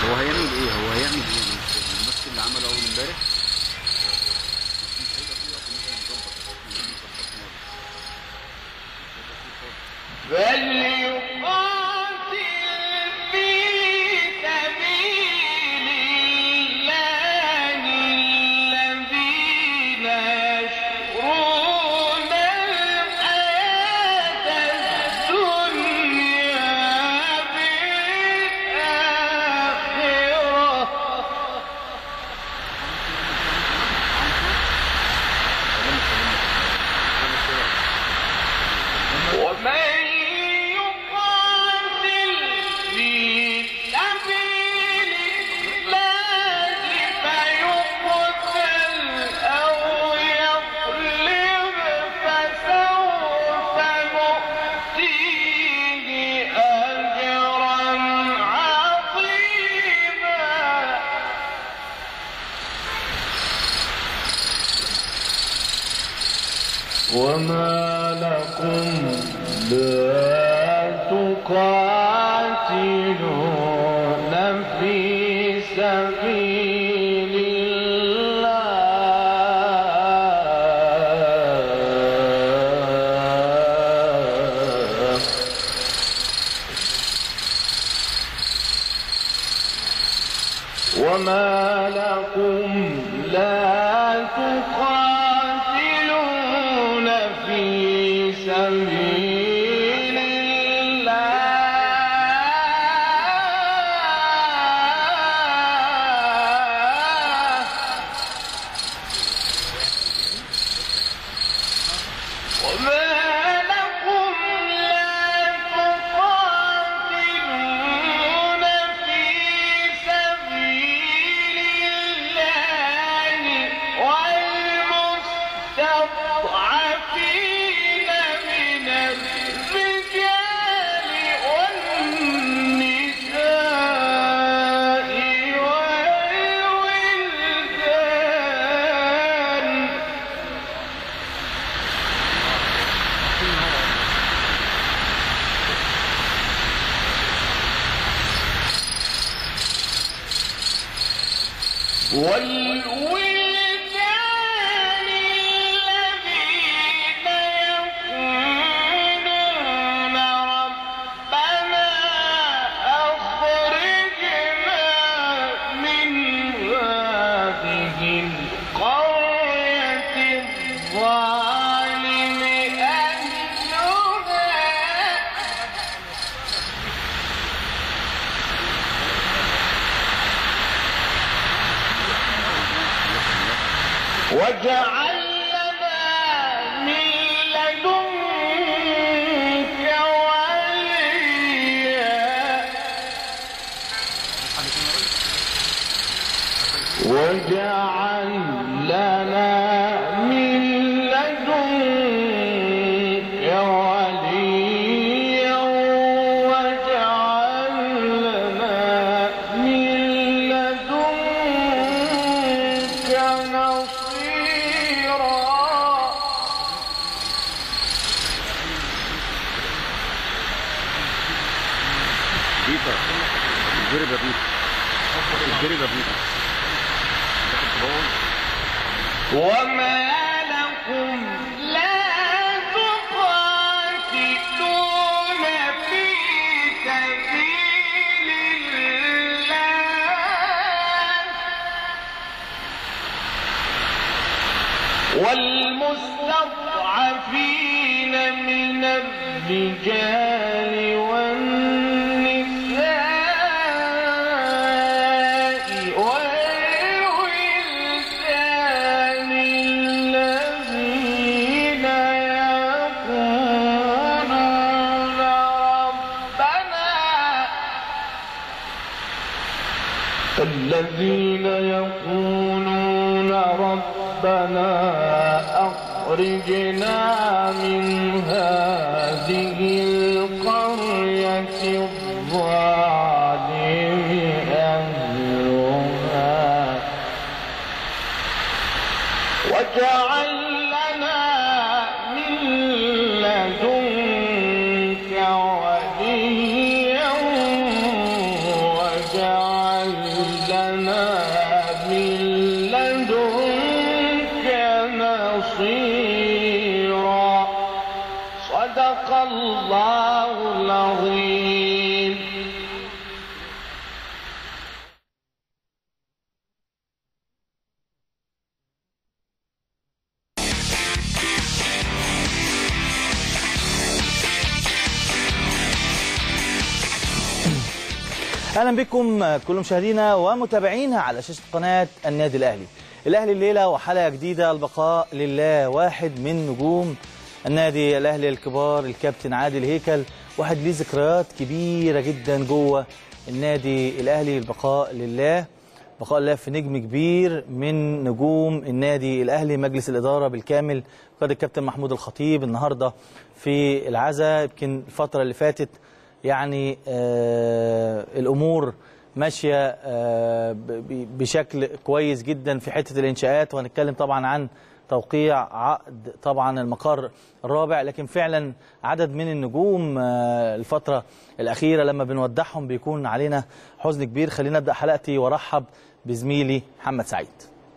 هو هيعمل ايه هو هيعمل ايه نفس اللي عمله اول امبارح فليقاتل في سبيل الله الذين يشرون الحياة الدنيا بالآخرة ومن يقاتل في سبيل الله فيقتل أو يغلب فسوف نؤتيه أجرا عظيما وما لكم لا تقاتلون في سبيل الله وما لكم لا تقاتلون في سبيل الله وما لكم لا تقاتلون في سبيل الله والمستضعفين من الرجال والنساء والولدان والولدان الذين يقولون ربنا أخرجنا من هذه القرية الظالم أهلها واجعل لنا من لدنك وليا واجعل لنا من لدنك وليا واجعل لنا من لدنك نصيرا بيتا الجرب يا بيتا الجرب يا بيتا وما لكم لا تقاتلون في سبيل الله والمستضعفين من الرجال والنساء والولدان الذين يقولون ربنا الذين يقولون ربنا أخرجنا من هذه القرية الظالم أهلها واجعل لنا من لدنك وليا واجعل لنا من لدنك نصيرا صدق الله العظيم اهلا بكم كل مشاهدينا ومتابعينا على شاشه قناه النادي الاهلي. الاهلي الليله وحلقه جديده البقاء لله واحد من نجوم النادي الاهلي الكبار الكابتن عادل هيكل واحد ليه ذكريات كبيره جدا جوه النادي الاهلي البقاء لله بقاء الله في نجم كبير من نجوم النادي الاهلي مجلس الاداره بالكامل قاد الكابتن محمود الخطيب النهارده في العزاء يمكن الفتره اللي فاتت يعني آه الامور ماشيه آه ب- ب- بشكل كويس جدا في حته الانشاءات وهنتكلم طبعا عن توقيع عقد طبعا المقر الرابع لكن فعلا عدد من النجوم آه الفتره الاخيره لما بنودعهم بيكون علينا حزن كبير خلينا ابدا حلقتي وارحب بزميلي محمد سعيد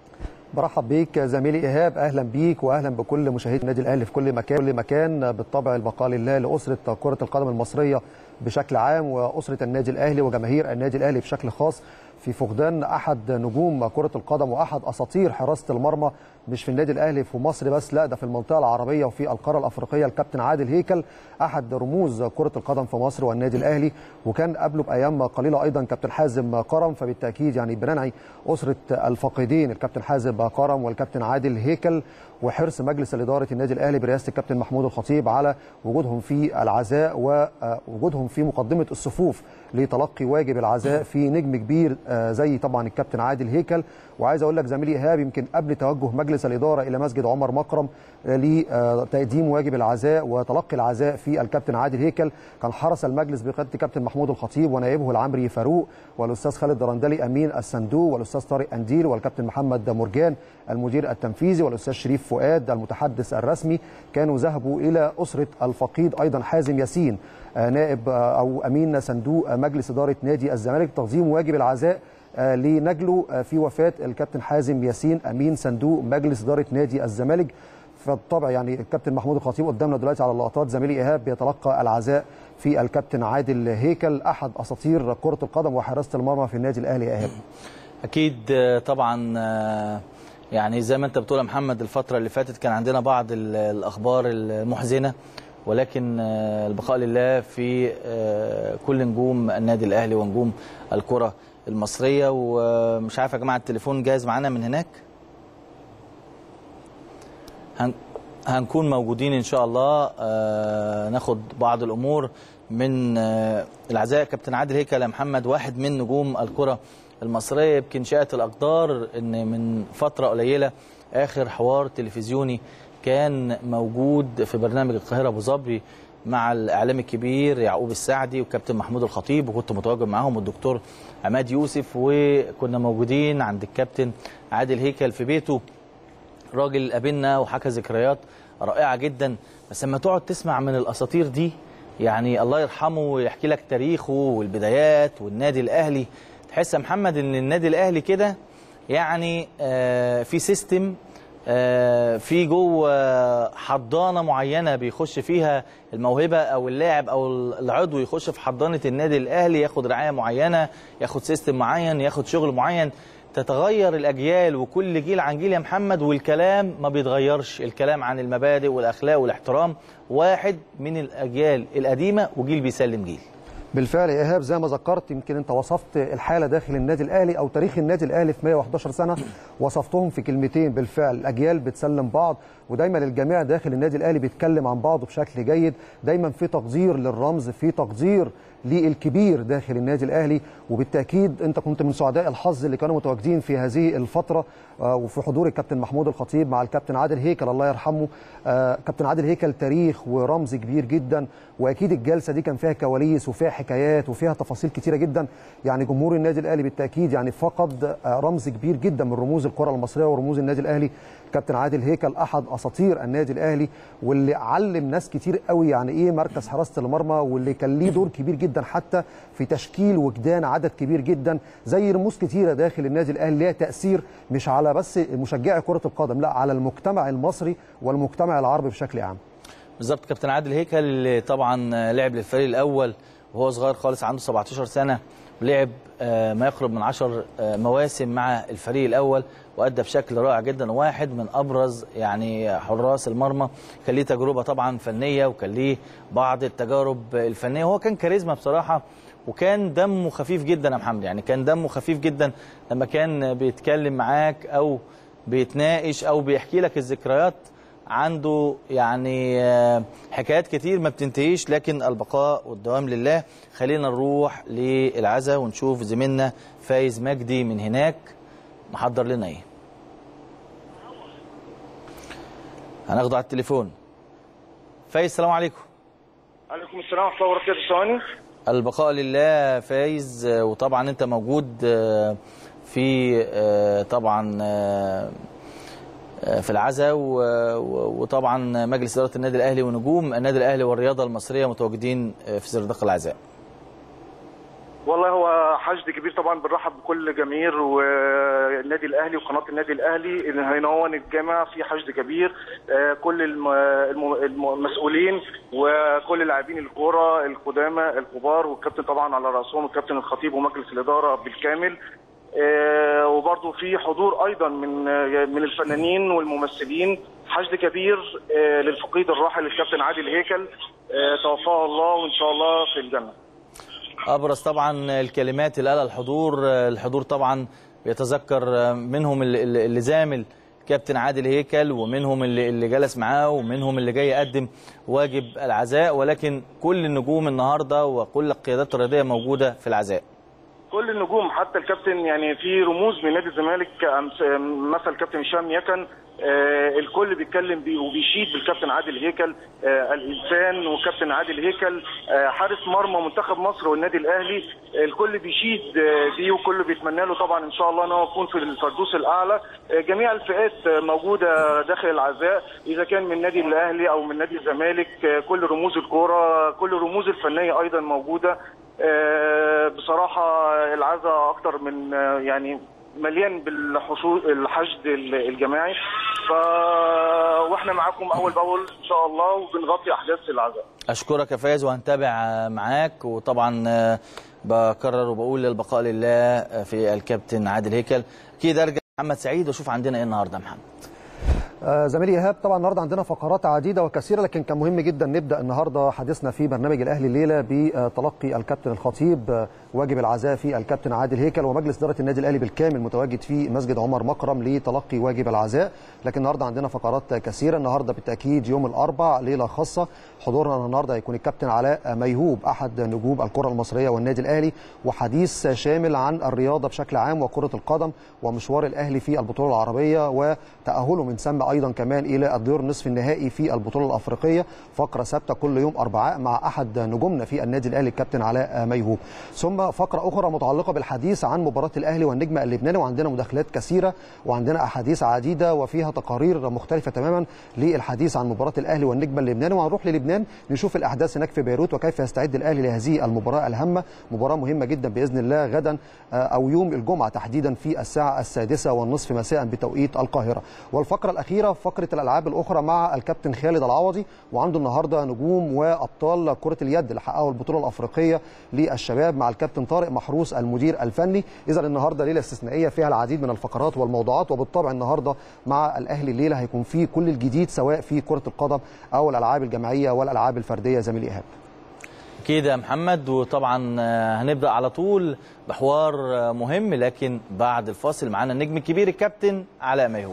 برحب بيك زميلي ايهاب اهلا بيك واهلا بكل مشاهدي النادي الاهلي في كل مكان كل مكان بالطبع البقاء لله لاسره كره القدم المصريه بشكل عام واسره النادي الاهلي وجماهير النادي الاهلي بشكل خاص في فقدان احد نجوم كره القدم واحد اساطير حراسه المرمى مش في النادي الاهلي في مصر بس لا ده في المنطقه العربيه وفي القاره الافريقيه الكابتن عادل هيكل احد رموز كره القدم في مصر والنادي الاهلي وكان قبله بايام قليله ايضا كابتن حازم كرم فبالتاكيد يعني بننعي اسره الفاقدين الكابتن حازم كرم والكابتن عادل هيكل وحرص مجلس اداره النادي الاهلي برئاسه الكابتن محمود الخطيب على وجودهم في العزاء ووجودهم في مقدمه الصفوف لتلقي واجب العزاء في نجم كبير آه، زي طبعا الكابتن عادل هيكل وعايز اقول لك زميلي ايهاب يمكن قبل توجه مجلس الاداره الى مسجد عمر مكرم آه، لتقديم واجب العزاء وتلقي العزاء في الكابتن عادل هيكل كان حرص المجلس بقياده الكابتن محمود الخطيب ونائبه العمري فاروق والاستاذ خالد درندلي امين الصندوق والاستاذ طارق انديل والكابتن محمد مرجان المدير التنفيذي والاستاذ شريف فؤاد المتحدث الرسمي كانوا ذهبوا الى اسره الفقيد ايضا حازم ياسين آه، نائب آه، او امين صندوق مجلس اداره نادي الزمالك تقديم واجب العزاء آه، لنجله آه، في وفاه الكابتن حازم ياسين امين صندوق مجلس اداره نادي الزمالك فبالطبع يعني الكابتن محمود الخطيب قدامنا دلوقتي على اللقطات زميلي ايهاب بيتلقى العزاء في الكابتن عادل هيكل احد اساطير كره القدم وحراسه المرمى في النادي الاهلي يا ايهاب اكيد آه، طبعا آه، يعني زي ما انت بتقول يا محمد الفتره اللي فاتت كان عندنا بعض ال- الاخبار المحزنه ولكن آه، البقاء لله في آه، كل نجوم النادي الاهلي ونجوم الكره المصريه ومش عارف يا جماعه التليفون جاهز معانا من هناك هن... هنكون موجودين ان شاء الله آه ناخد بعض الامور من آه العزاء كابتن عادل هيكل يا محمد واحد من نجوم الكره المصريه يمكن شاءت الاقدار ان من فتره قليله اخر حوار تلفزيوني كان موجود في برنامج القاهره ابو ظبي مع الاعلامي الكبير يعقوب السعدي والكابتن محمود الخطيب وكنت متواجد معاهم والدكتور عماد يوسف وكنا موجودين عند الكابتن عادل هيكل في بيته راجل قابلنا وحكى ذكريات رائعه جدا بس لما تقعد تسمع من الاساطير دي يعني الله يرحمه ويحكي لك تاريخه والبدايات والنادي الاهلي تحس يا محمد ان النادي الاهلي كده يعني آه في سيستم آه في جوه حضانه معينه بيخش فيها الموهبه او اللاعب او العضو يخش في حضانه النادي الاهلي ياخد رعايه معينه ياخد سيستم معين ياخد شغل معين تتغير الاجيال وكل جيل عن جيل يا محمد والكلام ما بيتغيرش الكلام عن المبادئ والاخلاق والاحترام واحد من الاجيال القديمه وجيل بيسلم جيل بالفعل يا ايهاب زي ما ذكرت يمكن انت وصفت الحاله داخل النادي الاهلي او تاريخ النادي الاهلي في 111 سنه وصفتهم في كلمتين بالفعل الاجيال بتسلم بعض ودايما الجميع داخل النادي الاهلي بيتكلم عن بعضه بشكل جيد دايما في تقدير للرمز في تقدير للكبير داخل النادي الاهلي وبالتاكيد انت كنت من سعداء الحظ اللي كانوا متواجدين في هذه الفتره آه، وفي حضور الكابتن محمود الخطيب مع الكابتن عادل هيكل الله يرحمه آه، كابتن عادل هيكل تاريخ ورمز كبير جدا واكيد الجلسه دي كان فيها كواليس وفيها حكايات وفيها تفاصيل كتيره جدا يعني جمهور النادي الاهلي بالتاكيد يعني فقد آه، رمز كبير جدا من رموز الكره المصريه ورموز النادي الاهلي كابتن عادل هيكل احد اساطير النادي الاهلي واللي علم ناس كتير قوي يعني ايه مركز حراسه المرمى واللي كان ليه دور كبير جدا جدا حتى في تشكيل وجدان عدد كبير جدا زي رموز كتيره داخل النادي الاهلي ليها تاثير مش على بس مشجعي كره القدم لا على المجتمع المصري والمجتمع العربي بشكل عام بالظبط كابتن عادل هيكل اللي طبعا لعب للفريق الاول وهو صغير خالص عنده 17 سنه ولعب آه، ما يقرب من 10 آه، مواسم مع الفريق الاول وادى بشكل رائع جدا واحد من ابرز يعني حراس المرمى كان ليه تجربه طبعا فنيه وكان ليه بعض التجارب الفنيه هو كان كاريزما بصراحه وكان دمه خفيف جدا يا محمد يعني كان دمه خفيف جدا لما كان بيتكلم معاك او بيتناقش او بيحكي لك الذكريات عنده يعني آه، حكايات كتير ما بتنتهيش لكن البقاء والدوام لله خلينا نروح للعزا ونشوف زميلنا فايز مجدي من هناك محضر لنا ايه هناخده على التليفون فايز السلام عليكم عليكم السلام ورحمه الله وبركاته ثواني البقاء لله فايز آه، وطبعا انت موجود آه، في آه، طبعا آه، آه، في العزاء و- و- وطبعا مجلس اداره النادي الاهلي ونجوم النادي الاهلي والرياضه المصريه متواجدين آه، في زردق العزاء والله هو حشد كبير طبعا بنرحب بكل جماهير والنادي الاهلي وقناه النادي الاهلي ان هنا هو الجامع في حشد كبير آه، كل الم- الم- الم- المسؤولين وكل لاعبين الكوره القدامى الكبار والكابتن طبعا على راسهم الكابتن الخطيب ومجلس الاداره بالكامل آه، وبرضه في حضور ايضا من آه، من الفنانين والممثلين حشد كبير آه، للفقيد الراحل الكابتن عادل هيكل آه، توفاه الله وان شاء الله في الجنه ابرز طبعا الكلمات اللي قالها الحضور الحضور طبعا بيتذكر منهم اللي, اللي اللي زامل كابتن عادل هيكل ومنهم اللي, اللي جلس معاه ومنهم اللي جاي يقدم واجب العزاء ولكن كل النجوم النهارده وكل القيادات الرياضيه موجوده في العزاء كل النجوم حتى الكابتن يعني في رموز من نادي الزمالك أمس- مثل كابتن هشام يكن آه الكل بيتكلم بيه وبيشيد بالكابتن عادل هيكل آه الانسان وكابتن عادل هيكل آه حارس مرمى منتخب مصر والنادي الاهلي آه الكل بيشيد آه بيه وكل بيتمنى له طبعا ان شاء الله ان هو يكون في الفردوس الاعلى آه جميع الفئات آه موجوده داخل العزاء اذا كان من نادي الاهلي او من نادي الزمالك آه كل رموز الكوره كل الرموز الفنيه ايضا موجوده آه، بصراحة العزاء أكتر من آه، يعني مليان بالحشود الحشد الجماعي ف واحنا معاكم اول باول ان شاء الله وبنغطي احداث العزاء اشكرك يا فايز وهنتابع معاك وطبعا آه، بكرر وبقول للبقاء لله آه، في الكابتن عادل هيكل اكيد ارجع محمد سعيد واشوف عندنا ايه النهارده يا محمد آه، زميلي ايهاب طبعا النهارده عندنا فقرات عديده وكثيره لكن كان مهم جدا نبدا النهارده حديثنا في برنامج الاهلي الليله بتلقي الكابتن الخطيب آه، واجب العزاء في الكابتن عادل هيكل ومجلس اداره النادي الاهلي بالكامل متواجد في مسجد عمر مكرم لتلقي واجب العزاء لكن النهارده عندنا فقرات كثيره النهارده بالتاكيد يوم الاربع ليله خاصه حضورنا النهارده هيكون الكابتن علاء ميهوب احد نجوم الكره المصريه والنادي الاهلي وحديث شامل عن الرياضه بشكل عام وكره القدم ومشوار الاهلي في البطوله العربيه وتاهله من ثم ايضا كمان الى الدور نصف النهائي في البطوله الافريقيه فقره ثابته كل يوم اربعاء مع احد نجومنا في النادي الاهلي الكابتن علاء ميهوب ثم فقره اخرى متعلقه بالحديث عن مباراه الاهلي والنجم اللبناني وعندنا مداخلات كثيره وعندنا احاديث عديده وفيها تقارير مختلفه تماما للحديث عن مباراه الاهلي والنجم اللبناني وهنروح للبنان نشوف الاحداث هناك في بيروت وكيف يستعد الاهلي لهذه المباراه الهامه مباراه مهمه جدا باذن الله غدا آه، او يوم الجمعه تحديدا في الساعه السادسه والنصف مساء بتوقيت القاهره والفقره الاخيره فقره الالعاب الاخرى مع الكابتن خالد العوضي وعنده النهارده نجوم وابطال كره اليد اللي حققوا البطوله الافريقيه للشباب مع الكابتن طارق محروس المدير الفني اذا النهارده ليله استثنائيه فيها العديد من الفقرات والموضوعات وبالطبع النهارده مع الاهلي الليله هيكون فيه كل الجديد سواء في كره القدم او الالعاب الجماعيه والالعاب الفرديه زميلي ايهاب اكيد يا محمد وطبعا آه، هنبدا على طول بحوار آه، مهم لكن بعد الفاصل معانا النجم الكبير الكابتن علاء ميهوب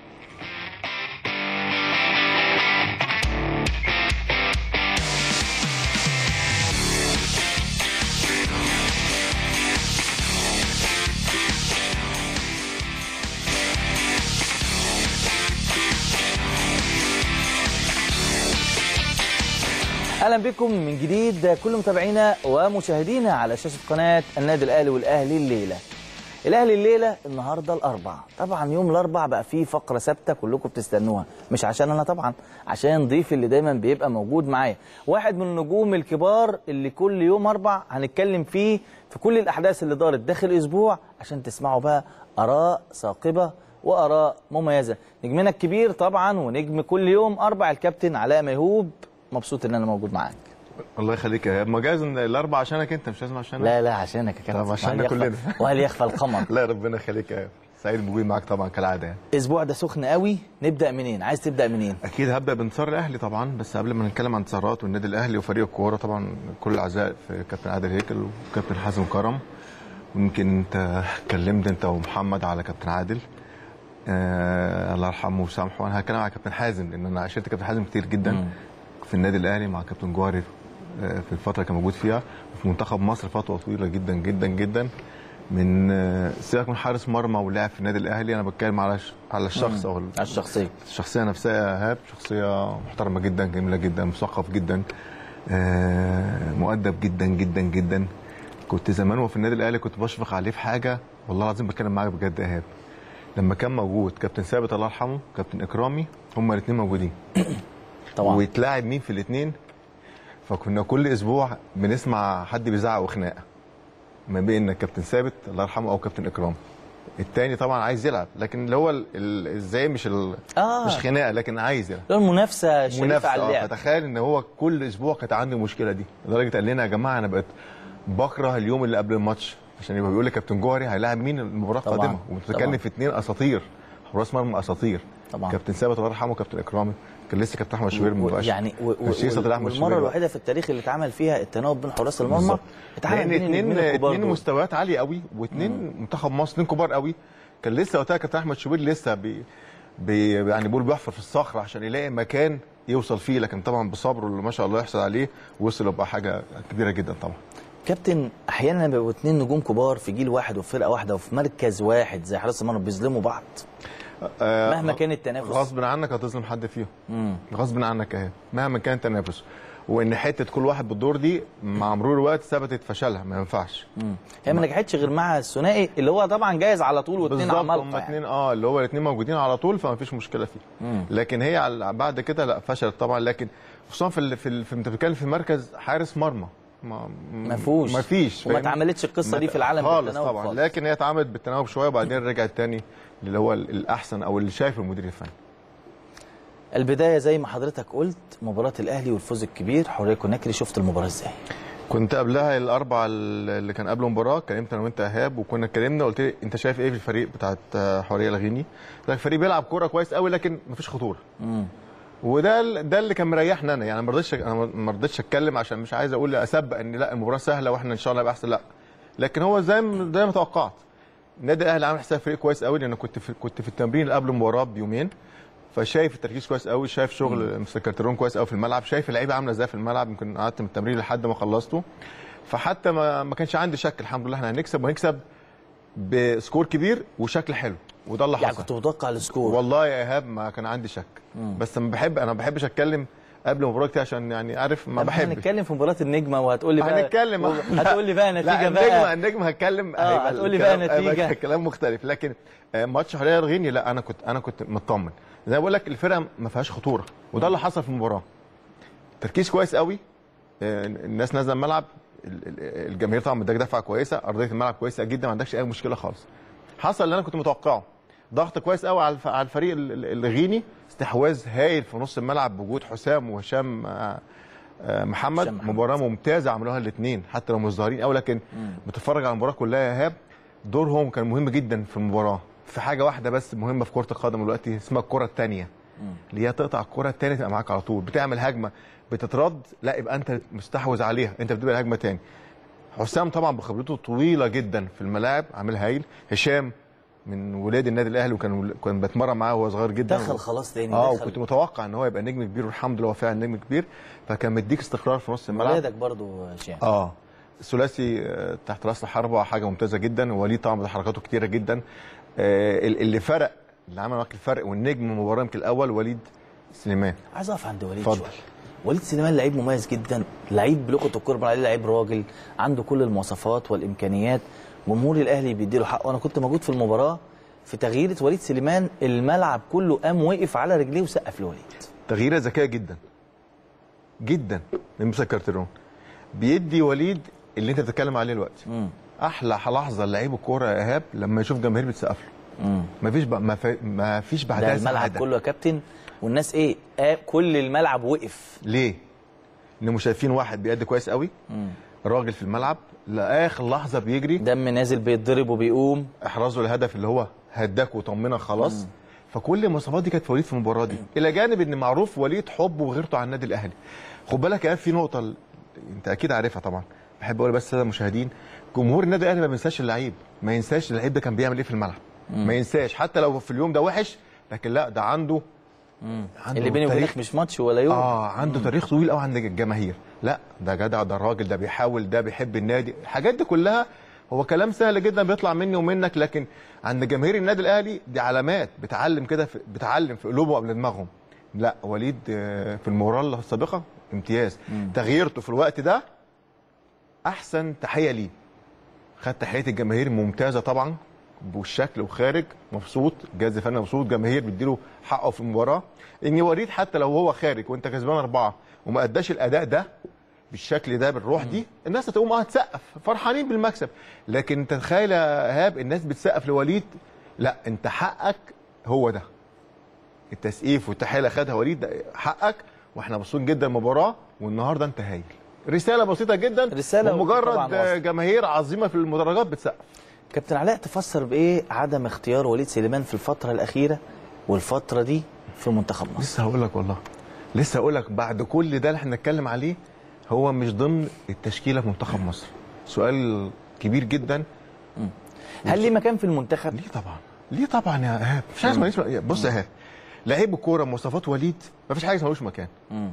اهلا بكم من جديد كل متابعينا ومشاهدينا على شاشه قناه النادي الاهلي والاهلي الليله الاهلي الليله النهارده الاربع طبعا يوم الاربع بقى فيه فقره ثابته كلكم بتستنوها مش عشان انا طبعا عشان ضيفي اللي دايما بيبقى موجود معايا واحد من النجوم الكبار اللي كل يوم اربع هنتكلم فيه في كل الاحداث اللي دارت داخل اسبوع عشان تسمعوا بقى اراء ثاقبه واراء مميزه نجمنا الكبير طبعا ونجم كل يوم اربع الكابتن علاء ميهوب مبسوط ان انا موجود معاك الله يخليك يا ايهاب ما جايز ان الاربع عشانك انت مش لازم عشان لا لا عشانك يا كابتن طب عشاننا وهل يخفى- كلنا. وهل يخفى القمر لا ربنا يخليك يا ايهاب سعيد بوجودي معاك طبعا كالعاده يعني الاسبوع ده سخن قوي نبدا منين عايز تبدا منين اكيد هبدا بانتصار الاهلي طبعا بس قبل ما نتكلم عن انتصارات والنادي الاهلي وفريق الكوره طبعا كل الاعزاء في كابتن عادل هيكل وكابتن حازم كرم ويمكن انت اتكلمت انت ومحمد على كابتن عادل آه الله يرحمه ويسامحه انا هتكلم على كابتن حازم لان انا عشرت كابتن حازم كتير جدا مم. في النادي الاهلي مع كابتن جوهري آه، في الفتره اللي كان موجود فيها وفي منتخب مصر فتره طويله جدا جدا جدا من آه، سيبك من حارس مرمى ولعب في النادي الاهلي انا بتكلم على ش- على الشخص او ال- على الشخصيه الشخصيه نفسها يا ايهاب شخصيه محترمه جدا جميله جدا مثقف جدا آه، مؤدب جدا جدا جدا كنت زمان وفي النادي الاهلي كنت بشفق عليه في حاجه والله العظيم بتكلم معاك بجد يا ايهاب لما كان موجود كابتن ثابت الله يرحمه كابتن اكرامي هما الاثنين موجودين طبعا ويتلاعب مين في الاثنين فكنا كل اسبوع بنسمع حد بيزعق وخناقه ما بين كابتن ثابت الله يرحمه او كابتن اكرام التاني طبعا عايز يلعب لكن اللي هو ال- ال- ازاي مش ال... آه. مش خناقه لكن عايز يلعب لو المنافسه شريفه منافسه على اه اللعب فتخيل ان هو كل اسبوع كانت عنده المشكله دي لدرجه قال لنا يا جماعه انا بقيت بكره اليوم اللي قبل الماتش عشان يبقى بيقول لي كابتن جوهري هيلاعب مين المباراه طبعاً. القادمه وبتتكلم طبعاً. في اثنين اساطير حراس مرمى اساطير طبعاً. كابتن ثابت الله يرحمه وكابتن اكرامي كان لسه كابتن احمد شوبير ما و- بقاش يعني و- و- كانش لسه طلع احمد والمره شوبير بقى. الوحيده في التاريخ اللي اتعمل فيها التناوب بين حراس المرمى بالظبط. اتعمل لان بين اثنين النجمين الكبار اثنين دول. مستويات عاليه قوي واثنين منتخب مصر اثنين كبار قوي كان لسه وقتها كابتن احمد شوبير لسه بي بي يعني بيقول بيحفر في الصخره عشان يلاقي مكان يوصل فيه لكن طبعا بصبره اللي ما شاء الله يحصل عليه وصل يبقى حاجه كبيره جدا طبعا كابتن احيانا بيبقوا اتنين نجوم كبار في جيل واحد وفي فرقه واحده وفي مركز واحد زي حراس المرمى بيظلموا بعض آه، مهما كان التنافس. غصب عنك هتظلم حد فيهم مم. غصب عنك اهي مهما كان التنافس وان حته كل واحد بالدور دي مع مرور الوقت ثبتت فشلها ما ينفعش مم. هي ما نجحتش غير مع الثنائي اللي هو طبعا جايز على طول واثنين بالظبط هم عمالقه يعني. اتنين اه اللي هو الاثنين موجودين على طول فما فيش مشكله فيه مم. لكن هي على- بعد كده لا فشلت طبعا لكن خصوصا في ال- في, ال- في انت بتتكلم في مركز حارس مرمى ما ما فيهوش. ما فيش وما فاهمني؟ اتعملتش القصة ما دي ت- في العالم خالص بالتناوب طبعا خالص. لكن هي اتعملت بالتناوب شويه وبعدين رجعت تاني اللي هو ال- الاحسن او اللي شايف المدير الفني البدايه زي ما حضرتك قلت مباراه الاهلي والفوز الكبير حريه كوناكري شفت المباراه ازاي كنت قبلها الاربع اللي كان قبل المباراه كلمت انا وانت ايهاب وكنا اتكلمنا قلت لي انت شايف ايه في الفريق بتاعت حوريه الغيني؟ قلت لك الفريق بيلعب كوره كويس قوي لكن مفيش خطوره. مم. وده ال- ده اللي كان مريحنا انا يعني ما رضيتش انا ما رضيتش اتكلم عشان مش عايز اقول اسبق ان لا المباراه سهله واحنا ان شاء الله هيبقى احسن لا لكن هو زي ما زي ما توقعت النادي الاهلي عامل حساب فريق كويس قوي لان كنت في كنت في التمرين اللي قبل المباراه بيومين فشايف التركيز كويس قوي شايف شغل مستر كارترون كويس قوي في الملعب شايف اللعيبه عامله ازاي في الملعب يمكن قعدت من التمرين لحد ما خلصته فحتى ما ما كانش عندي شك الحمد لله احنا هنكسب وهنكسب بسكور كبير وشكل حلو وده اللي يعني حصل كنت متوقع السكور والله يا ايهاب ما كان عندي شك بس ما بحب انا ما بحبش اتكلم قبل المباراه كتير عشان يعني عارف ما طب بحبش هنتكلم في مباراه النجمه وهتقول لي بقى هنتكلم هتقول لي بقى لا نتيجه النجم بقى النجم هتكلم آه، هيبقى هتقول لي بقى الكلام- هيبقى نتيجة. الكلام مختلف لكن آه، ماتش حريه الغيني لا انا كنت انا كنت مطمن زي ما بقول لك الفرقه ما فيهاش خطوره وده اللي حصل في المباراه تركيز كويس قوي آه، الناس نازله الملعب ال- ال- الجماهير طبعا مداك دفعه كويسه ارضيه الملعب كويسه جدا ما عندكش اي مشكله خالص حصل اللي انا كنت متوقعه ضغط كويس قوي على الف- على الفريق ال- ال- الغيني استحواذ هايل في نص الملعب بوجود حسام وهشام آه، آه، محمد هشام محمد. مباراه ممتازه عملوها الاثنين حتى لو مش ظاهرين قوي لكن بتتفرج على المباراه كلها يا ايهاب دورهم كان مهم جدا في المباراه في حاجه واحده بس مهمه في كره القدم دلوقتي اسمها الكره الثانيه اللي هي تقطع الكره الثانيه تبقى معاك على طول بتعمل هجمه بتترد لا يبقى انت مستحوذ عليها انت بتبقى الهجمه تاني حسام طبعا بخبرته طويله جدا في الملاعب عامل هايل هشام من ولاد النادي الاهلي وكان كان بتمرن معاه وهو صغير جدا دخل خلاص تاني اه دخل. وكنت متوقع ان هو يبقى نجم كبير والحمد لله هو فعلا نجم كبير فكان مديك استقرار في نص الملعب ولادك برضو هشام اه الثلاثي آه، تحت راس الحربة حاجه ممتازه جدا ووليد طبعا حركاته كتيره جدا آه، اللي فرق اللي عمل معاك الفرق والنجم المباراه يمكن الاول وليد سليمان عايز اقف عند وليد اتفضل. شويه وليد سليمان لعيب مميز جدا لعيب بلغه الكوره بنقول عليه لعيب راجل عنده كل المواصفات والامكانيات جمهور الاهلي بيديله حق وانا كنت موجود في المباراه في تغييره وليد سليمان الملعب كله قام وقف على رجليه وسقف لوليد تغييره ذكيه جدا جدا من موسى كارتيرون بيدي وليد اللي انت بتتكلم عليه دلوقتي احلى لحظه لعيب الكوره يا ايهاب لما يشوف جماهير بتسقف له مفيش بقى ما في- ما فيش ده بعدها الملعب سعاده كله يا كابتن والناس ايه آه كل الملعب وقف ليه؟ انهم شايفين واحد بيأدي كويس قوي راجل في الملعب لاخر لحظه بيجري دم نازل بيتضرب وبيقوم احرازه الهدف اللي هو هداك وطمنك خلاص فكل المواصفات دي كانت في وليد في المباراه دي الى جانب ان معروف وليد حبه وغيرته على النادي الاهلي خد بالك يا في نقطه ال- انت اكيد عارفها طبعا بحب اقول بس الساده المشاهدين جمهور النادي الاهلي ما بينساش اللعيب ما ينساش اللعيب ده كان بيعمل ايه في الملعب ما ينساش حتى لو في اليوم ده وحش لكن لا ده عنده عنده اللي بيني تاريخ- وبينك مش ماتش ولا يوم اه عنده تاريخ طويل قوي عند الجماهير لا ده جدع ده الراجل ده بيحاول ده بيحب النادي الحاجات دي كلها هو كلام سهل جدا بيطلع مني ومنك لكن عند جماهير النادي الاهلي دي علامات بتعلم كده في بتعلم في قلوبهم قبل دماغهم لا وليد آه، في المباراه السابقه امتياز تغييرته في الوقت ده احسن تحيه ليه خد تحيه الجماهير ممتازه طبعا بالشكل وخارج مبسوط جهاز الفني مبسوط جماهير بيديله حقه في المباراه ان وليد حتى لو هو خارج وانت كسبان اربعه وما اداش الاداء ده بالشكل ده بالروح دي الناس هتقوم اه هتسقف فرحانين بالمكسب لكن انت تخيل يا ايهاب الناس بتسقف لوليد لا انت حقك هو ده التسقيف والتحيه اللي خدها وليد ده حقك واحنا مبسوطين جدا المباراه والنهارده انت هايل رساله بسيطه جدا رسالة ومجرد طبعاً واضحة. جماهير عظيمه في المدرجات بتسقف كابتن علاء تفسر بايه عدم اختيار وليد سليمان في الفتره الاخيره والفتره دي في منتخب مصر لسه هقول لك والله لسه هقول لك بعد كل ده اللي احنا بنتكلم عليه هو مش ضمن التشكيله في منتخب مصر سؤال كبير جدا هل ليه مكان في المنتخب ليه طبعا ليه طبعا يا ايهاب مفيش حاجه اسمها ليه- بص يا ايهاب لعيب الكوره مواصفات وليد مفيش حاجه اسمها ملوش مكان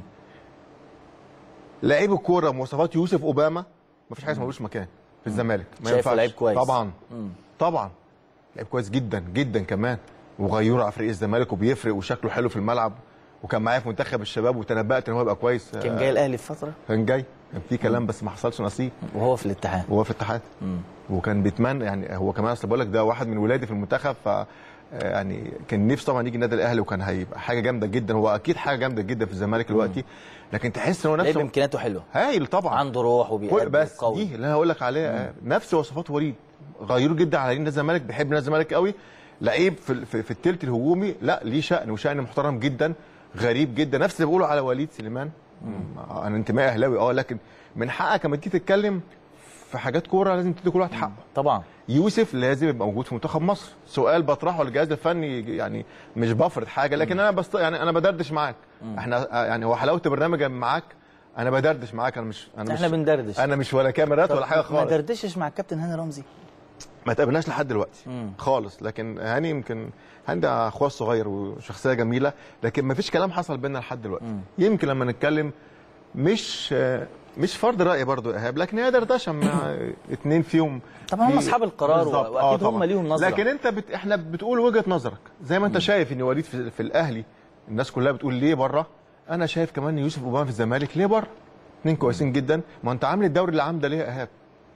لعيب الكوره مواصفات يوسف اوباما مفيش حاجه اسمها ملوش مكان في الزمالك ما شايفه ينفعش. لعيب كويس. طبعا طبعا لعيب كويس جدا جدا كمان وغيره على فريق الزمالك وبيفرق وشكله حلو في الملعب وكان معايا في منتخب الشباب وتنبأت ان هو يبقى كويس كان جاي الاهلي في فتره كان جاي كان في كلام بس ما حصلش نصيب وهو في الاتحاد وهو في الاتحاد وكان بيتمنى يعني هو كمان اصل بقول لك ده واحد من ولادي في المنتخب ف يعني كان نفسه طبعا يجي النادي الاهلي وكان هيبقى حاجه جامده جدا هو اكيد حاجه جامده جدا في الزمالك دلوقتي لكن تحس ان هو لعيب نفسه امكانياته حلوه هايل طبعا عنده روح كل- وبيأدي بس قوي دي اللي انا هقول لك عليها نفس وصفات وليد غيروا جدا على نادي الزمالك بيحب نادي الزمالك قوي لعيب في في, في التلت الهجومي لا ليه شأن وشأن محترم جدا غريب جدا نفس اللي بيقولوا على وليد سليمان انا انتمائي اهلاوي اه لكن من حقك لما تيجي تتكلم في حاجات كوره لازم تدي كل واحد حقه طبعا يوسف لازم يبقى موجود في منتخب مصر سؤال بطرحه للجهاز الفني يعني مش بفرض حاجه لكن انا بست يعني انا بدردش معاك احنا يعني هو حلاوه البرنامج معاك انا بدردش معاك انا مش انا احنا مش بندردش انا مش ولا كاميرات طب ولا حاجه ما خالص دردشش مع الكابتن هاني رمزي ما تقابلناش لحد دلوقتي خالص لكن هاني يمكن هاني ده اخويا الصغير وشخصيه جميله لكن ما فيش كلام حصل بينا لحد دلوقتي يمكن لما نتكلم مش مش فرض راي برضو يا ايهاب لكن هي دردشه مع اتنين فيهم طبعا هم في- اصحاب القرار بالظبط. واكيد هم طبعاً. ليهم نظره لكن انت بت... احنا بتقول وجهه نظرك زي ما انت شايف ان وليد في, في الاهلي الناس كلها بتقول ليه بره انا شايف كمان ان يوسف اوباما في الزمالك ليه بره اتنين كويسين جدا ما انت عامل الدوري اللي عام ده ليه يا ايهاب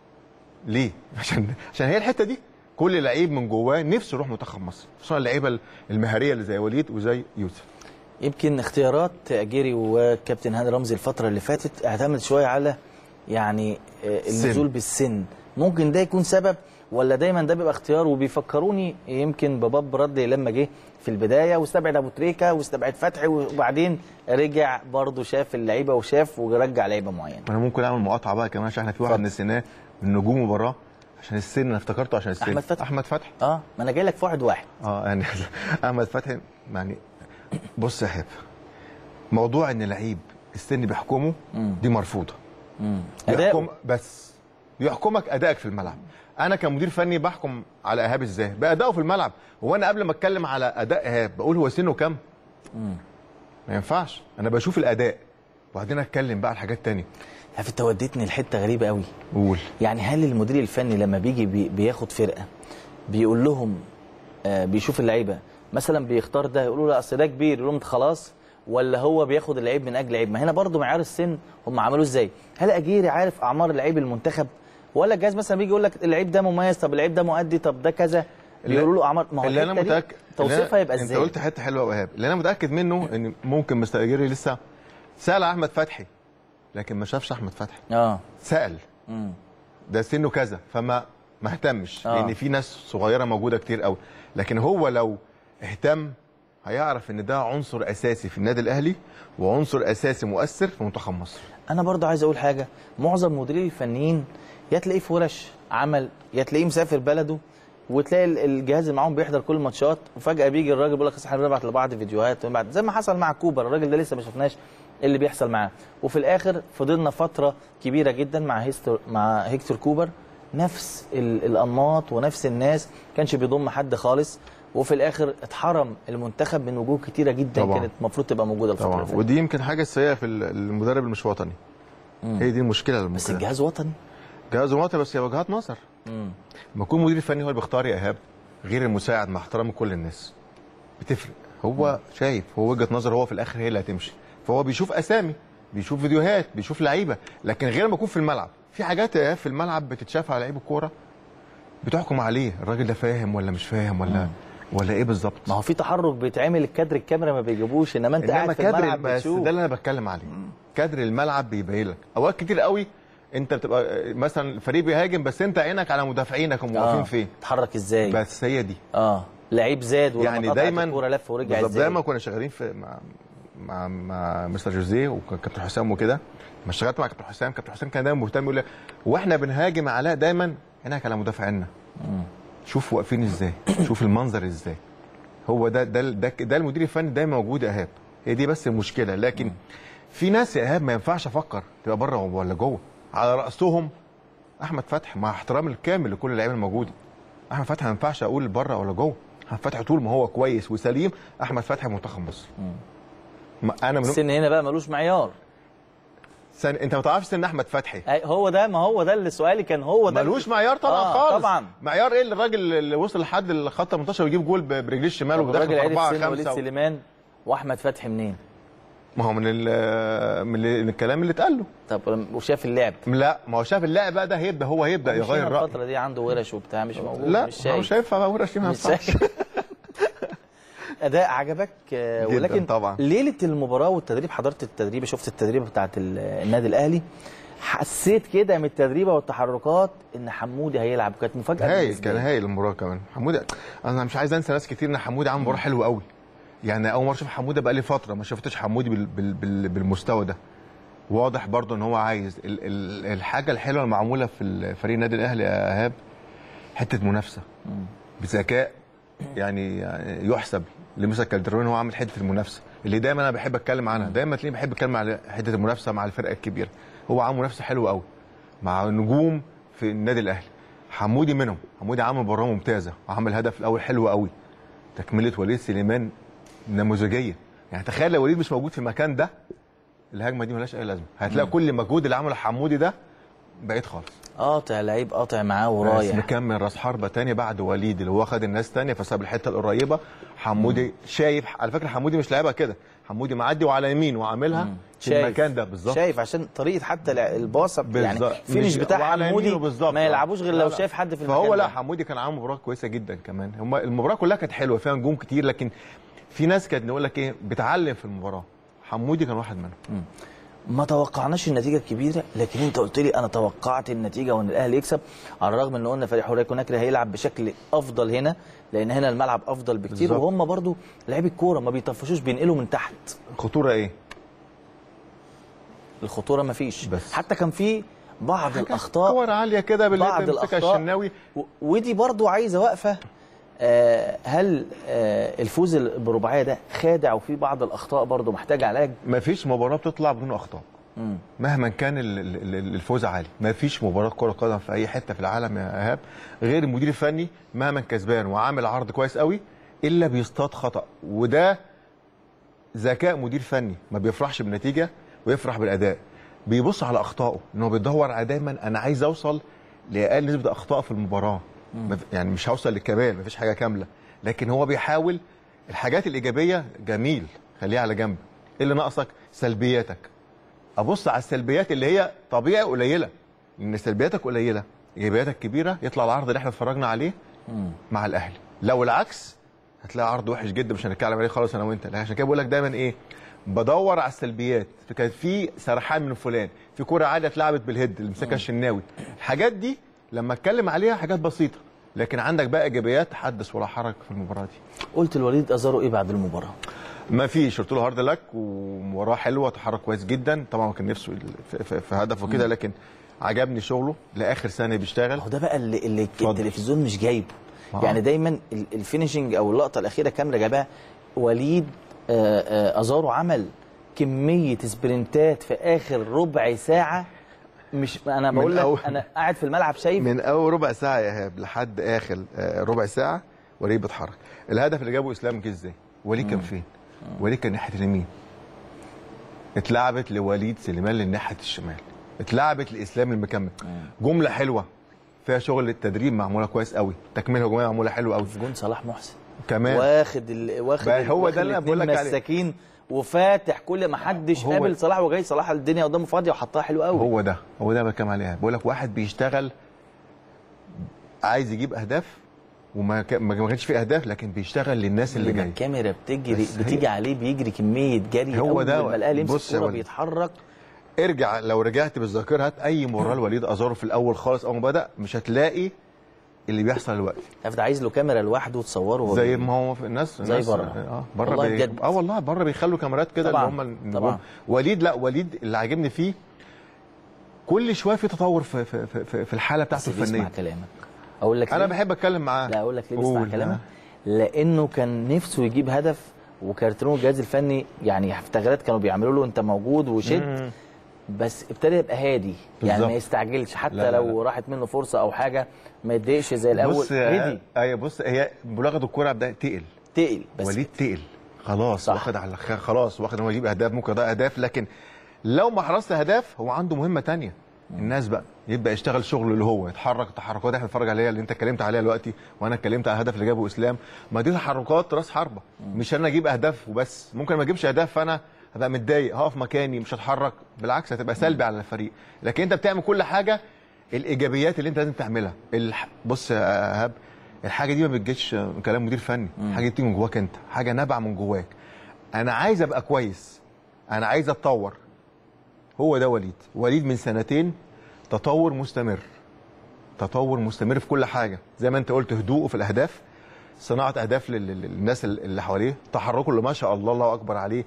ليه عشان عشان هي الحته دي كل لعيب من جواه نفسه يروح منتخب مصر خصوصا اللعيبه المهاريه اللي زي وليد وزي يوسف يمكن اختيارات اجيري وكابتن هاني رمزي الفتره اللي فاتت اعتمد شويه على يعني آه، النزول بالسن ممكن ده يكون سبب ولا دايما ده بيبقى اختيار وبيفكروني يمكن بباب بردي لما جه في البدايه واستبعد ابو تريكه واستبعد فتحي وبعدين رجع برضه شاف اللعيبه وشاف ورجع لعيبه معينه انا ممكن اعمل مقاطعه بقى كمان عشان احنا في واحد اتفضل. نسيناه من نجوم المباراه عشان السن انا افتكرته عشان السن أحمد فتحي. احمد فتحي اه ما انا جاي لك في واحد واحد اه يعني احمد فتحي يعني بص يا حب موضوع ان لعيب السن بيحكمه دي مرفوضه أداؤه. يحكم بس يحكمك ادائك في الملعب انا كمدير فني بحكم على ايهاب ازاي بادائه في الملعب هو انا قبل ما اتكلم على اداء ايهاب بقول هو سنه كام ما ينفعش انا بشوف الاداء وبعدين اتكلم بقى على حاجات تانية عارف انت وديتني لحته غريبه قوي قول يعني هل المدير الفني لما بيجي بي بياخد فرقه بيقول لهم آه بيشوف اللعيبه مثلا بيختار ده يقولوا لا اصل ده كبير يقول لهم انت خلاص ولا هو بياخد اللعيب من اجل لعيب ما هنا برضو معيار السن هم عملوه ازاي هل اجيري عارف اعمار اللعيب المنتخب ولا الجهاز مثلا بيجي يقول لك اللعيب ده مميز طب اللعيب ده مؤدي طب ده كذا بيقولوا له اعمار ما هو اللي انا الحتة دي متاكد توصيفها يبقى انت ازاي قلت حته حلوه وهاب اللي انا متاكد منه ان ممكن مستر اجيري لسه سال احمد فتحي لكن ما شافش احمد فتحي اه سال مم. ده سنه كذا فما ما اهتمش آه. لان في ناس صغيره موجوده كتير قوي لكن هو لو اهتم هيعرف ان ده عنصر اساسي في النادي الاهلي وعنصر اساسي مؤثر في منتخب مصر انا برضه عايز اقول حاجه معظم مديرين الفنيين يا تلاقيه في ورش عمل يا تلاقيه مسافر بلده وتلاقي ال- الجهاز اللي معاهم بيحضر كل الماتشات وفجاه بيجي الراجل بيقول لك أصل احنا بنبعت لبعض فيديوهات ونبعت زي ما حصل مع كوبر الراجل ده لسه ما شفناش اللي بيحصل معاه وفي الاخر فضلنا فتره كبيره جدا مع هيستور مع هيكتور كوبر نفس ال- الانماط ونفس الناس كانش بيضم حد خالص وفي الاخر اتحرم المنتخب من وجوه كتيره جدا طبعاً. كانت المفروض تبقى موجوده الفتره اللي طبعا فاتت ودي يمكن حاجه سيئه في ال- المدرب اللي مش وطني هي دي المشكله اللي بس ممكن الجهاز وطني جهاز وطني بس هي وجهات نظر لما يكون المدير الفني هو اللي بيختار يا ايهاب غير المساعد مع احترام كل الناس بتفرق هو شايف هو وجهه نظر هو في الاخر هي اللي هتمشي فهو بيشوف اسامي بيشوف فيديوهات بيشوف لعيبه لكن غير ما يكون في الملعب في حاجات يا إيهاب في الملعب بتتشاف على لعيب الكوره بتحكم عليه الراجل ده فاهم ولا مش فاهم ولا ولا ايه بالظبط ما هو في تحرك بيتعمل الكادر الكاميرا ما بيجيبوش انما انت انما قاعد في كادر الملعب بس بتشوف ده اللي انا بتكلم عليه كادر الملعب بيبين لك اوقات كتير قوي انت بتبقى مثلا الفريق بيهاجم بس انت عينك على مدافعينك هم واقفين فين اتحرك ازاي بس هي دي اه لعيب زاد ولما يعني قطعت دايما الكوره لف ورجع بالظبط ازاي دايما كنا شغالين في مع مع, مع مستر جوزيه وكابتن حسام وكده لما اشتغلت مع كابتن حسام كابتن حسام كان دايما مهتم يقول لي واحنا بنهاجم علاء دايما عينك على مدافعينا شوف واقفين ازاي شوف المنظر ازاي هو ده ده ده, ده المدير الفني دايما موجود يا ايهاب هي دي بس المشكله لكن في ناس يا ايهاب ما ينفعش افكر تبقى بره ولا جوه على راسهم احمد فتحي مع احترامي الكامل لكل اللعيبه الموجوده احمد فتحي ما ينفعش اقول بره ولا جوه احمد فتحي طول ما هو كويس وسليم احمد فتحي منتخب مصر ما انا من السن هنا بقى ملوش معيار سن... انت ما تعرفش سن احمد فتحي أي هو ده ما هو ده اللي سؤالي كان هو ده ملوش معيار طبعا آه، خالص طبعا. معيار ايه اللي الراجل اللي وصل لحد الخط 18 ويجيب جول ب- برجليه الشمال طب ودخل الراجل في عرف 4 سن وليد 5 سليمان واحمد فتحي منين ما هو من ال... من, ال... من الكلام اللي اتقال له طب وشاف اللعب لا ما هو شاف اللاعب بقى ده هيبدا هو هيبدا مش يغير هنا رايه الفتره دي عنده ورش وبتاع مش موجود لا مش ما هو شايف شايفها بقى ورش ما مش ينفعش شايف اداء عجبك آه، جداً ولكن طبعاً. ليله المباراه والتدريب حضرت التدريب شفت التدريبه بتاعت ال- النادي الاهلي حسيت كده من التدريبه والتحركات ان حمودي هيلعب كانت مفاجاه هايل بالنسبة كان لي. هايل المباراه كمان حموده انا مش عايز انسى ناس كتير ان حموده عامل مباراه حلوه قوي يعني اول مره اشوف حموده بقى لي فتره ما شفتش حمودي بال... بال... بال... بالمستوى ده واضح برضه ان هو عايز ال... ال... الحاجه الحلوه المعموله في ال- فريق النادي الاهلي يا ايهاب حته منافسه بذكاء يعني يعني يحسب لمسك كالدرون هو عامل حته المنافسه اللي دايما انا بحب اتكلم عنها دايما تلاقيني بحب اتكلم على حته المنافسه مع الفرقه الكبيره هو عامل منافسه حلوه قوي مع نجوم في النادي الاهلي حمودي منهم حمودي عامل مباراه ممتازه وعمل هدف الاول حلو قوي تكمله وليد سليمان نموذجيه يعني تخيل لو وليد مش موجود في المكان ده الهجمه دي ملهاش اي لازمه هتلاقي كل مجهود اللي عمله حمودي ده بعيد خالص قاطع لعيب قاطع معاه بس ورايح مكمل راس حربه تاني بعد وليد اللي هو خد الناس تانية فساب الحته القريبه حمودي شايف على فكره حمودي مش لاعبها كده حمودي معدي وعلى يمين وعاملها في شايف. المكان ده بالظبط شايف عشان طريقه حتى الع- الباصه يعني بالظبط. الفينش مش- بتاع وعلى حمودي يمينه بالظبط. ما يلعبوش غير لا لو لا. شايف حد في المكان فهو لا ده. حمودي كان عامل مباراه كويسه جدا كمان هم المباراه كلها كانت حلوه فيها نجوم كتير لكن في ناس كانت نقول لك ايه بتعلم في المباراه حمودي كان واحد منهم ما توقعناش النتيجه الكبيره لكن انت قلت لي انا توقعت النتيجه وان الاهلي يكسب على الرغم ان قلنا فريق حريه كوناكري هيلعب بشكل افضل هنا لان هنا الملعب افضل بكتير بالظبط. وهم برضو لعيبه الكوره ما بيطفشوش بينقلوا من تحت خطوره ايه الخطوره ما فيش بس. حتى كان في بعض الاخطاء كور عاليه كده باللي بعض بيمسكها الاخطاء الشناوي و- ودي برضو عايزه وقفه آه، هل آه، الفوز برباعيه ده خادع وفي بعض الاخطاء برضو محتاجه علاج ما فيش مباراه بتطلع بدون اخطاء مهما كان ال- ال- ال- الفوز عالي ما فيش مباراه كره قدم في اي حته في العالم يا ايهاب غير المدير الفني مهما كسبان وعامل عرض كويس قوي الا بيصطاد خطا وده ذكاء مدير فني ما بيفرحش بالنتيجه ويفرح بالاداء بيبص على اخطائه ان هو بيدور على دايما انا عايز اوصل لاقل نسبه اخطاء في المباراه ما في- يعني مش هوصل للكمال مفيش حاجه كامله لكن هو بيحاول الحاجات الايجابيه جميل خليها على جنب إيه اللي ناقصك سلبياتك ابص على السلبيات اللي هي طبيعي قليله لان سلبياتك قليله ايجابياتك كبيره يطلع العرض اللي احنا اتفرجنا عليه مع الاهلي لو العكس هتلاقي عرض وحش جدا مش هنتكلم عليه خالص انا وانت عشان كده بقول لك دايما ايه بدور على السلبيات كان في سرحان من فلان في كوره عاليه اتلعبت بالهيد اللي مسكها الشناوي الحاجات دي لما اتكلم عليها حاجات بسيطه لكن عندك بقى ايجابيات حدث ولا حرج في المباراه دي قلت الوليد ازارو ايه بعد المباراه ما فيش قلت له هارد لك ومباراه حلوه تحرك كويس جدا طبعا كان نفسه في, في, في هدف وكده لكن عجبني شغله لاخر سنه بيشتغل هو ده بقى اللي, اللي اتفضل. التلفزيون مش جايبه آه. يعني دايما ال- الفينشنج او اللقطه الاخيره كاميرا جابها وليد آه، آه، ازارو عمل كميه سبرنتات في اخر ربع ساعه مش انا من بقول لك أول- انا قاعد في الملعب شايف من اول ربع ساعه يا ايهاب لحد اخر آه، ربع ساعه وليد بيتحرك الهدف اللي جابه اسلام جه ازاي وليد كان فين وليد كان ناحيه اليمين اتلعبت لوليد سليمان لناحيه الشمال اتلعبت لاسلام المكمل جمله حلوه فيها شغل التدريب معموله كويس قوي تكمله هجوميه معموله حلوه قوي في جون صلاح محسن كمان واخد ال... واخد بقى ال- هو واخد ده اللي أنا الاتنين بقول لك عليه. مساكين وفاتح كل ما حدش هو- قابل صلاح وجاي صلاح الدنيا قدامه فاضيه وحطها حلو قوي هو ده هو ده اللي بتكلم عليها بقول لك واحد بيشتغل عايز يجيب اهداف وما كان- ما كانش فيه اهداف لكن بيشتغل للناس اللي لما جايه الكاميرا بتجري بس هي- بتيجي عليه بيجري كميه جري هو أول ده. ما الاهلي يمسك بص يا الكوره وليد. بيتحرك ارجع لو رجعت بالذاكره هات اي مباراه لوليد ازارو في الاول خالص اول ما بدا مش هتلاقي اللي بيحصل دلوقتي عارف ده عايز له كاميرا لوحده تصوره وهو زي بي- ما هو في الناس زي الناس- بره. اه بره والله بي... بجد. اه والله بره بيخلوا كاميرات كده اللي طبعاً. هم النجوم. طبعاً. وليد لا وليد اللي عاجبني فيه كل شويه في تطور في في في, في, في الحاله بتاعته بس بيسمع الفنيه كلامك اقول لك انا ليه؟ بحب اتكلم معاه لا اقول لك ليه بيسمع قول. كلامك لانه كان نفسه يجيب هدف وكارترون الجهاز الفني يعني في تغييرات كانوا بيعملوا له انت موجود وشد مم. بس ابتدى يبقى هادي يعني بالظبط. ما يستعجلش حتى لا، لا، لو راحت منه فرصه او حاجه ما يتضايقش زي الاول بص هدي ايوه بص هي ملاغه الكوره ده تقل تقل بس وليد تقل خلاص صح. واخد على خ- خلاص واخد ان هو يجيب اهداف ممكن يضيع اهداف لكن لو ما حرزت اهداف هو عنده مهمه تانية الناس بقى يبدا يشتغل شغله اللي هو يتحرك التحركات احنا بنتفرج عليها اللي انت اتكلمت عليها دلوقتي وانا اتكلمت على الهدف اللي جابه اسلام ما دي تحركات راس حربه مش انا اجيب اهداف وبس ممكن ما اجيبش اهداف فانا هبقى متضايق هقف مكاني مش هتحرك بالعكس هتبقى سلبي على الفريق لكن انت بتعمل كل حاجه الايجابيات اللي انت لازم تعملها الح... بص يا ايهاب الحاجه دي ما بتجيش من كلام مدير فني الحاجه دي بتيجي من جواك انت حاجه نابعه من جواك انا عايز ابقى كويس انا عايز اتطور هو ده وليد وليد من سنتين تطور مستمر تطور مستمر في كل حاجه زي ما انت قلت هدوءه في الاهداف صناعه اهداف لل- لل- للناس اللي حواليه تحركه اللي ما شاء الله الله اكبر عليه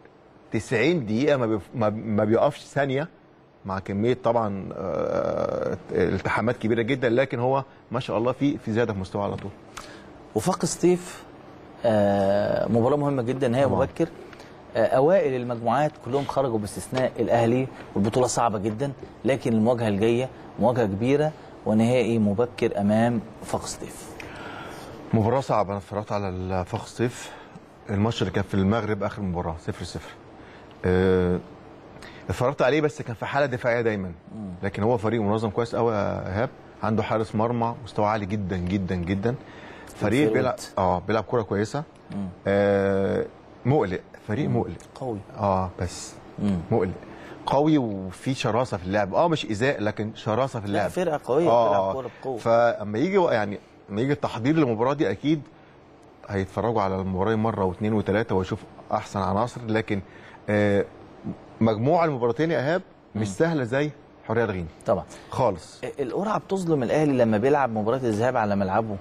90 دقيقه ما, بيف... ما... ما بيقفش ثانيه مع كميه طبعا آه، التحامات كبيره جدا لكن هو ما شاء الله في في زياده في مستواه على طول وفاق سطيف آه، مباراه مهمه جدا نهائي طبعاً. مبكر آه، اوائل المجموعات كلهم خرجوا باستثناء الاهلي والبطوله صعبه جدا لكن المواجهه الجايه مواجهه كبيره ونهائي مبكر امام فاق سطيف مباراة صعبة أنا اتفرجت على الفخ الصيف الماتش اللي كان في المغرب آخر مباراة 0 0 أه اتفرجت عليه بس كان في حالة دفاعية دايما لكن هو فريق منظم كويس قوي يا إيهاب عنده حارس مرمى مستوى عالي جدا جدا جدا فريق والفيرود. بيلعب اه بيلعب كورة كويسة آه مقلق فريق مقلق قوي اه بس مم. مقلق قوي وفي شراسة في اللعب اه مش إيذاء لكن شراسة في لا اللعب فرقه قويه بتلعب كوره بقوه فاما يجي يعني لما يجي التحضير للمباراه دي اكيد هيتفرجوا على المباراه مره واثنين وثلاثه ويشوف احسن عناصر لكن آه، مجموع المباراتين يا ايهاب مش سهله زي حريه الغين طبعا خالص القرعه بتظلم الاهلي لما بيلعب مباراه الذهاب على ملعبه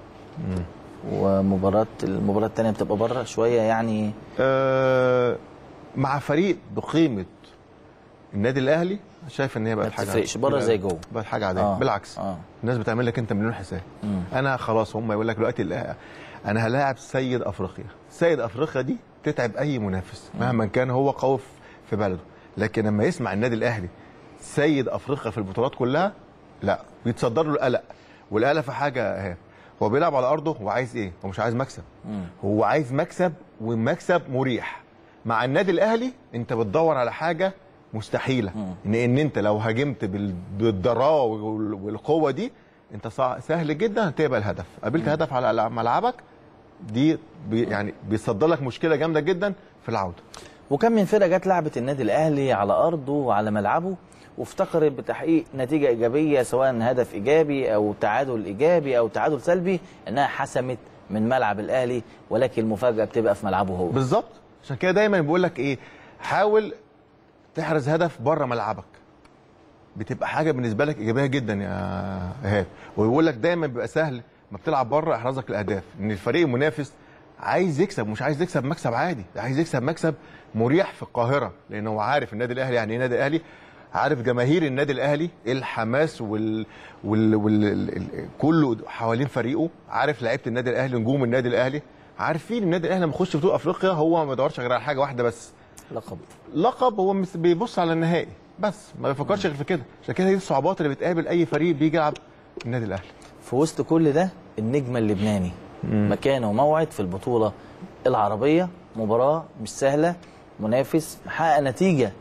ومباراه المباراه الثانيه بتبقى بره شويه يعني آه، مع فريق بقيمه النادي الاهلي شايف ان هي بقت ما حاجه بتفرقش بره زي جوه. بقت حاجه عاديه آه، بالعكس آه. الناس بتعمل لك انت مليون حساب مم. انا خلاص هم يقول لك دلوقتي لا، انا هلاعب سيد افريقيا سيد افريقيا دي تتعب اي منافس مهما كان هو قوي في بلده لكن لما يسمع النادي الاهلي سيد افريقيا في البطولات كلها لا بيتصدر له القلق والقلق في حاجه اهي هو بيلعب على ارضه هو عايز ايه هو مش عايز مكسب هو عايز مكسب ومكسب مريح مع النادي الاهلي انت بتدور على حاجه مستحيله ان ان انت لو هاجمت بال- بالضراوه وال- والقوه دي انت صع- سهل جدا هتقبل الهدف قابلت هدف على ملعبك دي بي يعني بيصدر لك مشكله جامده جدا في العوده وكم من فرقه جت لعبت النادي الاهلي على ارضه وعلى ملعبه وافتقرت بتحقيق نتيجه ايجابيه سواء هدف ايجابي او تعادل ايجابي او تعادل سلبي انها حسمت من ملعب الاهلي ولكن المفاجاه بتبقى في ملعبه هو بالظبط عشان كده دايما بيقول لك ايه حاول تحرز هدف بره ملعبك بتبقى حاجه بالنسبه لك ايجابيه جدا يا ايهاب ويقول لك دايما بيبقى سهل ما بتلعب بره احرازك الاهداف ان الفريق المنافس عايز يكسب مش عايز يكسب مكسب عادي عايز يكسب مكسب مريح في القاهره لان هو عارف النادي الاهلي يعني ايه نادي الاهلي عارف جماهير النادي الاهلي إيه الحماس وال, وال... وال... ال- ال- كله حوالين فريقه عارف لعيبه النادي الاهلي نجوم النادي الاهلي عارفين النادي الاهلي لما يخش بطوله افريقيا هو ما بيدورش غير على حاجه واحده بس لقب لقب هو مس- بيبص على النهائي بس ما بيفكرش غير في كده عشان كده دي الصعوبات اللي بتقابل اي فريق بيجي يلعب النادي الاهلي في وسط كل ده النجم اللبناني مكانه وموعد في البطولة العربية مباراة مش سهلة منافس محقق نتيجة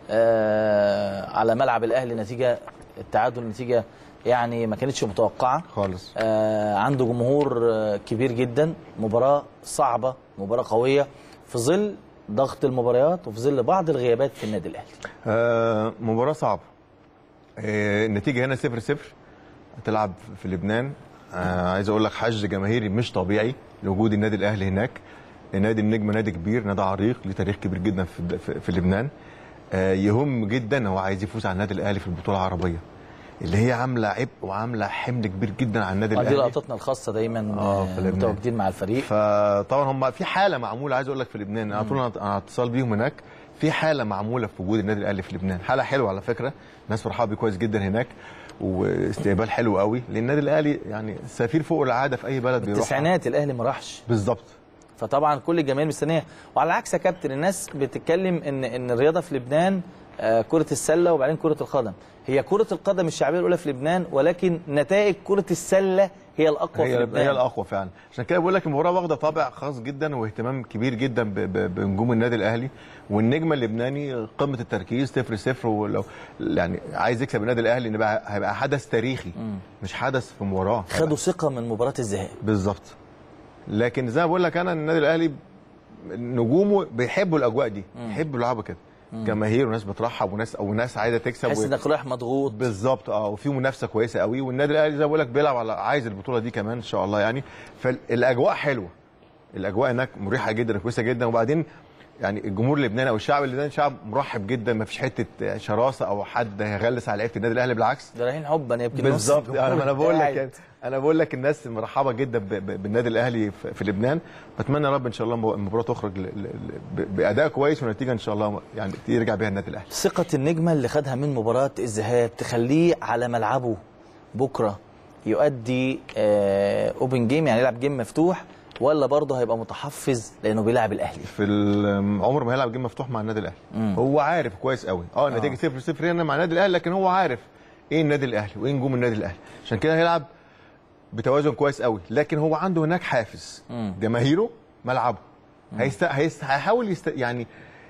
آه على ملعب الأهلي نتيجة التعادل نتيجة يعني ما كانتش متوقعة خالص آه عنده جمهور آه كبير جدا مباراة صعبة مباراة قوية في ظل ضغط المباريات وفي ظل بعض الغيابات في النادي الأهلي آه مباراه صعبه آه النتيجه هنا 0 0 هتلعب في لبنان آه عايز اقول لك حشد جماهيري مش طبيعي لوجود النادي الاهلي هناك نادي النجم نادي كبير نادي عريق ليه تاريخ كبير جدا في في, في لبنان آه يهم جدا هو عايز يفوز على النادي الاهلي في البطوله العربيه اللي هي عامله عبء وعامله حمل كبير جدا على النادي دي الاهلي لقطاتنا الخاصة دايما آه، في آه لبنان. متواجدين مع الفريق فطبعا هم في حاله معموله عايز اقول لك في لبنان انا طول انا على اتصال بيهم هناك في حاله معموله في وجود النادي الاهلي في لبنان حاله حلوه على فكره الناس فرحانه بيه كويس جدا هناك واستقبال حلو قوي لان النادي الاهلي يعني سفير فوق العاده في اي بلد بيروح التسعينات الأهلي ما راحش بالظبط فطبعا كل الجماهير مستنيه وعلى العكس يا كابتن الناس بتتكلم ان ان الرياضه في لبنان آه، كره السله وبعدين كره القدم هي كره القدم الشعبيه الاولى في لبنان ولكن نتائج كره السله هي الاقوى في هي لبنان هي الاقوى فعلا عشان كده بقول لك المباراه واخده طابع خاص جدا واهتمام كبير جدا ب- ب- بنجوم النادي الاهلي والنجم اللبناني قمه التركيز صفر صفر ولو يعني عايز يكسب النادي الاهلي ان بقى هيبقى حدث تاريخي مش حدث في مباراه خدوا ثقه من مباراه الذهاب بالظبط لكن زي ما بقول لك انا النادي الاهلي نجومه بيحبوا الاجواء دي بيحبوا يلعبوا كده جماهير وناس بترحب وناس او ناس عايزه تكسب تحس و... انك رايح مضغوط بالظبط اه وفي منافسه كويسه قوي والنادي الاهلي زي ما بقول لك بيلعب على عايز البطوله دي كمان ان شاء الله يعني فالاجواء حلوه الاجواء هناك مريحه جدا وكويسه جدا وبعدين يعني الجمهور اللبناني او الشعب اللبناني شعب مرحب جدا ما فيش حته شراسه او حد هيغلس على لعيبه النادي الاهلي بالعكس ده رايحين حبا يمكن نص بالظبط الجمهور انا انا بقول لك قاعد. يعني انا بقول لك الناس مرحبه جدا ب- ب- بالنادي الاهلي في في لبنان بتمنى يا رب ان شاء الله المباراه تخرج ل- ل- ل- ب- باداء كويس ونتيجه ان شاء الله يعني يرجع بيها النادي الاهلي ثقة النجمة اللي خدها من مباراة الذهاب تخليه على ملعبه بكرة يؤدي آه اوبن جيم يعني يلعب جيم مفتوح ولا برضه هيبقى متحفظ لانه بيلعب الاهلي في ال- عمره ما هيلعب جيم مفتوح مع النادي الاهلي هو عارف كويس قوي اه النتيجه 0 0 هنا مع النادي الاهلي لكن هو عارف ايه النادي الاهلي وايه نجوم النادي الاهلي عشان كده هيلعب بتوازن كويس قوي لكن هو عنده هناك حافز جماهيره ملعبه هيست... هيست... هيحاول يست... يعني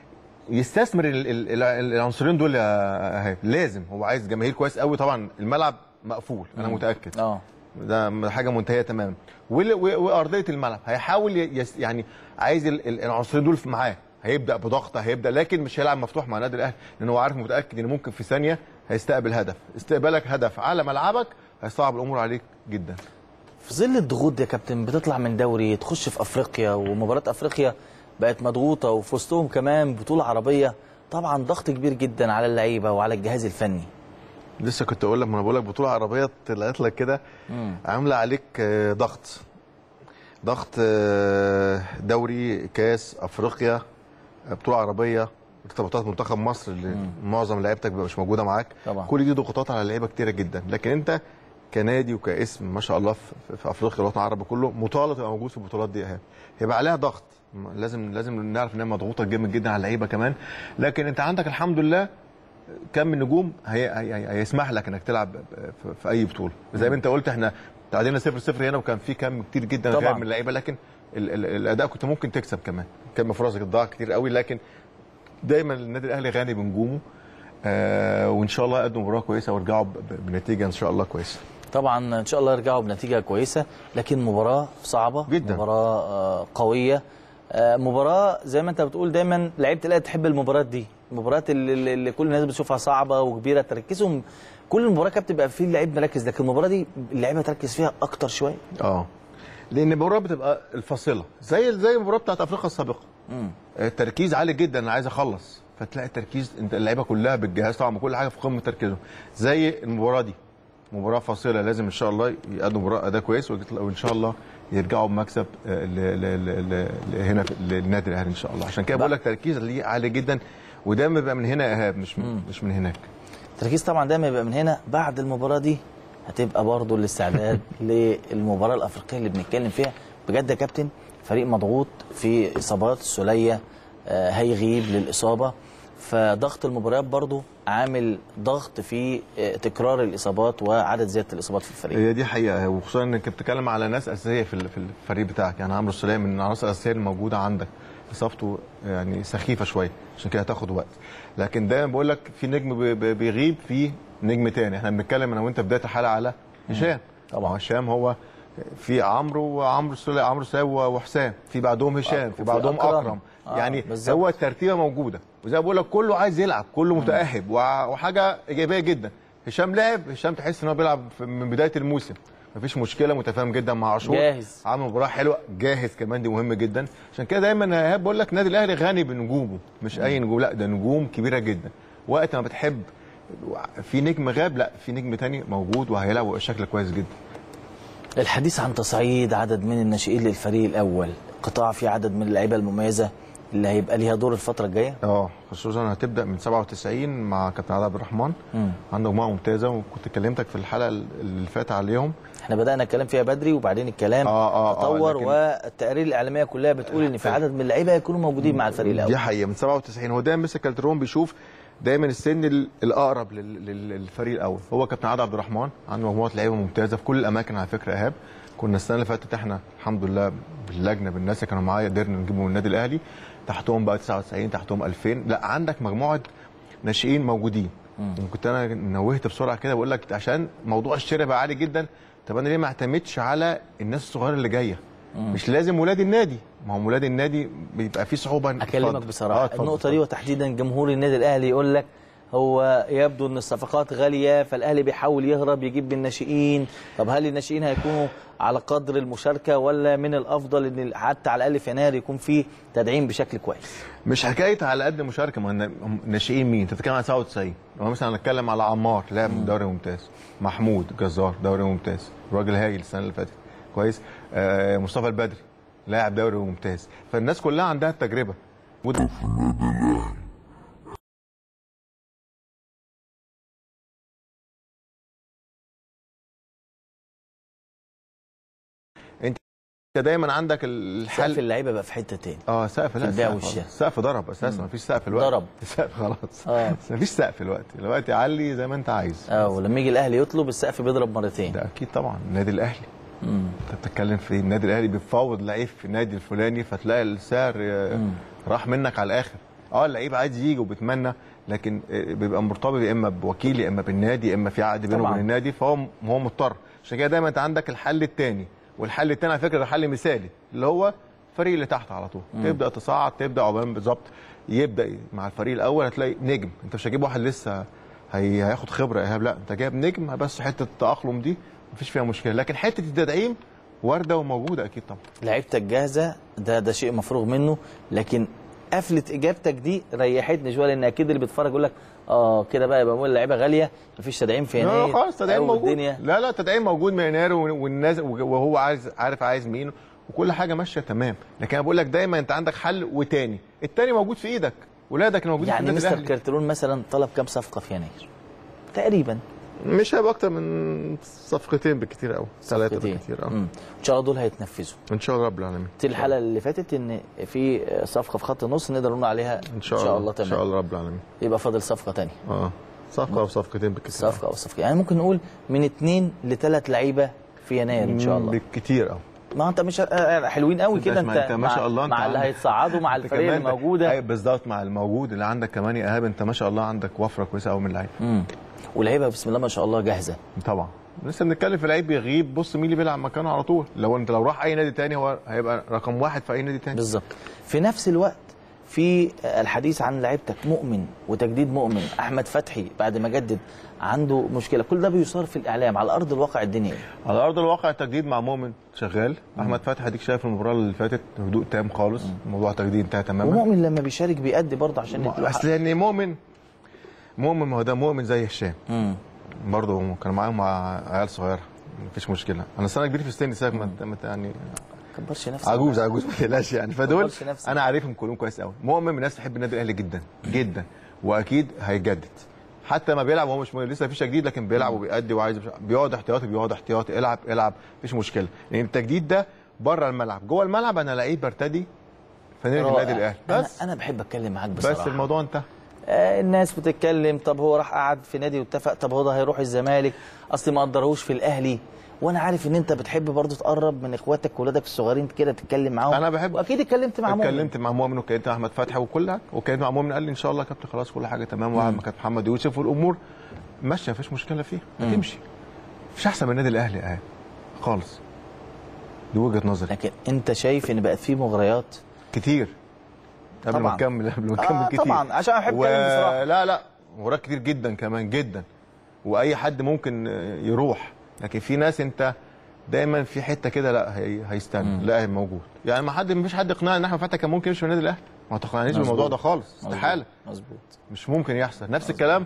يستثمر ال... ال... ال- العنصرين دول يا إيهاب. لازم هو عايز جماهير كويس قوي طبعا الملعب مقفول انا متاكد اه ده حاجه منتهيه تماما وال- و- وارضيه الملعب هيحاول ي- يس يعني عايز ال- ال- العنصرين دول في معاه هيبدا بضغط هيبدا لكن مش هيلعب مفتوح مع النادي الاهلي لان هو عارف متاكد ان ممكن في ثانيه هيستقبل هدف استقبالك هدف على ملعبك هيصعب الامور عليك جدا في ظل الضغوط دي يا كابتن بتطلع من دوري تخش في افريقيا ومباراه افريقيا بقت مضغوطه وفي وسطهم كمان بطوله عربيه طبعا ضغط كبير جدا على اللعيبه وعلى الجهاز الفني لسه كنت اقول لك ما انا بقول لك بطوله عربيه طلعت لك كده عامله عليك آه، ضغط ضغط آه، دوري كاس افريقيا آه، بطوله عربيه ارتباطات منتخب مصر اللي معظم لعيبتك بقى مش موجوده معاك طبعا. كل دي ضغوطات على لعيبه كتيره جدا لكن انت كنادي وكاسم ما شاء الله في, في افريقيا الوطن العربي كله مطالب تبقى موجود في البطولات دي اهي هيبقى عليها ضغط لازم لازم نعرف انها مضغوطه جامد جدا على اللعيبه كمان لكن انت عندك الحمد لله كم النجوم هي هي هي هيسمح لك انك تلعب في, في اي بطوله زي ما انت قلت احنا تعادلنا 0 0 هنا وكان في كم كتير جدا طبعاً. غير من اللعيبه لكن ال ال الاداء كنت ممكن تكسب كمان كان فرصك تضيع كتير قوي لكن دايما النادي الاهلي غني بنجومه آه وان شاء الله يقدموا مباراه كويسه ويرجعوا ب- ب- بنتيجه ان شاء الله كويسه طبعا ان شاء الله يرجعوا بنتيجه كويسه لكن مباراه صعبه جداً. مباراه آه، قويه آه، مباراه زي ما انت بتقول دايما لعيبه الاهلي تحب المباريات دي المباريات اللي, اللي- اللي كل الناس بتشوفها صعبه وكبيره تركيزهم كل المباراه كانت بتبقى فيه اللعيب مركز لكن المباراه دي اللعيبه تركز فيها اكتر شويه اه لان المباراه بتبقى الفاصله زي زي المباراه بتاعت افريقيا السابقه التركيز عالي جدا انا عايز اخلص فتلاقي التركيز انت اللعيبه كلها بالجهاز طبعا كل حاجه في قمه تركيزهم زي المباراه دي مباراه فاصله لازم ان شاء الله يقدموا مباراه اداء كويس ويطلع- وان شاء الله يرجعوا بمكسب آه، ل- ل- ل- ل- ل- هنا في- للنادي الاهلي ان شاء الله عشان كده بقول لك تركيز ليه عالي جدا وده بيبقى من هنا يا ايهاب مش من مش من هناك التركيز طبعا دايما يبقى من هنا بعد المباراه دي هتبقى برضه الاستعداد للمباراه الافريقيه اللي بنتكلم فيها بجد يا كابتن فريق مضغوط في اصابات السوليه آه، هيغيب للاصابه فضغط المباريات برضه عامل ضغط في آه، تكرار الاصابات وعدد زياده الاصابات في الفريق هي دي حقيقه وخصوصا انك بتتكلم على ناس اساسيه في ال- في الفريق بتاعك يعني عمرو السوليه من العناصر الاساسيه الموجوده عندك اصابته يعني سخيفه شويه عشان كده هتاخد وقت لكن دايما بقول لك في نجم بي- بي- بيغيب في نجم تاني احنا بنتكلم انا وانت بدايه الحلقه على هشام طبعا. هشام هو في عمرو وعمرو السوليه عمرو السوليه وحسام في بعدهم هشام في وفي بعدهم أكرم. اكرم آه، يعني بالظبط. هو الترتيبه موجوده وزي ما بقول لك كله عايز يلعب كله متاهب وع- وحاجه ايجابيه جدا هشام لعب هشام تحس ان هو بيلعب في- من بدايه الموسم مفيش مشكله متفاهم جدا مع عاشور جاهز. عامل مباراه حلوه جاهز كمان دي مهم جدا عشان كده دايما يا ايهاب بقول لك النادي الاهلي غني بنجومه مش اي نجوم لا ده نجوم كبيره جدا وقت ما بتحب في نجم غاب لا في نجم تاني موجود وهيلعب بشكل كويس جدا الحديث عن تصعيد عدد من الناشئين للفريق الاول قطاع فيه عدد من اللعيبه المميزه اللي هيبقى ليها دور الفتره الجايه اه خصوصا هتبدا من 97 مع كابتن عادل عبد الرحمن مم. عنده مجموعه ممتازه وكنت كلمتك في الحلقه اللي فاتت عليهم احنا بدانا الكلام فيها بدري وبعدين الكلام آه، آه، آه، تطور لكن- والتقارير الاعلاميه كلها بتقول ان في عدد من اللعيبه هيكونوا موجودين مع الفريق الاول دي حقيقه من 97 هو دايما مسك كالترون بيشوف دايما السن ال- الاقرب لل- لل- للفريق الاول هو كابتن عادل عبد الرحمن عنده مجموعه لعيبه ممتازه في كل الاماكن على فكره ايهاب كنا السنه اللي فاتت احنا الحمد لله باللجنه بالناس اللي كانوا معايا قدرنا نجيبهم من النادي الاهلي تحتهم بقى 99 تحتهم 2000 لا عندك مجموعه ناشئين موجودين وكنت انا نوهت بسرعه كده بقول لك عشان موضوع الشراء بقى عالي جدا طب انا ليه ما اعتمدش على الناس الصغيره اللي جايه مش لازم ولاد النادي ما هم ولاد النادي بيبقى فيه صعوبه اكلمك اتفضل. بصراحه آه، اتفضل، النقطه دي اتفضل. وتحديدا جمهور النادي الاهلي يقول لك هو يبدو ان الصفقات غاليه فالاهلي بيحاول يهرب يجيب بالناشئين طب هل الناشئين هيكونوا على قدر المشاركه ولا من الافضل ان حتى على الاقل في يناير يكون في تدعيم بشكل كويس مش حكايه على قد مشاركه ما النا- هم ناشئين مين انت بتتكلم على 97 لو مثلا هنتكلم على عمار لاعب من دوري ممتاز محمود جزار دوري ممتاز راجل هايل السنه اللي فاتت كويس آه مصطفى البدري لاعب دوري ممتاز فالناس كلها عندها التجربه وده انت دايما عندك الحل سقف اللعيبه بقى في حته تاني اه سقف لا البيع سقف والشراء. خلاص. السقف ضرب اساسا مفيش سقف الوقت ضرب. السقف خلاص آه. مفيش سقف الوقت الوقت يعلي زي ما انت عايز اه ولما يجي الاهلي يطلب السقف بيضرب مرتين ده اكيد طبعا النادي الاهلي مم. انت بتتكلم في إيه؟ النادي الاهلي بيفاوض لعيب في النادي الفلاني فتلاقي السعر آه، راح منك على الاخر اه اللعيب عايز يجي وبيتمنى لكن آه، بيبقى مرتبط يا اما بوكيل يا اما بالنادي يا اما في عقد بينه طبعاً. وبين النادي فهو هو مضطر عشان كده دايما انت عندك الحل الثاني والحل الثاني على فكره ده حل مثالي اللي هو الفريق اللي تحت على طول تبدا تصعد تبدا عقبال بالظبط يبدا مع الفريق الاول هتلاقي نجم انت مش هتجيب واحد لسه هي هياخد خبره يا ايهاب لا انت جايب نجم بس حته التاقلم دي مفيش فيها مشكله لكن حته التدعيم وارده وموجوده اكيد طبعا لعيبتك جاهزه ده ده شيء مفروغ منه لكن قفله اجابتك دي ريحتني شويه لان اكيد اللي بيتفرج يقول لك اه كده بقى يبقى بقول اللعيبه غاليه مفيش تدعيم في لا يناير خلاص تدعيم أو موجود الدنيا لا لا تدعيم موجود من يناير والناس وهو عايز عارف عايز مين وكل حاجه ماشيه تمام لكن انا بقول لك دايما انت عندك حل وتاني التاني موجود في ايدك ولادك الموجودين في يعني النادي مستر الاهلي كارترون مثلا طلب كام صفقه في يناير تقريبا مش هيبقى اكتر من صفقتين بالكتير قوي ثلاثه صفقتين. بالكتير اه مم. ان شاء الله دول هيتنفذوا ان شاء الله رب العالمين قلت الحلقه اللي فاتت ان في صفقه في خط النص نقدر نقول عليها ان شاء, الله تمام ان شاء الله رب العالمين يبقى فاضل صفقه ثانيه اه صفقه او صفقتين بالكتير صفقه او صفقه يعني ممكن نقول من اثنين لثلاث لعيبه في يناير ان شاء الله بالكتير قوي ما انت مش آه، حلوين قوي كده ما انت انت ما مع- شاء الله انت مع اللي عندك- هيتصعدوا مع انت الفريق كمان- اللي موجوده ايوه بالظبط مع الموجود اللي عندك كمان يا ايهاب انت ما شاء الله عندك وفره كويسه قوي من اللعيبه امم ولعيبه بسم الله ما شاء الله جاهزه طبعا لسه بنتكلم في لعيب بيغيب بص مين اللي بيلعب مكانه على طول لو انت لو راح اي نادي تاني هو هيبقى رقم واحد في اي نادي تاني بالظبط في نفس الوقت في الحديث عن لعيبتك مؤمن وتجديد مؤمن احمد فتحي بعد ما جدد عنده مشكله كل ده بيصار في الاعلام على ارض الواقع الدنيا إيه؟ على ارض الواقع التجديد مع مؤمن شغال احمد فتحي اديك شايف المباراه اللي فاتت هدوء تام خالص موضوع التجديد انتهى تماما ومؤمن لما بيشارك بيأدي برضه عشان نديله حق. اصل يعني مؤمن مؤمن ما هو ده مؤمن زي هشام مم. برضه كان معاهم مع عيال صغيره مفيش مشكله انا سنه كبير في السن ساعه ما ما- يعني كبرش نفسك عجوز عجوز ما تقلقش يعني فدول تكبرش نفسك. انا عارفهم كلهم كويس قوي مؤمن من الناس تحب النادي الاهلي جدا جدا واكيد هيجدد حتى ما بيلعب هو مش لسه مفيش تجديد لكن بيلعب وبيأدي وعايز بيقعد احتياطي بيقعد احتياطي العب العب مفيش مشكله لان التجديد ده بره الملعب جوه الملعب انا لقيت برتدي فنادي رائع. النادي الاهلي أنا, بس انا بحب اتكلم معاك بصراحه بس الموضوع انتهى آه الناس بتتكلم طب هو راح قعد في نادي واتفق طب هو ده هيروح الزمالك اصل ما قدرهوش في الاهلي وانا عارف ان انت بتحب برضه تقرب من اخواتك واولادك الصغيرين كده تتكلم معاهم أنا بحب- واكيد اتكلمت مع مؤمن اتكلمت مع مؤمن واتكلمت مع احمد فتحي وكل حاجه واتكلمت مع مؤمن قال لي ان شاء الله يا كابتن خلاص كل حاجه تمام وقعد مع كابتن محمد يوسف والامور ماشيه مفيش مشكله فيها هتمشي مفيش احسن من النادي الاهلي اهي خالص دي وجهه نظري لكن انت شايف ان بقت في مغريات كتير قبل طبعاً. ما نكمل قبل ما نكمل آه كتير طبعا عشان احب و... اتكلم بصراحه لا لا مباريات كتير جدا كمان جدا واي حد ممكن يروح لكن في ناس انت دايما في حته كده لا هي... هيستنى لا هي موجود يعني ما حد مفيش حد اقنعني ان احمد فتحي كان ممكن يمشي من النادي الاهلي ما تقنعنيش مظبوط. بالموضوع ده خالص استحاله مظبوط مش ممكن يحصل نفس الكلام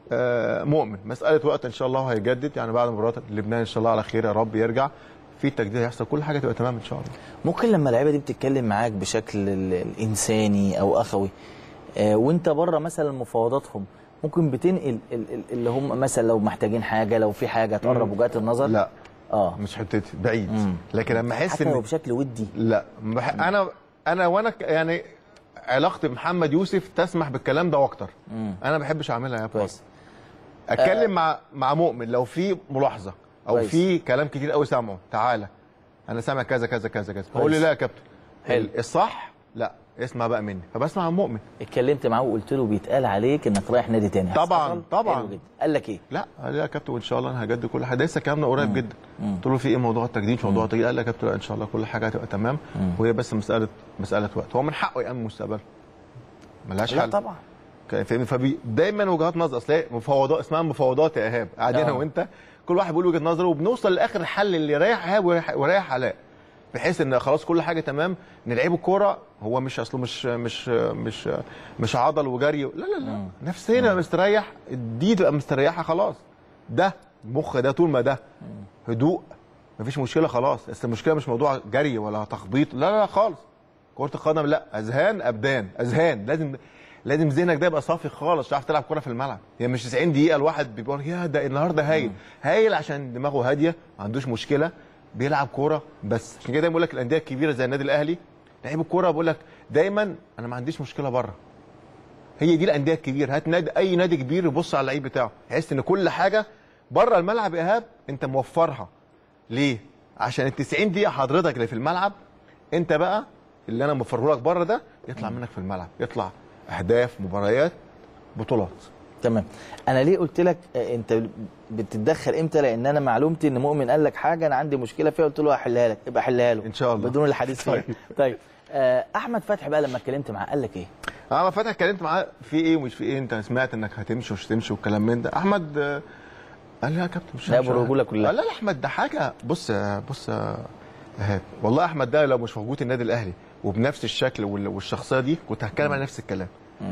آه مؤمن مساله وقت ان شاء الله هيجدد يعني بعد مباراه لبنان ان شاء الله على خير يا رب يرجع في تجديد هيحصل كل حاجه تبقى تمام ان شاء الله ممكن لما اللعيبه دي بتتكلم معاك بشكل ال- الانساني او اخوي آه، وانت بره مثلا مفاوضاتهم ممكن بتنقل ال- ال- اللي هم مثلا لو محتاجين حاجه لو في حاجه تقرب وجهات النظر لا اه مش حتتي بعيد مم. لكن لما احس حتى لو ان بشكل ودي لا بح... انا انا وانا ك- يعني علاقتي بمحمد يوسف تسمح بالكلام ده واكتر مم. انا ما بحبش اعملها يا كويس اتكلم مع مع مؤمن لو في ملاحظه او كويس. في كلام كتير قوي سامعه تعالى انا سامع كذا كذا كذا كذا فقول لي كويس. لا يا كابتن حلو. الصح لا اسمع بقى مني فبسمع عن مؤمن اتكلمت معاه وقلت له بيتقال عليك انك رايح نادي تاني طبعاً، حصل؟ طبعاً. حلو جدا. قال لك ايه لا قال لي يا كابتن وان شاء الله انا هجدد كل حاجه لسه كلامنا قريب جدا قلت له في ايه موضوع التجديد مش موضوع التجديد قال لي يا كابتن لا ان شاء الله كل حاجه هتبقى تمام وهي بس مساله مساله وقت هو من حقه يامن مستقبله ملهاش لا حل طبعا كان فاهمني فبي دايما وجهات نظر اصل هي مفاوضات اسمها مفاوضات يا ايهاب قاعدين انا آه. وانت كل واحد بيقول وجهه نظره وبنوصل لاخر الحل اللي يريح ايهاب ويريح- ويريح علاء بحيث ان خلاص كل حاجه تمام نلعبوا الكوره هو مش اصله مش مش مش مش عضل وجري لا لا لا نفسيا مستريح دي تبقى مستريحه خلاص ده المخ ده طول ما ده هدوء مفيش مشكله خلاص بس المشكله مش موضوع جري ولا تخبيط لا لا, لا خالص كرة القدم لا اذهان ابدان اذهان لازم لازم ذهنك ده يبقى صافي خالص تعرف تلعب كرة في الملعب هي مش 90 دقيقة الواحد بيقول يا ده النهارده هايل هايل عشان دماغه هادية ما عندوش مشكلة بيلعب كورة بس عشان كده دايما بقول لك الأندية الكبيرة زي النادي الأهلي لعيب الكورة بقول لك دايما أنا ما عنديش مشكلة بره هي دي الأندية الكبيرة هات نادي أي نادي كبير يبص على اللعيب بتاعه يحس إن كل حاجة بره الملعب يا إيهاب أنت موفرها ليه؟ عشان ال 90 دقيقة حضرتك اللي في الملعب أنت بقى اللي أنا موفره لك بره ده يطلع منك في الملعب يطلع أهداف مباريات بطولات تمام انا ليه قلت لك آه، انت بتتدخل امتى لان انا معلومتي ان مؤمن قال لك حاجه انا عندي مشكله فيها قلت له هحلها لك يبقى حلها له إن شاء الله. بدون الحديث فيها طيب. طيب آه، احمد فتحي بقى لما اتكلمت معاه قال لك ايه انا ما فتح اتكلمت معاه في ايه ومش في ايه انت سمعت انك هتمشي ومش هتمشي والكلام من ده احمد آه، قال لي يا كابتن مش لا، همشي. بالرجولة كلها. قال لا لا احمد ده حاجه بص يا- بص يا ايهاب والله احمد ده لو مش موجود النادي الاهلي وبنفس الشكل وال- والشخصيه دي كنت هتكلم على نفس الكلام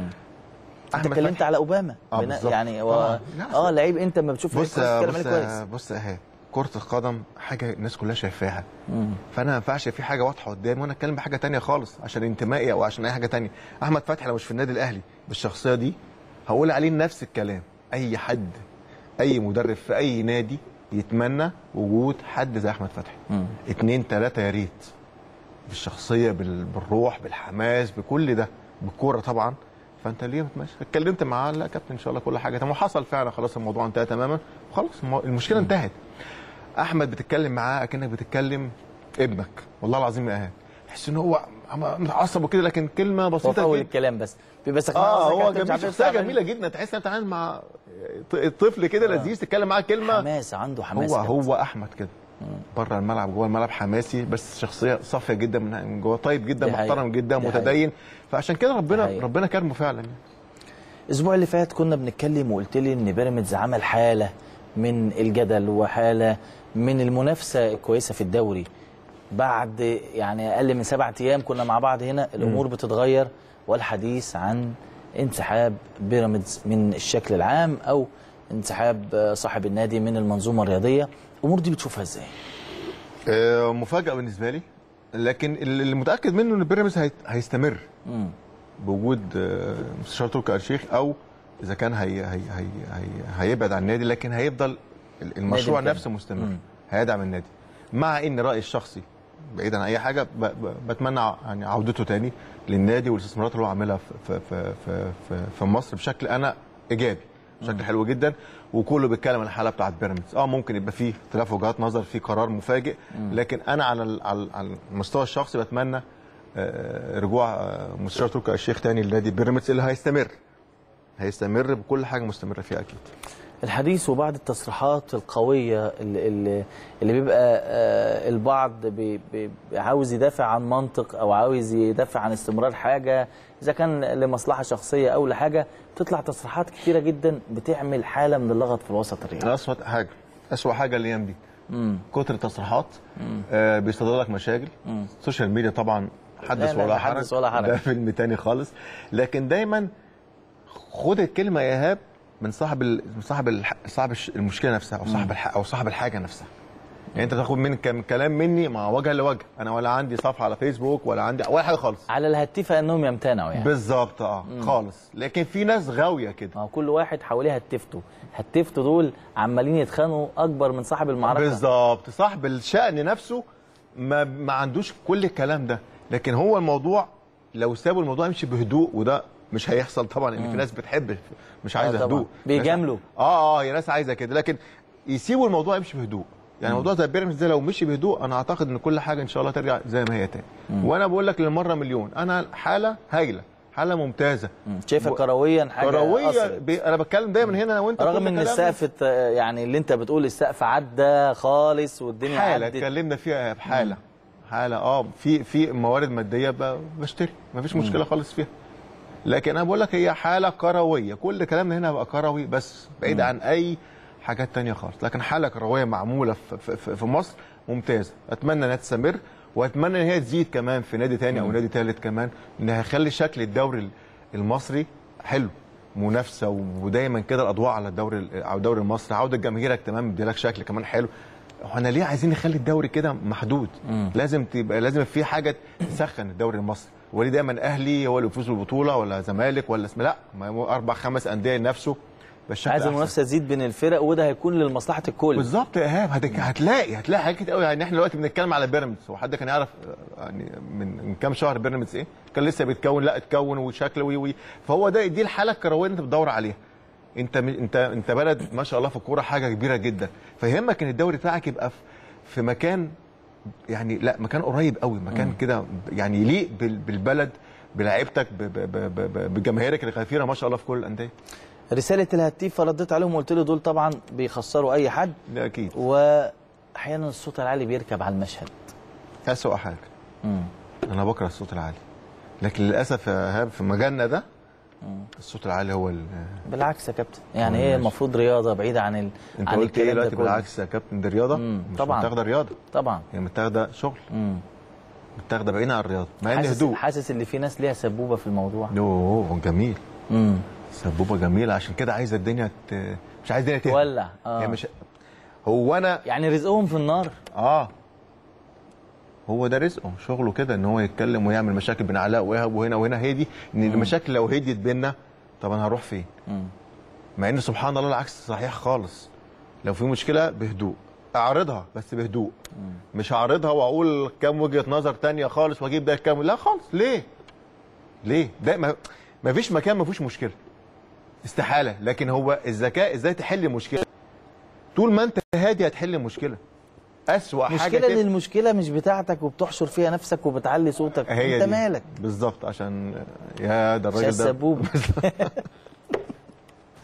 انت اتكلمت فتحي- على اوباما آه، بنا- بالظبط. يعني هو طبعاً. لا، اه لعيب انت ما بتشوف بص لعيب كويس بص تتكلم عليه كويس بص يا ايهاب كرة القدم حاجة الناس كلها شايفاها فانا ما ينفعش في حاجة واضحة قدامي وانا اتكلم بحاجة تانية خالص عشان انتمائي او عشان اي حاجة تانية احمد فتحي لو مش في النادي الاهلي بالشخصية دي هقول عليه نفس الكلام اي حد اي مدرب في اي نادي يتمنى وجود حد زي احمد فتحي اتنين تلاتة يا ريت بالشخصية بال- بالروح بالحماس بكل ده بالكورة طبعا فانت ليه ماشي اتكلمت معاه لا يا كابتن ان شاء الله كل حاجه تمام وحصل فعلا خلاص الموضوع انتهى تماما خلاص المو- المشكله انتهت احمد بتتكلم معاه اكنك بتتكلم ابنك والله العظيم يا ايهاب تحس ان هو عم- متعصب وكده لكن كلمه هو بسيطه طول كده الكلام بس بيبقى سخنان اه قصدك هو أنت مش جميل عارف شخصيه تعمل- جميله جدا تحس انك بتتعامل مع ط- طفل كده لذيذ تتكلم معاه كلمه حماس عنده حماس هو كابتن. هو احمد كده بره الملعب جوه الملعب حماسي بس شخصيه صافيه جدا من من جوه طيب جدا دي حقيقة. محترم جدا دي متدين فعشان كده دي ربنا حقيقة. ربنا كرمه فعلا يعني. الاسبوع اللي فات كنا بنتكلم وقلت لي ان بيراميدز عمل حاله من الجدل وحاله من المنافسه الكويسه في الدوري بعد يعني اقل من سبعة ايام كنا مع بعض هنا الامور بتتغير والحديث عن انسحاب بيراميدز من الشكل العام او انسحاب آه، صاحب النادي من المنظومه الرياضيه الامور دي بتشوفها ازاي آه، مفاجاه بالنسبه لي لكن اللي متاكد منه ان بيراميدز هي- هيستمر مم. بوجود آه، مستشار تركي آل الشيخ او اذا كان هي هي هي هي هيبعد عن النادي لكن هيفضل ال- المشروع مكمل. نفسه مستمر مم. هيدعم النادي مع ان رايي الشخصي بعيد عن اي حاجه ب- ب- بتمنى ع- يعني عودته تاني للنادي والاستثمارات اللي هو عاملها في في في في, في, في مصر بشكل انا ايجابي بشكل حلو جدا وكله بيتكلم عن الحاله بتاعت بيراميدز اه ممكن يبقى فيه اختلاف وجهات نظر في قرار مفاجئ لكن انا على ال- على على المستوى الشخصي بتمنى آه، رجوع آه، مستشار تركي آل الشيخ تاني لنادي بيراميدز اللي هيستمر هيستمر بكل حاجه مستمره فيها اكيد الحديث وبعض التصريحات القوية اللي, اللي, اللي بيبقى آه، البعض بي بي عاوز يدافع عن منطق أو عاوز يدافع عن استمرار حاجة إذا كان لمصلحة شخصية أو لحاجة تطلع تصريحات كتيرة جدا بتعمل حالة من اللغط في الوسط الرياضي اسوأ حاجه اسوأ حاجه الايام دي كتر التصريحات آه بيصدر لك مشاكل السوشيال ميديا طبعا لا، حدث لا، ولا حدث حرج ولا حرج. ده فيلم تاني خالص لكن دايما خد الكلمه يا ايهاب من صاحب ال... من صاحب الح... صاحب الش- المشكله نفسها او صاحب الح... او صاحب الحاجه نفسها يعني انت تاخد من كم- كلام مني مع وجها لوجه انا ولا عندي صفحه على فيسبوك ولا عندي ولا حاجه خالص على الهتيفة أنهم يمتنعوا يعني بالظبط اه خالص لكن في ناس غاويه كده ما هو كل واحد حواليه هتفته هتفته دول عمالين يتخانقوا أكبر من صاحب المعركة بالظبط صاحب الشأن نفسه ما ما عندوش كل الكلام ده لكن هو الموضوع لو سابوا الموضوع يمشي بهدوء وده مش هيحصل طبعا ان في ناس بتحب مش عايزه طبعاً. هدوء بيجاملوا. اه اه هي ناس عايزه كده لكن يسيبوا الموضوع يمشي بهدوء يعني موضوع زي بيراميدز ده لو مشي بهدوء انا اعتقد ان كل حاجه ان شاء الله ترجع زي ما هي تاني وانا بقول لك للمره مليون انا حاله هايله حاله ممتازه مم. شايفها كرويا حاجة كرويه أثرت. بي... انا بتكلم دايما هنا وانت رغم كل ان كلامنا السقف ات- يعني اللي انت بتقول السقف عدى خالص والدنيا حاله عدت اتكلمنا فيها بحاله حاله اه في في موارد ماديه ب- بشتري مفيش مشكله خالص فيها لكن انا بقول لك هي حاله كرويه كل كلامنا هنا بقى كروي بس بعيد عن اي حاجات تانية خالص لكن حاله كرويه معموله في, في, في- في مصر ممتازه اتمنى انها تستمر واتمنى ان هي تزيد كمان في نادي تاني او نادي تالت كمان ان هيخلي شكل الدوري المصري حلو منافسه ودايما كده الاضواء على الدوري على الدوري المصري عوده جماهيرك تمام بيديلك شكل كمان حلو احنا ليه عايزين نخلي الدوري كده محدود لازم تبقى لازم في حاجه تسخن الدوري المصري وليه دايما اهلي هو اللي يفوز بالبطوله ولا زمالك ولا اسم لا ما هو اربع خمس انديه نفسه بالشكل عايز أحسن. المنافسه تزيد بين الفرق وده هيكون لمصلحه الكل بالظبط يا ايهاب هتك- هتلاقي هتلاقي حاجات كتير قوي يعني احنا دلوقتي بنتكلم على بيراميدز هو حد كان يعرف آه، يعني من من كام شهر بيراميدز ايه؟ كان لسه بيتكون لا اتكون وشكل وي وي فهو ده دي الحاله الكرويه اللي انت بتدور عليها انت م- انت انت بلد ما شاء الله في الكوره حاجه كبيره جدا فيهمك ان الدوري بتاعك يبقى في, في مكان يعني لا مكان قريب قوي مكان كده يعني يليق بال- بالبلد بلاعيبتك ب- ب- ب- ب- بجماهيرك الغفيره ما شاء الله في كل الانديه رساله الهتيف رديت عليهم وقلت له دول طبعا بيخسروا اي حد ده اكيد واحيانا الصوت العالي بيركب على المشهد اسوء حاجه مم. انا بكره الصوت العالي لكن للاسف يا ايهاب في مجالنا ده الصوت العالي هو ال... بالعكس يا كابتن يعني ماشي. هي المفروض رياضه بعيده عن ال... انت عن قلت ايه الكلام ده دلوقتي كله. بالعكس يا كابتن دي رياضه مم، مش طبعاً. متاخده رياضه طبعا هي متاخده شغل مم. متاخده بعيد عن الرياضه مع ان حاسس هدوء حاسس ان في ناس ليها سبوبه في الموضوع اوه جميل امم سبوبه جميله عشان كده عايزه الدنيا ت... مش عايز الدنيا تهدى تولع اه هي مش هو انا يعني رزقهم في النار اه هو ده رزقه شغله كده ان هو يتكلم ويعمل مشاكل بين علاء وايهاب وهنا وهنا هي دي ان المشاكل لو هديت بينا طب انا هروح فين؟ مم. مع ان سبحان الله العكس صحيح خالص لو في مشكله بهدوء اعرضها بس بهدوء مش هعرضها واقول كام وجهه نظر تانية خالص واجيب ده كام لا خالص ليه؟ ليه؟ ده ما, ما فيش مكان ما فيهوش مشكله استحاله لكن هو الذكاء ازاي تحل مشكله طول ما انت هادي هتحل المشكله اسوأ حاجه مشكلة ان تبقى- المشكلة مش بتاعتك وبتحشر فيها نفسك وبتعلي صوتك هي انت دي. مالك بالظبط عشان يا ده عشان الراجل ده السبوب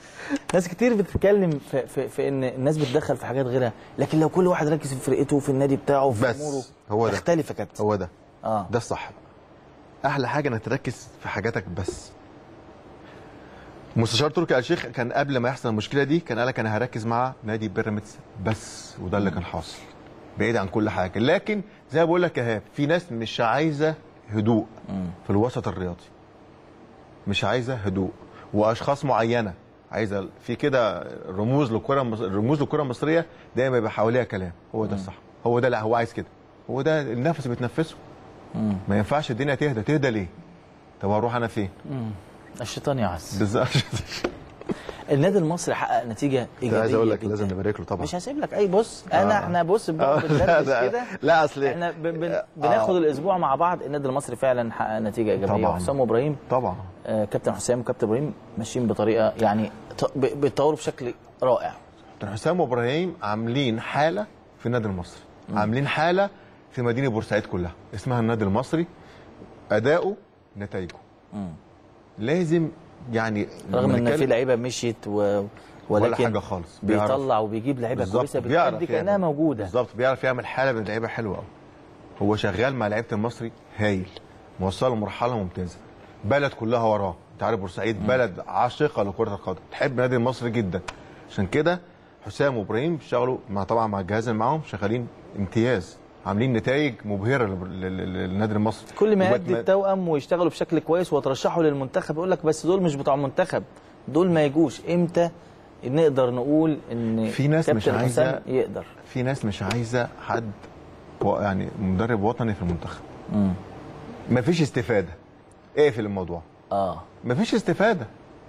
ناس كتير بتتكلم في, في, في ان الناس بتدخل في حاجات غيرها لكن لو كل واحد ركز في فرقته وفي النادي بتاعه وفي بس اموره هو ده. تختلف يا كابتن هو ده اه ده الصح احلى حاجه انك تركز في حاجاتك بس مستشار تركي آل الشيخ كان قبل ما يحصل المشكله دي كان قال لك انا هركز مع نادي بيراميدز بس وده اللي كان حاصل بعيد عن كل حاجه لكن زي ما بقول لك يا ايهاب في ناس مش عايزه هدوء في الوسط الرياضي مش عايزه هدوء واشخاص معينه عايزه في كده رموز للكره المص- رموز للكره المصريه دايما يبقى حواليها كلام هو ده الصح هو ده لا هو عايز كده هو ده النفس بتنفسه ما ينفعش الدنيا تهدى تهدى ليه طب اروح انا فين الشيطان يعز بالظبط النادي المصري حقق نتيجه ايجابيه عايز اقول لك جداً. لازم نبارك له طبعا مش هسيب لك اي بص انا آه. احنا بص آه، بنقعد لا بندردش ده- كده لا اصل احنا ب- بن- بناخد الاسبوع مع بعض النادي المصري فعلا حقق نتيجه ايجابيه طبعاً. وحسام ابراهيم طبعا آه، كابتن حسام وكابتن ابراهيم ماشيين بطريقه يعني ط- ب- بيتطوروا بشكل رائع كابتن حسام وابراهيم عاملين حاله في النادي المصري عاملين حاله في مدينه بورسعيد كلها اسمها النادي المصري اداؤه نتائجه لازم يعني رغم لما ان نتكلم- في لعيبه مشيت و... ولا ولكن حاجه خالص بيعرف- بيطلع وبيجيب لعيبه بالظبط، كويسه بيعرف بتأدي كانها يعمل. موجوده بالظبط بيعرف يعمل حاله من لعيبه حلوه قوي هو شغال مع لعيبه المصري هايل موصله لمرحله ممتازه بلد كلها وراه انت عارف بورسعيد بلد عاشقه لكره القدم تحب نادي المصري جدا عشان كده حسام وابراهيم اشتغلوا مع طبعا مع الجهاز اللي معاهم شغالين امتياز عاملين نتائج مبهره لل- لل- للنادي المصري كل ما وبتم- يدي التوأم ويشتغلوا بشكل كويس وترشحوا للمنتخب يقول لك بس دول مش بتوع منتخب دول ما يجوش امتى نقدر نقول ان في ناس مش كابتن عايزة- حسام يقدر في ناس مش عايزه حد و- يعني مدرب وطني في المنتخب مفيش استفاده اقفل الموضوع اه مفيش استفاده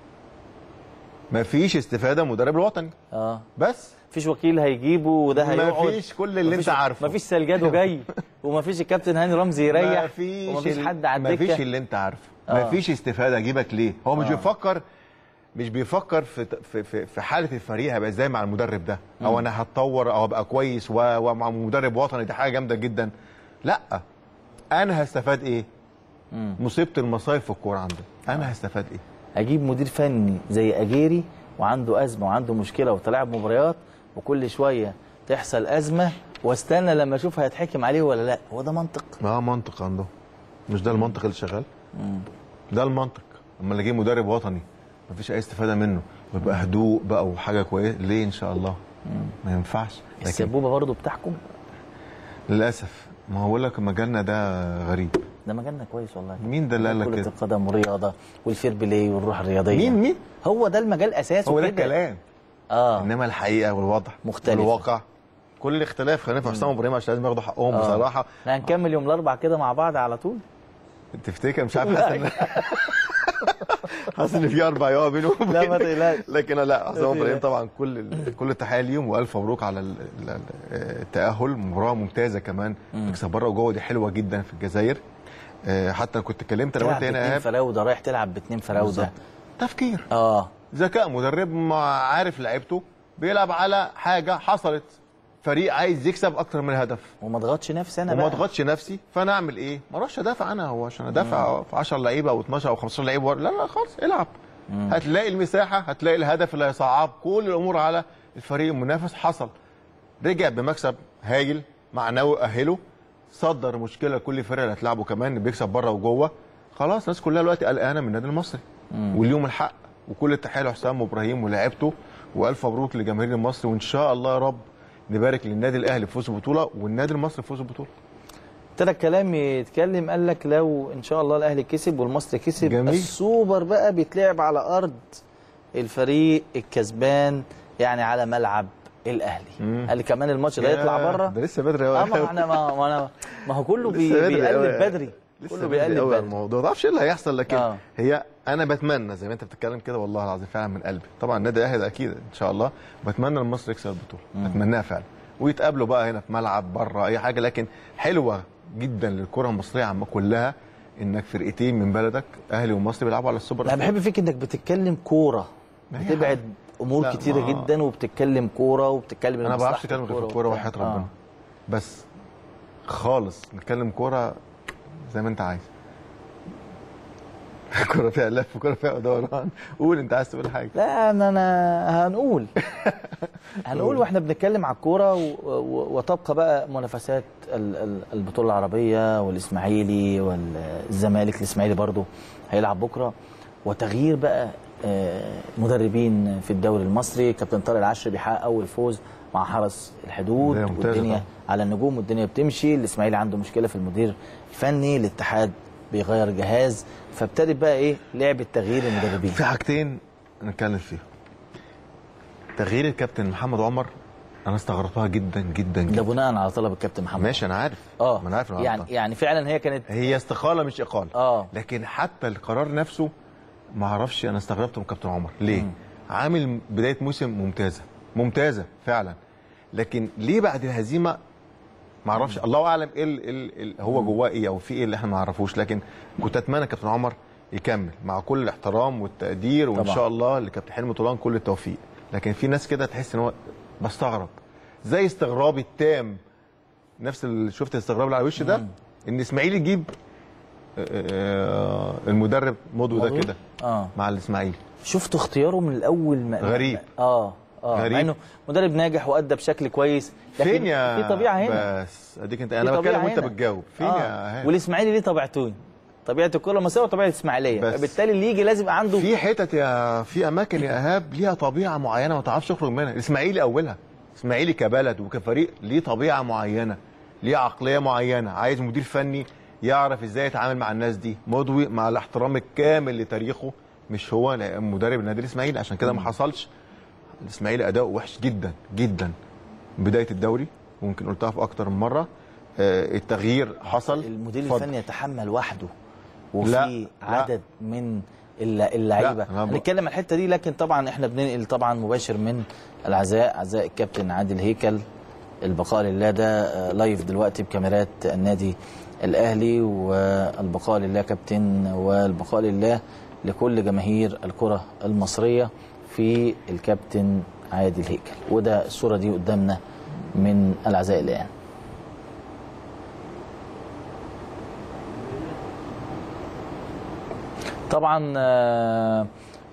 مفيش استفاده من المدرب الوطني اه بس مفيش وكيل هيجيبه وده هيقعد مفيش كل اللي مفيش- انت عارفه مفيش سلجادو جاي ومفيش الكابتن هاني رمزي يريح مفيش ومفيش ال- حد على مفيش الدكه اللي انت عارفه آه. مفيش استفاده اجيبك ليه هو مش بيفكر مش بيفكر في في في, في حاله الفريق هيبقى ازاي مع المدرب ده او انا هتطور او ابقى كويس و- ومع مدرب وطني دي حاجه جامده جدا لا انا هستفاد ايه مصيبه المصايب في الكوره عندنا انا هستفاد ايه اجيب مدير فني زي اجيري وعنده ازمه وعنده مشكله وتلاعب مباريات وكل شويه تحصل ازمه واستنى لما اشوف هيتحكم عليه ولا لا هو ده منطق ما منطق عنده مش ده المنطق اللي شغال ده المنطق لما اللي جه مدرب وطني مفيش اي استفاده منه ويبقى هدوء بقى وحاجه كويسه ليه ان شاء الله ما ينفعش لكن السبوبه برضه بتحكم للاسف ما هو بقول لك مجالنا ده غريب ده مجالنا كويس والله مين ده اللي قال لك كرة كده القدم والرياضه والفير بلاي والروح الرياضيه مين مين هو ده المجال اساسه هو ده كده. الكلام اه انما الحقيقه والوضع مختلفة. والواقع كل اختلاف خلينا في حسام ابراهيم عشان لازم ياخدوا حقهم بصراحه احنا هنكمل يوم الاربعاء كده مع بعض على طول تفتكر مش عارف حاسس ان حاسس ان في اربع يقع بينهم لا ما تقلقش لكن لا حسام تقلقش. ابراهيم طبعا كل ال- كل التحيه ليهم والف مبروك على ال- ال- التاهل مباراه ممتازه كمان نكسب بره وجوه دي حلوه جدا في الجزائر آه، حتى كنت اتكلمت انا تلعب قلت هنا باتنين ايهاب فراوده رايح تلعب باتنين فراوده بالظبط. تفكير اه ذكاء مدرب ما عارف لعيبته بيلعب على حاجه حصلت فريق عايز يكسب اكتر من هدف وما اضغطش نفسي انا وما بقى اضغطش نفسي فانا اعمل ايه؟ ما اروحش ادافع انا هو عشان ادافع في 10 لعيبه او 12 او 15 لعيب ورا لا لا خالص العب هتلاقي المساحه هتلاقي الهدف اللي هيصعب كل الامور على الفريق المنافس حصل رجع بمكسب هايل معنوي اهله صدر مشكله لكل فرقه اللي هتلعبه كمان بيكسب بره وجوه خلاص الناس كلها دلوقتي قلقانه من النادي المصري واليوم الحق وكل التحيه لحسام وابراهيم ولاعيبته والف مبروك لجماهير المصري وان شاء الله يا رب نبارك للنادي الاهلي في فوز البطوله والنادي المصري في فوز البطوله ابتدى الكلام يتكلم قال لك لو ان شاء الله الاهلي كسب والمصري كسب جميل. السوبر بقى بيتلعب على ارض الفريق الكسبان يعني على ملعب الاهلي قال لي كمان الماتش ده يطلع يا، بره ده لسه بدري قوي اه ما احنا ما ما, أنا ما هو كله بي لسه بدري بيقلب أوي. بدري لسه كله بدري بيقلب قوي بدري الموضوع ما اعرفش ايه اللي هيحصل لكن آه. آه. هي انا بتمنى زي ما انت بتتكلم كده والله العظيم فعلا من قلبي طبعا النادي الاهلي ده اكيد ان شاء الله بتمنى ان مصر يكسب البطوله بتمناها فعلا ويتقابلوا بقى هنا في ملعب بره اي حاجه لكن حلوه جدا للكره المصريه عامه كلها انك فرقتين من بلدك اهلي ومصري بيلعبوا على السوبر انا بحب فيك انك بتتكلم كوره ما هي بتبعد امور لا، كتيره ما- جدا وبتتكلم كوره وبتتكلم انا ما بعرفش لمصلحة اتكلم غير في الكوره وحياه وبتاع. ربنا بس خالص نتكلم كوره زي ما انت عايز كرة فيها لف وكرة فيها دوران قول انت عايز تقول حاجه لا انا انا هنقول هنقول واحنا بنتكلم على الكوره و- و- وتبقى بقى منافسات ال- ال- البطوله العربيه والاسماعيلي والزمالك الاسماعيلي برضو هيلعب بكره وتغيير بقى آه، مدربين في الدوري المصري كابتن طارق العشري بيحقق اول فوز مع حرس الحدود ده ممتاز والدنيا طبعا. على النجوم والدنيا بتمشي الاسماعيلي عنده مشكله في المدير الفني الاتحاد بيغير جهاز فابتدت بقى ايه لعبه تغيير المدربين في حاجتين نتكلم فيهم تغيير الكابتن محمد عمر انا استغربتها جدا جدا ده جدا بناء على طلب الكابتن محمد ماشي انا عارف اه ما انا عارف إن أنا يعني غلطان. يعني فعلا هي كانت هي استقاله مش اقاله اه لكن حتى القرار نفسه ما اعرفش انا استغربت من كابتن عمر ليه عامل بدايه موسم ممتازه ممتازه فعلا لكن ليه بعد الهزيمه ما اعرفش الله اعلم ايه ال- ال- ال- هو جواه ايه او في ايه اللي احنا ما نعرفوش لكن كنت اتمنى كابتن عمر يكمل مع كل الاحترام والتقدير وان طبعا. شاء الله لكابتن حلمي طولان كل التوفيق لكن في ناس كده تحس ان هو بستغرب زي استغرابي التام نفس اللي شفت الاستغراب اللي على وش ده ان اسماعيل يجيب آه، آه، المدرب مضو ده مضو؟ كده اه مع الاسماعيلي شفت اختياره من الاول ما غريب. اه اه غريب. مع انه مدرب ناجح وادى بشكل كويس لكن فين يا في طبيعه هنا بس اديك انت في انا طبيعة بتكلم وانت هنا. بتجاوب فين آه. يا هاني؟ والاسماعيلي ليه طبيعتين طبيعه الكره المصريه وطبيعه الاسماعيليه بس. فبالتالي اللي يجي لازم يبقى عنده في حتت يا في اماكن يا ايهاب ليها طبيعه معينه ما تعرفش تخرج منها الاسماعيلي اولها اسماعيلي كبلد وكفريق ليه طبيعه معينه ليه عقليه معينه عايز مدير فني يعرف ازاي يتعامل مع الناس دي مضوي مع الاحترام الكامل لتاريخه مش هو مدرب النادي الاسماعيلي عشان كده ما حصلش الاسماعيلي اداؤه وحش جدا جدا بدايه الدوري ممكن قلتها في اكتر من مره آه، التغيير حصل المدير اتفضل. الفني يتحمل وحده لا، وفي لا. عدد من الل- اللعيبه لا، أنا ب- هنتكلم عن الحته دي لكن طبعا احنا بننقل طبعا مباشر من العزاء عزاء الكابتن عادل هيكل البقاء لله ده آه، لايف دلوقتي بكاميرات النادي الاهلي والبقاء لله كابتن والبقاء لله لكل جماهير الكره المصريه في الكابتن عادل هيكل وده الصوره دي قدامنا من العزاء الان طبعا آه،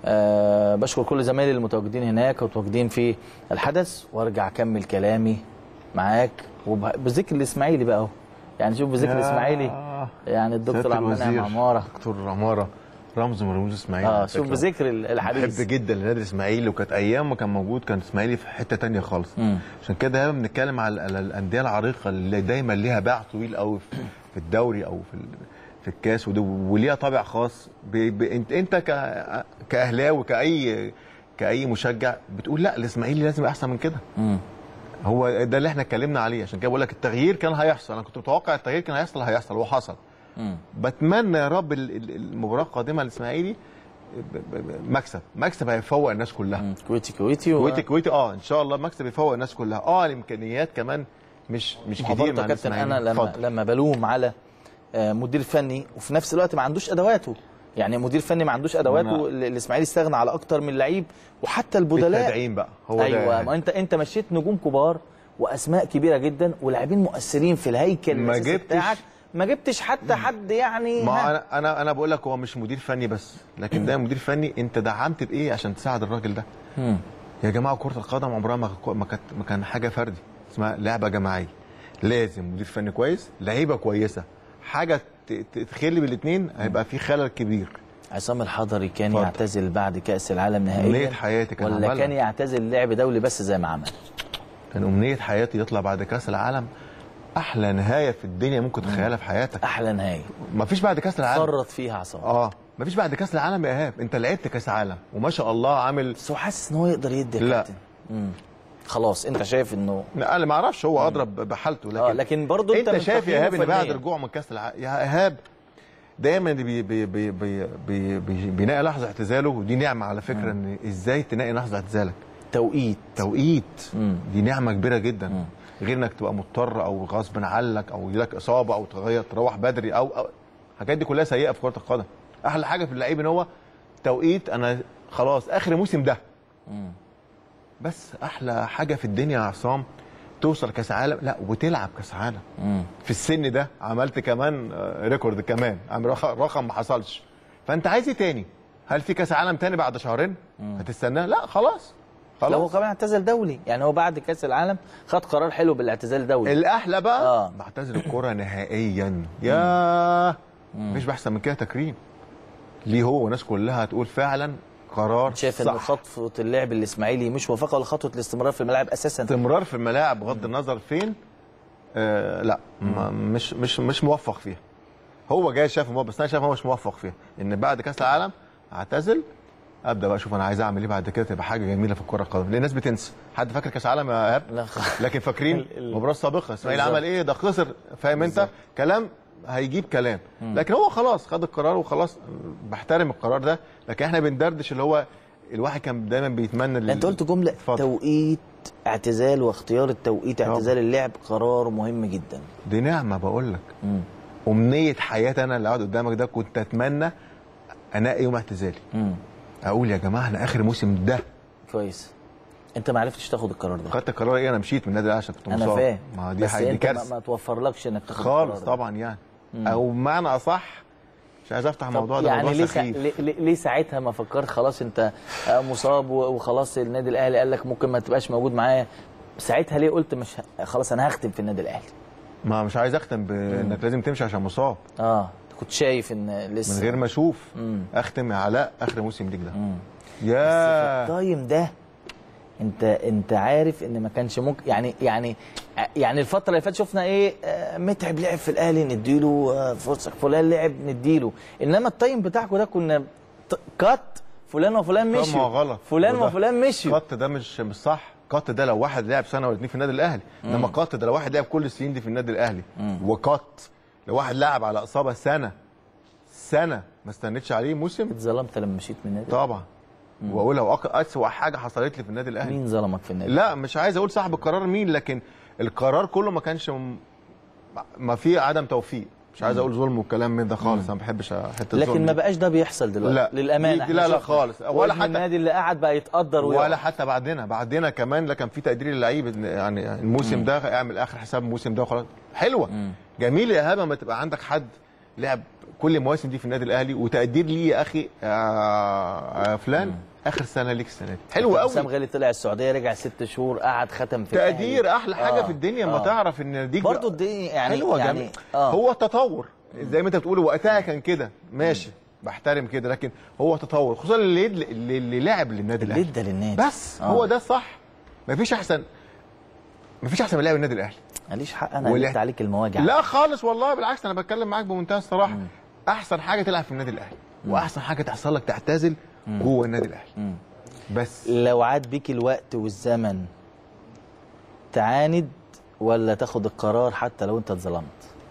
آه، بشكر كل زمايلي المتواجدين هناك ومتواجدين في الحدث وارجع اكمل كلامي معاك وبذكر الاسماعيلي بقى اهو يعني شوف بذكر يا الاسماعيلي يعني الدكتور سيادة عبد المنعم الوزير، عماره دكتور عماره رمز من رموز اسماعيل اه على شوف فكرة. بذكر ال- الحديث بحب جدا لنادي الاسماعيلي وكانت ايام ما كان موجود كان الاسماعيلي في حته تانية خالص مم. عشان كده دايما بنتكلم على على الانديه العريقه اللي دايما ليها باع طويل قوي في في الدوري او في ال- في الكاس وده وليها طابع خاص ب... ب... انت انت ك... كاهلاوي كاي كاي مشجع بتقول لا الاسماعيلي لازم يبقى احسن من كده مم. هو ده اللي احنا اتكلمنا عليه عشان كده بقول لك التغيير كان هيحصل انا كنت متوقع التغيير كان هيحصل هيحصل وحصل مم. بتمنى يا رب ال- ال- المباراه القادمه للاسماعيلي ب- ب- ب- مكسب مكسب هيفوق الناس كلها مم. كويتي كويتي و... كويتي كويتي اه ان شاء الله مكسب يفوق الناس كلها اه الامكانيات كمان مش مش ما هو كتير برضه مع يا كابتن الإسماعيلي. انا لما اتفضل. لما بلوم على آه، مدير فني وفي نفس الوقت ما عندوش ادواته يعني مدير فني ما عندوش ادواته أنا- ال- الاسماعيلي استغنى على اكتر من لعيب وحتى البدلاء بالتدعيم بقى هو ده ايوه ما انت انت مشيت نجوم كبار واسماء كبيره جدا ولاعبين مؤثرين في الهيكل ما الأساسي جبتش- بتاعك ما جبتش حتى حد يعني ما ها. انا انا انا بقول لك هو مش مدير فني بس لكن ده مدير فني انت دعمت بايه عشان تساعد الراجل ده مم. يا جماعه كره القدم عمرها ما ما كانت ما كان حاجه فردي اسمها لعبه جماعيه لازم مدير فني كويس لعيبه كويسه حاجه ت- ت- تخلي بالاثنين هيبقى في خلل كبير عصام الحضري كان اتفضل. يعتزل بعد كاس العالم نهائيا أمنية حياتي كان ولا عملها. كان يعتزل لعب دولي بس زي ما عمل كان امنيه حياتي يطلع بعد كاس العالم احلى نهايه في الدنيا ممكن تتخيلها في حياتك احلى نهائي ما فيش بعد كاس العالم فرط فيها عصام اه ما فيش بعد كاس العالم يا ايهاب انت لعبت كاس عالم وما شاء الله عامل بس هو حاسس ان هو يقدر يدي يا لا. كابتن مم. خلاص انت شايف انه انا ما اعرفش هو اضرب بحالته لكن اه لكن برضه انت انت من شايف يا ايهاب ان تقييمه بعد فنياً. رجوع من كاس العالم يا ايهاب دايما اللي بي بي بي بي بي بي بينقي لحظه اعتزاله ودي نعمه على فكره ان ازاي تنقي لحظه اعتزالك توقيت توقيت مم. دي نعمه كبيره جدا مم. غير انك تبقى مضطر او غصب عنك او يجيلك اصابه او تغير تروح بدري او, أو الحاجات دي كلها سيئه في كره القدم احلى حاجه في اللعيب ان هو توقيت انا خلاص اخر موسم ده مم. بس احلى حاجه في الدنيا يا عصام توصل كاس عالم لا وتلعب كاس عالم مم. في السن ده عملت كمان آه، ريكورد كمان عامل رخ- رقم ما حصلش فانت عايز ايه تاني هل في كاس عالم تاني بعد شهرين هتستناه لا خلاص لو هو خلاص كمان اعتزل دولي يعني هو بعد كاس العالم خد قرار حلو بالاعتزال الدولي الاحلى بقى آه. آه. بعتزل الكره نهائيا يا مش بحسن من كده تكريم ليه هو والناس كلها هتقول فعلا قرار شايف ان صح خطوه اللعب الاسماعيلي مش موافقه ولا خطوه الاستمرار في الملاعب اساسا استمرار في الملاعب بغض النظر فين آه لا ما مش مش مش موفق فيها هو جاي شايف موفق بس انا شايف هو مش موفق فيها ان بعد كاس العالم اعتزل ابدا بقى اشوف انا عايز اعمل ايه بعد كده تبقى حاجه جميله في الكره القدم لان الناس بتنسى حد فاكر كاس العالم يا ايهاب لا خ- لكن فاكرين ال- ال- المباراه السابقه اسماعيل بالظبط. عمل ايه ده خسر فاهم انت كلام هيجيب كلام لكن هو خلاص خد القرار وخلاص بحترم القرار ده لكن احنا بندردش اللي هو الواحد كان دايما بيتمنى ال- انت قلت جمله اتفضل. توقيت اعتزال واختيار التوقيت اعتزال اللعب قرار مهم جدا دي نعمه بقول لك مم. امنيه حياتي انا اللي قاعد قدامك ده كنت اتمنى انقي يوم اعتزالي مم. اقول يا جماعه انا اخر موسم ده كويس انت ما عرفتش تاخد القرار ده خدت القرار ايه انا مشيت من النادي الاهلي عشان كنت انا مصاب فاهم ما دي بس حاجه دي انت ما, كارثه ما توفرلكش انك تاخد خالص القرار ده. طبعا يعني او بمعنى اصح مش عايز افتح طب الموضوع ده يعني موضوع ليه, سا... سخيف ليه, ليه- ليه ساعتها ما فكرت خلاص انت آه، مصاب و- وخلاص النادي الاهلي قال لك ممكن ما تبقاش موجود معايا ساعتها ليه قلت مش ه... خلاص انا هختم في النادي الاهلي ما مش عايز اختم بانك لازم تمشي عشان مصاب اه كنت شايف ان لسه من غير ما اشوف مم. اختم يا علاء اخر موسم ليك ده مم. يا التايم ده انت انت عارف ان ما كانش ممكن يعني يعني يعني الفتره اللي فاتت شفنا ايه آه، متعب لعب في الاهلي نديله آه، فرصه فلان لعب نديله انما التايم بتاعكم ده كنا ت- كات فلان وفلان طب مشي ما هو غلط فلان وده وفلان مشي قط ده مش مش صح قط ده لو واحد لعب سنه ولا اتنين في النادي الاهلي انما قط ده لو واحد لعب كل السنين دي في النادي الاهلي وقط لو واحد لعب على اصابه سنه سنه ما استنيتش عليه موسم اتظلمت لما مشيت من النادي طبعا واقولها وأك- اسوأ حاجه حصلت لي في النادي الاهلي مين ظلمك في النادي لا مش عايز اقول صاحب القرار مين لكن القرار كله ما كانش م... ما فيه عدم توفيق مش عايز اقول ظلم والكلام من ده خالص انا ما بحبش حته الظلم لكن ما دي. بقاش ده بيحصل دلوقتي لا. للامانه دي- احنا لا لا شفنا. خالص. ولا ولا حتى- حتى النادي اللي قاعد بقى يتقدر ولا ويقف. حتى بعدنا بعدنا كمان لا كان في تقدير للعيب إن يعني الموسم ده اعمل اخر حساب الموسم ده وخلاص حلوه جميل يا ايهاب لما تبقى عندك حد لعب كل المواسم دي في النادي الاهلي وتقدير ليه يا اخي آه، آه، فلان اخر سنه ليك السنه دي حلو حسام قوي غالي طلع السعوديه رجع ست شهور قعد ختم في تقدير الأهلي. احلى حاجه آه. في الدنيا اما آه. تعرف ان دي برضه الدنيا يعني حلوه يعني جميل آه. هو تطور زي ما انت بتقول وقتها كان كده ماشي بحترم كده لكن هو تطور خصوصا اللي اللي, اللي لعب للنادي اللي الاهلي ادى للنادي بس آه. هو ده الصح مفيش احسن مفيش احسن من لاعب النادي الاهلي ماليش حق انا ولا- قلت عليك المواجع لا خالص والله بالعكس انا بتكلم معاك بمنتهى الصراحه احسن حاجه تلعب في النادي الاهلي واحسن حاجه تحصل لك تعتزل جوه النادي الاهلي بس لو عاد بيك الوقت والزمن تعاند ولا تاخد القرار حتى لو انت اتظلمت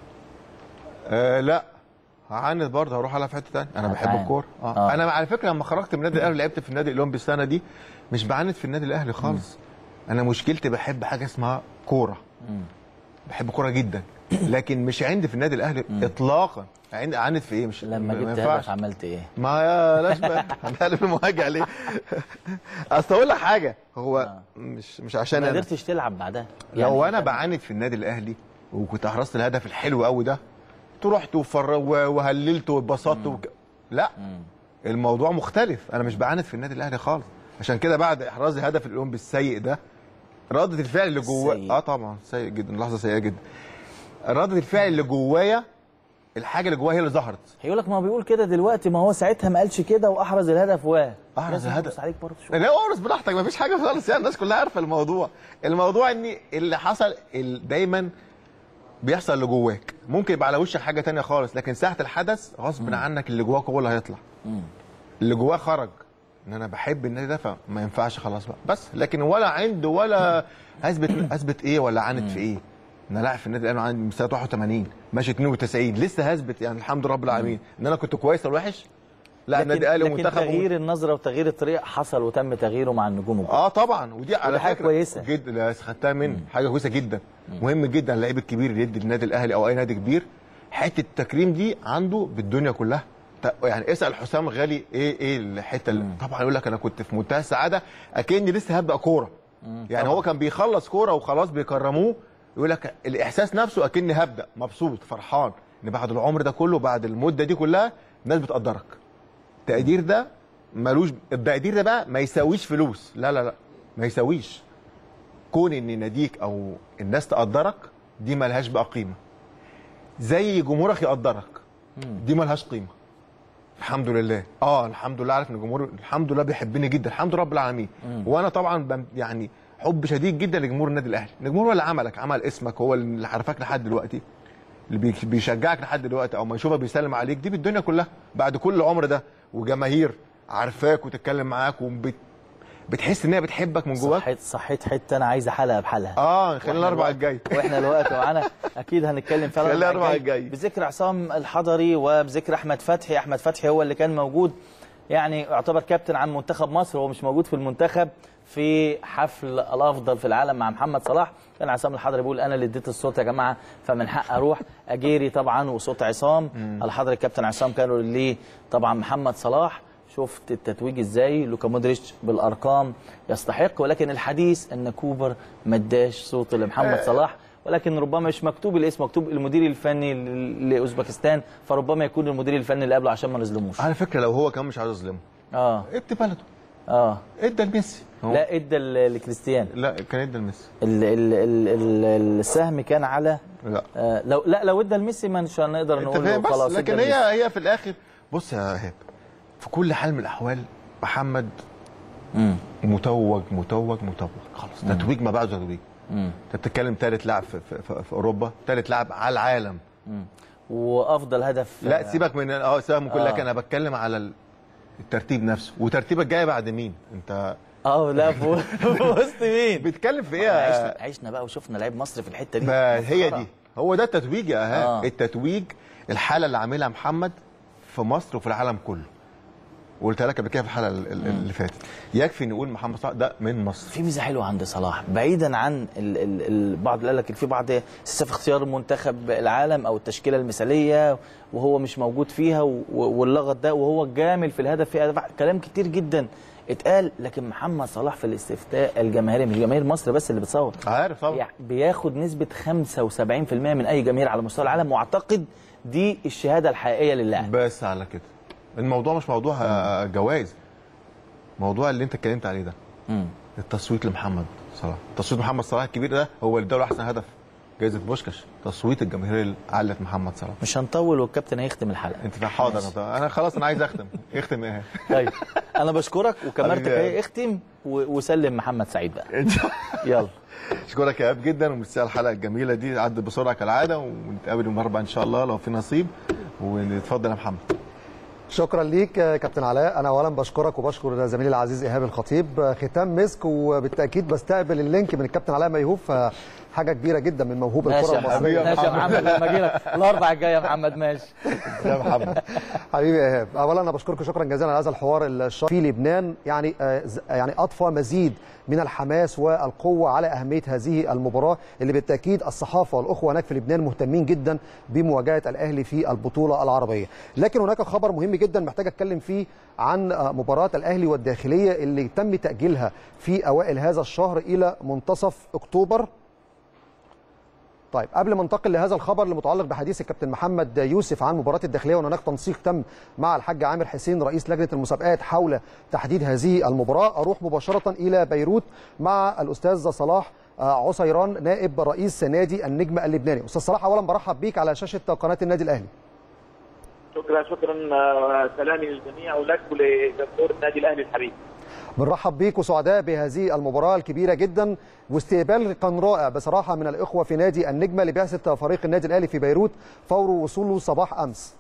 آه لا هعاند برضه هروح على في حته ثانيه انا بحب هتعاند. الكوره آه. آه. آه. انا على فكره لما خرجت من النادي الاهلي لعبت في النادي الاولمبي السنه دي مش بعاند في النادي الاهلي خالص انا مشكلتي بحب حاجه اسمها كوره بحب كوره جدا لكن مش عندي في النادي الاهلي اطلاقا عندي عاند في ايه مش لما ما جبت ينفعش. هدف عملت ايه ما يا لاش بقى هنقلب المواجهه ليه اصل اقول لك حاجه هو مش مش عشان ما انا قدرتش تلعب بعدها لو انا أنت- بعاند في النادي الاهلي وكنت احرزت الهدف الحلو قوي ده رحت وفر و- وهللت واتبسطت وك... لا الموضوع مختلف انا مش بعاند في النادي الاهلي خالص عشان كده بعد احراز الهدف الاولمبي السيء ده ردة الفعل اللي جوايا السيء. اه طبعا سيء جدا لحظه سيئه جدا ردة الفعل اللي جوايا الحاجه اللي جوايا هي اللي ظهرت هيقول لك ما هو بيقول كده دلوقتي ما هو ساعتها ما قالش كده واحرز الهدف و أحرز لازم الهدف. أبص عليك برضه شويه لا اورس براحتك مفيش حاجه خالص يعني الناس كلها عارفه الموضوع الموضوع ان اللي حصل ال- دايما بيحصل اللي جواك ممكن يبقى على وشك حاجه تانية خالص لكن ساعه الحدث غصب عنك اللي جواك هو اللي هيطلع اللي جواه خرج ان انا بحب النادي ده فما ينفعش خلاص بقى بس لكن ولا عند ولا اثبت اثبت ايه ولا عاند في ايه ان انا لاعب في النادي الاهلي عندي من سنه 81 ماشي 92 لسه هثبت يعني الحمد لله رب العالمين ان انا كنت كويس ولا وحش لا النادي الاهلي لكن ومنتخب تغيير النظره وتغيير الطريقه حصل وتم تغييره مع النجوم الكبار. اه طبعا ودي على حاجة فكرة كويسة. جدا لا خدتها مني حاجه كويسه جدا مهم جدا اللعيب الكبير اللي يدي النادي الاهلي او اي نادي كبير حته التكريم دي عنده بالدنيا كلها ت- يعني اسال حسام غالي ايه ايه الحته اللي طبعا يقول لك انا كنت في منتهى السعاده اكني لسه هبدا كوره يعني هو كان بيخلص كوره وخلاص بيكرموه يقول لك الاحساس نفسه اكني هبدا مبسوط فرحان ان بعد العمر ده كله بعد المده دي كلها الناس بتقدرك التقدير ده ملوش التقدير ده بقى ما يساويش فلوس لا لا لا ما يساويش كون ان ناديك او الناس تقدرك دي ملهاش بقى قيمه زي جمهورك يقدرك دي ملهاش قيمه الحمد لله اه الحمد لله عارف ان الجمهور الحمد لله بيحبني جدا الحمد لله رب العالمين وانا طبعا بم- يعني حب شديد جدا لجمهور النادي الاهلي الجمهور هو اللي عملك عمل اسمك هو اللي عرفك لحد دلوقتي اللي بي- بيشجعك لحد دلوقتي او ما يشوفك بيسلم عليك دي بالدنيا كلها بعد كل العمر ده وجماهير عارفاك وتتكلم معاك وبت بتحس ان هي بتحبك من جواك صحيت صحيت حته انا عايزه حلقه بحالها اه خلينا الاربع الوقت- الجاي واحنا الوقت معانا اكيد هنتكلم فعلا خليها الأربعاء الأربعاء الجاي. بذكر عصام الحضري وبذكر احمد فتحي احمد فتحي هو اللي كان موجود يعني يعتبر كابتن عن منتخب مصر هو مش موجود في المنتخب في حفل الافضل في العالم مع محمد صلاح كان عصام الحضري بيقول انا اللي اديت الصوت يا جماعه فمن حق اروح اجيري طبعا وصوت عصام الحضري كابتن عصام كانوا ليه طبعا محمد صلاح شفت التتويج ازاي لوكا مودريتش بالارقام يستحق ولكن الحديث ان كوبر ما اداش صوت لمحمد صلاح ولكن ربما مش مكتوب الاسم مكتوب المدير الفني ل- لاوزبكستان فربما يكون المدير الفني اللي قبله عشان ما نظلموش على فكره لو هو كان مش عايز يظلمه اه ادي بلده اه ادى لميسي هو- لا ادى ل- لكريستيان لا كان ادى لميسي ال ال ال ال السهم كان على لا آه لو لا لو ادى لميسي ما مش هنقدر انت نقول فاهم له خلاص بس لكن ادى هي لميسي. هي في الاخر بص يا ايهاب في كل حال من الاحوال محمد مم. متوج متوج متوج خلاص تتويج ما بعده تتويج مم. انت بتتكلم ثالث لاعب في, في, في, في اوروبا ثالث لاعب على العالم وافضل هدف لا سيبك من اه سيبك من كل آه. لكن انا بتكلم على ال- الترتيب نفسه وترتيبك جاي بعد مين انت اه لا في في وسط مين بتتكلم في ايه عشنا يا- عشنا بقى وشفنا لعيب مصر في الحته دي ما هي مسخرة. دي هو ده التتويج يا ايهاب آه. التتويج الحاله اللي عاملها محمد في مصر وفي العالم كله وقلت لك قبل كده في الحلقه ال- ال- اللي فاتت يكفي نقول محمد صلاح ده من مصر في ميزه حلوه عند صلاح بعيدا عن ال ال ال بعض قال لك في بعض اساسا في اختيار منتخب العالم او التشكيله المثاليه وهو مش موجود فيها و- واللغط ده وهو جامل في الهدف في هدف كلام كتير جدا اتقال لكن محمد صلاح في الاستفتاء الجماهيري مش جماهير مصر بس اللي بتصوت عارف طبعا يعني بياخد نسبه 75% من اي جماهير على مستوى العالم واعتقد دي الشهاده الحقيقيه للاعب بس على كده الموضوع مش موضوع آه، جوائز موضوع اللي انت اتكلمت عليه ده مم. التصويت لمحمد صلاح تصويت محمد صلاح الكبير ده هو اللي اداله احسن هدف جائزه بوشكاش تصويت الجماهير اللي علت محمد صلاح مش هنطول والكابتن هيختم الحلقه انت حاضر أنا- انا خلاص انا عايز اختم اختم ايه طيب انا بشكرك وكاميرتك حبيبي. اهي اختم و- وسلم محمد سعيد بقى يلا اشكرك يا ايهاب جدا وميرسي على الحلقه الجميله دي عدت بسرعه كالعاده ونتقابل يوم الاربعاء ان شاء الله لو في نصيب ونتفضل يا محمد شكرا ليك آه، كابتن علاء انا اولا بشكرك وبشكر زميلي العزيز ايهاب الخطيب آه، ختام مسك وبالتاكيد بستقبل اللينك من الكابتن علاء ميهوف آه، حاجه كبيره جدا من موهوب ماشي الكره يا حبيبي المصريه ماشي يا محمد لما اجي لك الاربع الجايه يا محمد ماشي يا محمد حبيبي يا ايهاب اولا انا بشكرك شكرا جزيلا على هذا الحوار الشيق في لبنان يعني آه، ز- يعني اضفى مزيد من الحماس والقوه على اهميه هذه المباراه اللي بالتاكيد الصحافه والاخوه هناك في لبنان مهتمين جدا بمواجهه الاهلي في البطوله العربيه لكن هناك خبر مهم جدا محتاج اتكلم فيه عن آه، مباراه الاهلي والداخليه اللي تم تاجيلها في اوائل هذا الشهر الى منتصف اكتوبر طيب قبل ما انتقل لهذا الخبر المتعلق بحديث الكابتن محمد يوسف عن مباراه الداخليه وان هناك تنسيق تم مع الحاج عامر حسين رئيس لجنه المسابقات حول تحديد هذه المباراه اروح مباشره الى بيروت مع الاستاذ صلاح آه، عسيران نائب رئيس نادي النجم اللبناني استاذ صلاح اولا برحب بيك على شاشه قناه النادي الاهلي شكرا شكرا آه، سلامي للجميع ولك ولجمهور النادي الاهلي الحبيب بنرحب بيك وسعداء بهذه المباراه الكبيره جدا واستقبال كان رائع بصراحه من الاخوه في نادي النجمه لبعثه فريق النادي الاهلي في بيروت فور وصوله صباح امس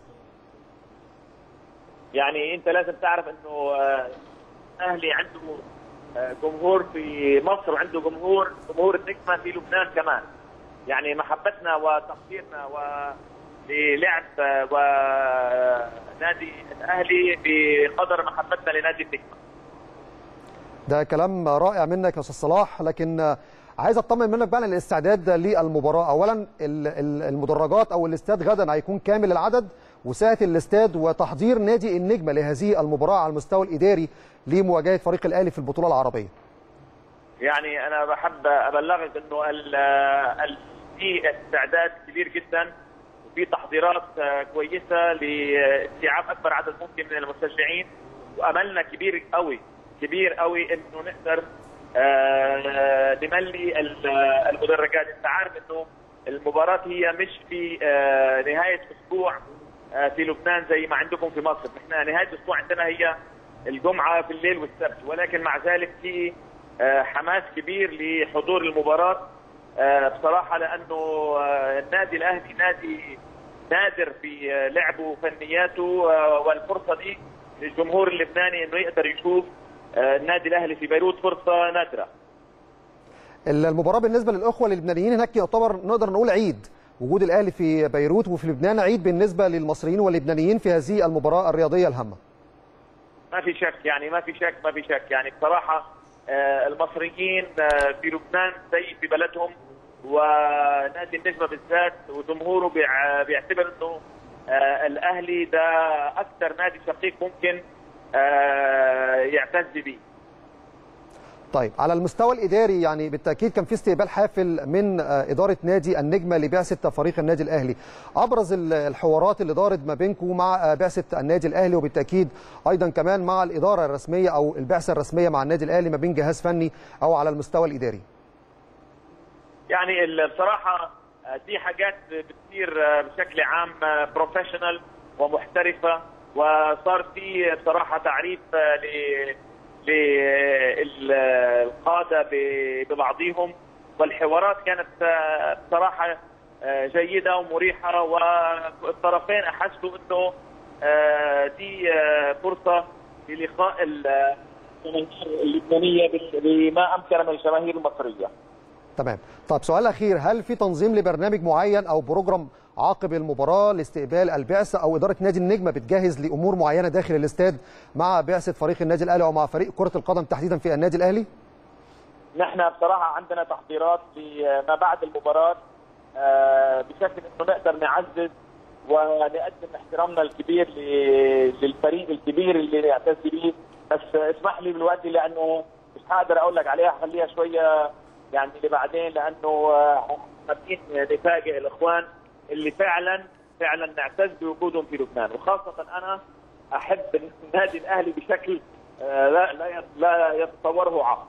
يعني انت لازم تعرف انه آه، الاهلي عنده آه، جمهور في مصر وعنده جمهور جمهور النجمه في لبنان كمان يعني محبتنا وتقديرنا و للعب آه، ونادي الاهلي بقدر محبتنا لنادي النجمه ده كلام رائع منك يا استاذ صلاح لكن آه، عايز اطمن منك بقى عن الاستعداد للمباراه اولا ال- ال- المدرجات او الاستاد غدا هيكون كامل العدد وسعه الاستاد وتحضير نادي النجمه لهذه المباراه على المستوى الاداري لمواجهه فريق الاهلي في البطوله العربيه يعني انا بحب ابلغك انه ال- ال- في استعداد كبير جدا وفي تحضيرات آه، كويسه لاستيعاب اكبر عدد ممكن من المشجعين واملنا كبير قوي كبير قوي انه نقدر آه، نملي ال- آه، المدرجات انت عارف انه المباراه هي مش في آه، نهايه اسبوع آه، في لبنان زي ما عندكم في مصر نحن نهايه الاسبوع عندنا هي الجمعه في الليل والسبت ولكن مع ذلك في آه، حماس كبير لحضور المباراه آه، بصراحه لانه آه، النادي الاهلي نادي نادر في آه، لعبه وفنياته آه، والفرصه دي للجمهور اللبناني انه يقدر يشوف آه، النادي الاهلي في بيروت فرصه نادره المباراه بالنسبه للاخوه اللبنانيين هناك يعتبر نقدر نقول عيد وجود الاهلي في بيروت وفي لبنان عيد بالنسبه للمصريين واللبنانيين في هذه المباراه الرياضيه الهامه ما في شك يعني ما في شك ما في شك يعني بصراحه آه، المصريين آه، في لبنان زي في بلدهم ونادي النجمه بالذات وجمهوره بيع- بيعتبر انه آه، الاهلي ده اكثر نادي شقيق ممكن آه، يعتز به طيب على المستوى الاداري يعني بالتاكيد كان في استقبال حافل من آه، اداره نادي النجمه لبعثه فريق النادي الاهلي ابرز ال- الحوارات اللي دارت ما بينكم مع آه، بعثه النادي الاهلي وبالتاكيد ايضا كمان مع الاداره الرسميه او البعثه الرسميه مع النادي الاهلي ما بين جهاز فني او على المستوى الاداري يعني ال- بصراحة آه، دي حاجات بتصير آه، بشكل عام بروفيشنال ومحترفة وصار في بصراحة تعريف آه، ل للقادة ب- ببعضهم والحوارات كانت آه، بصراحة آه، جيدة ومريحة والطرفين أحسوا أنه آه، دي آه، فرصة للقاء ال- الجماهير اللبنانية بال- بما أمكن من الجماهير المصرية تمام طب سؤال اخير هل في تنظيم لبرنامج معين او بروجرام عقب المباراه لاستقبال البعثه او اداره نادي النجمه بتجهز لامور معينه داخل الاستاد مع بعثه فريق النادي الاهلي او مع فريق كره القدم تحديدا في النادي الاهلي نحن بصراحة عندنا تحضيرات لما بعد المباراة آه، بشكل انه نقدر نعزز ونقدم احترامنا الكبير ل- للفريق الكبير اللي نعتز به بس اسمح لي دلوقتي لانه مش هقدر اقول لك عليها خليها شوية يعني لبعدين لانه آه، حابين نفاجئ الاخوان اللي فعلا فعلا نعتز بوجودهم في لبنان وخاصة انا احب النادي الاهلي بشكل آه، لا لا يت- لا يتصوره عقل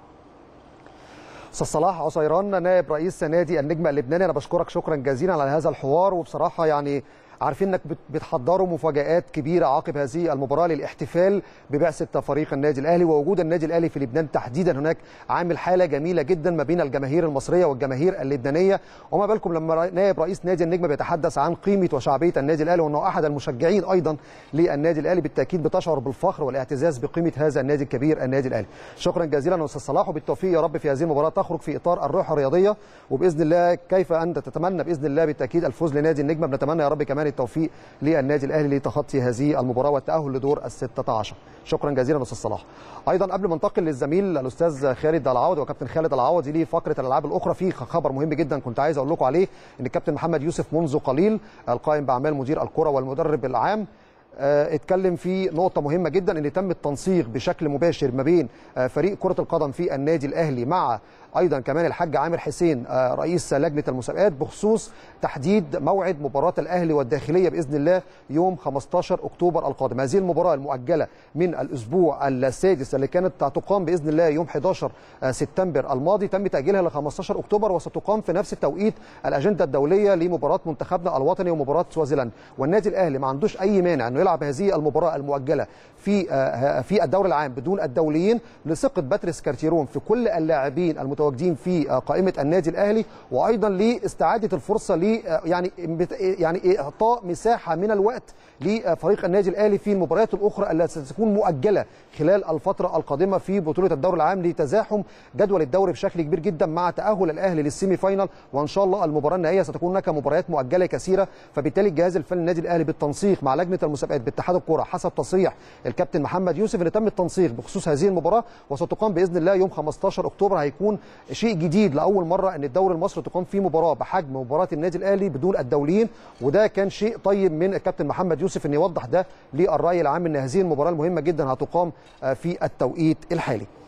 استاذ صلاح عصيران نائب رئيس نادي النجمه اللبناني انا بشكرك شكرا جزيلا على هذا الحوار وبصراحه يعني عارفين انك بت- بتحضروا مفاجآت كبيره عقب هذه المباراه للاحتفال ببعثه فريق النادي الاهلي ووجود النادي الاهلي في لبنان تحديدا هناك عامل حاله جميله جدا ما بين الجماهير المصريه والجماهير اللبنانيه وما بالكم لما نائب رئيس نادي النجمه بيتحدث عن قيمه وشعبيه النادي الاهلي وانه احد المشجعين ايضا للنادي الاهلي بالتاكيد بتشعر بالفخر والاعتزاز بقيمه هذا النادي الكبير النادي الاهلي شكرا جزيلا استاذ صلاح وبالتوفيق يا رب في هذه المباراه تخرج في اطار الروح الرياضيه وباذن الله كيف انت تتمنى باذن الله بالتاكيد الفوز لنادي النجمه بنتمنى يا رب كمان التوفيق للنادي الاهلي لتخطي هذه المباراه والتاهل لدور ال 16 شكرا جزيلا استاذ صلاح ايضا قبل ما انتقل للزميل الاستاذ خالد العوض وكابتن خالد العوضي ليه فقره الالعاب الاخرى في خبر مهم جدا كنت عايز اقول لكم عليه ان الكابتن محمد يوسف منذ قليل القائم باعمال مدير الكره والمدرب العام آه، اتكلم في نقطة مهمة جدا ان تم التنسيق بشكل مباشر ما بين آه، فريق كرة القدم في النادي الاهلي مع ايضا كمان الحاج عامر حسين آه، رئيس لجنة المسابقات بخصوص تحديد موعد مباراة الاهلي والداخلية باذن الله يوم 15 اكتوبر القادم هذه المباراة المؤجلة من الاسبوع السادس اللي كانت تقام باذن الله يوم 11 سبتمبر الماضي تم تاجيلها ل 15 اكتوبر وستقام في نفس التوقيت الاجنده الدوليه لمباراه منتخبنا الوطني ومباراه سوازيلاند والنادي الاهلي ما عندوش اي مانع انه يلعب هذه المباراه المؤجله في آه، في الدوري العام بدون الدوليين لثقه باتريس كارتيرون في كل اللاعبين المتواجدين في آه، قائمه النادي الاهلي وايضا لاستعاده الفرصه ل آه، يعني بت- يعني اعطاء مساحه من الوقت لفريق النادي الاهلي في المباريات الاخرى التي ستكون مؤجله خلال الفتره القادمه في بطوله الدوري العام لتزاحم جدول الدوري بشكل كبير جدا مع تاهل الاهلي للسيمي فاينال وان شاء الله المباراه النهائيه ستكون هناك مباريات مؤجله كثيره فبالتالي الجهاز الفني للنادي الاهلي بالتنسيق مع لجنه المسابقات باتحاد الكره حسب تصريح الكابتن محمد يوسف ان تم التنسيق بخصوص هذه المباراه وستقام باذن الله يوم 15 اكتوبر هيكون شيء جديد لاول مره ان الدوري المصري تقام فيه مباراه بحجم مباراه النادي الاهلي بدون الدوليين وده كان شيء طيب من الكابتن محمد يوسف ان يوضح ده للراي العام ان هذه المباراه المهمه جدا هتقام آه، في التوقيت الحالي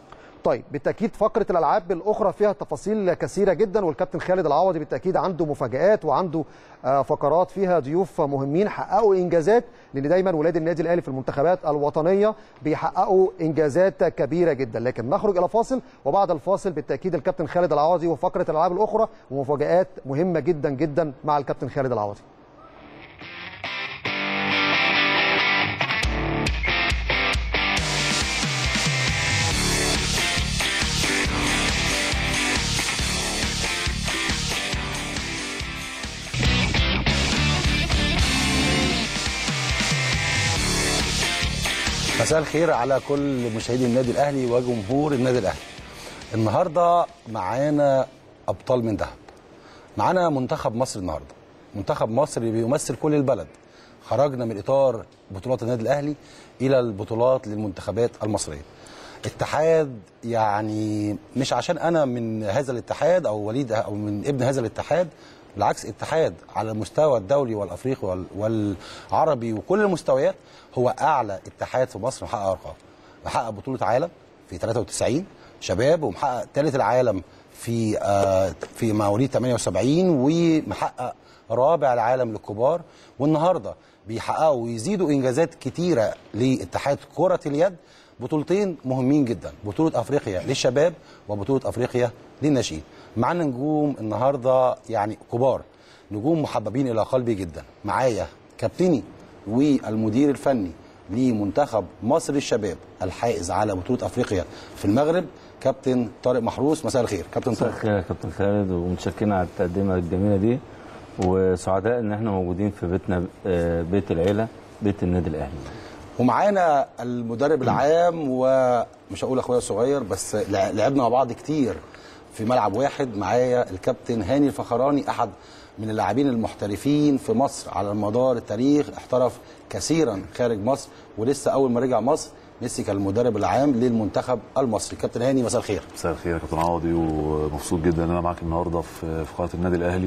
طيب بالتاكيد فقره الالعاب الاخرى فيها تفاصيل كثيره جدا والكابتن خالد العوضي بالتاكيد عنده مفاجات وعنده آه، فقرات فيها ضيوف مهمين حققوا انجازات لان دايما ولاد النادي الاهلي في المنتخبات الوطنيه بيحققوا انجازات كبيره جدا لكن نخرج الى فاصل وبعد الفاصل بالتاكيد الكابتن خالد العوضي وفقره الالعاب الاخرى ومفاجات مهمه جدا جدا مع الكابتن خالد العوضي مساء الخير على كل مشاهدي النادي الاهلي وجمهور النادي الاهلي. النهارده معانا ابطال من ذهب. معانا منتخب مصر النهارده. منتخب مصر اللي بيمثل كل البلد. خرجنا من اطار بطولات النادي الاهلي الى البطولات للمنتخبات المصريه. اتحاد يعني مش عشان انا من هذا الاتحاد او وليد او من ابن هذا الاتحاد بالعكس اتحاد على المستوى الدولي والافريقي وال- والعربي وكل المستويات هو اعلى اتحاد في مصر محقق ارقام محقق بطوله عالم في 93 شباب ومحقق ثالث العالم في آه في مواليد 78 ومحقق رابع العالم للكبار والنهارده بيحققوا ويزيدوا انجازات كتيره لاتحاد كره اليد بطولتين مهمين جدا بطوله افريقيا للشباب وبطوله افريقيا للناشئين معانا نجوم النهارده يعني كبار نجوم محببين الى قلبي جدا معايا كابتني والمدير الفني لمنتخب مصر للشباب الحائز على بطوله افريقيا في المغرب كابتن طارق محروس مساء الخير كابتن مساء طارق الخير يا كابتن خالد ومتشكرين على التقدمه الجميله دي وسعداء ان احنا موجودين في بيتنا آه، بيت العيله بيت النادي الاهلي ومعانا المدرب العام ومش هقول اخويا الصغير بس لع- لعبنا مع بعض كتير في ملعب واحد معايا الكابتن هاني الفخراني احد من اللاعبين المحترفين في مصر على مدار التاريخ احترف كثيرا خارج مصر ولسه اول ما رجع مصر مسك المدرب العام للمنتخب المصري كابتن هاني مساء الخير مساء الخير يا كابتن عوضي ومبسوط جدا ان انا معاك النهارده في في قناه النادي الاهلي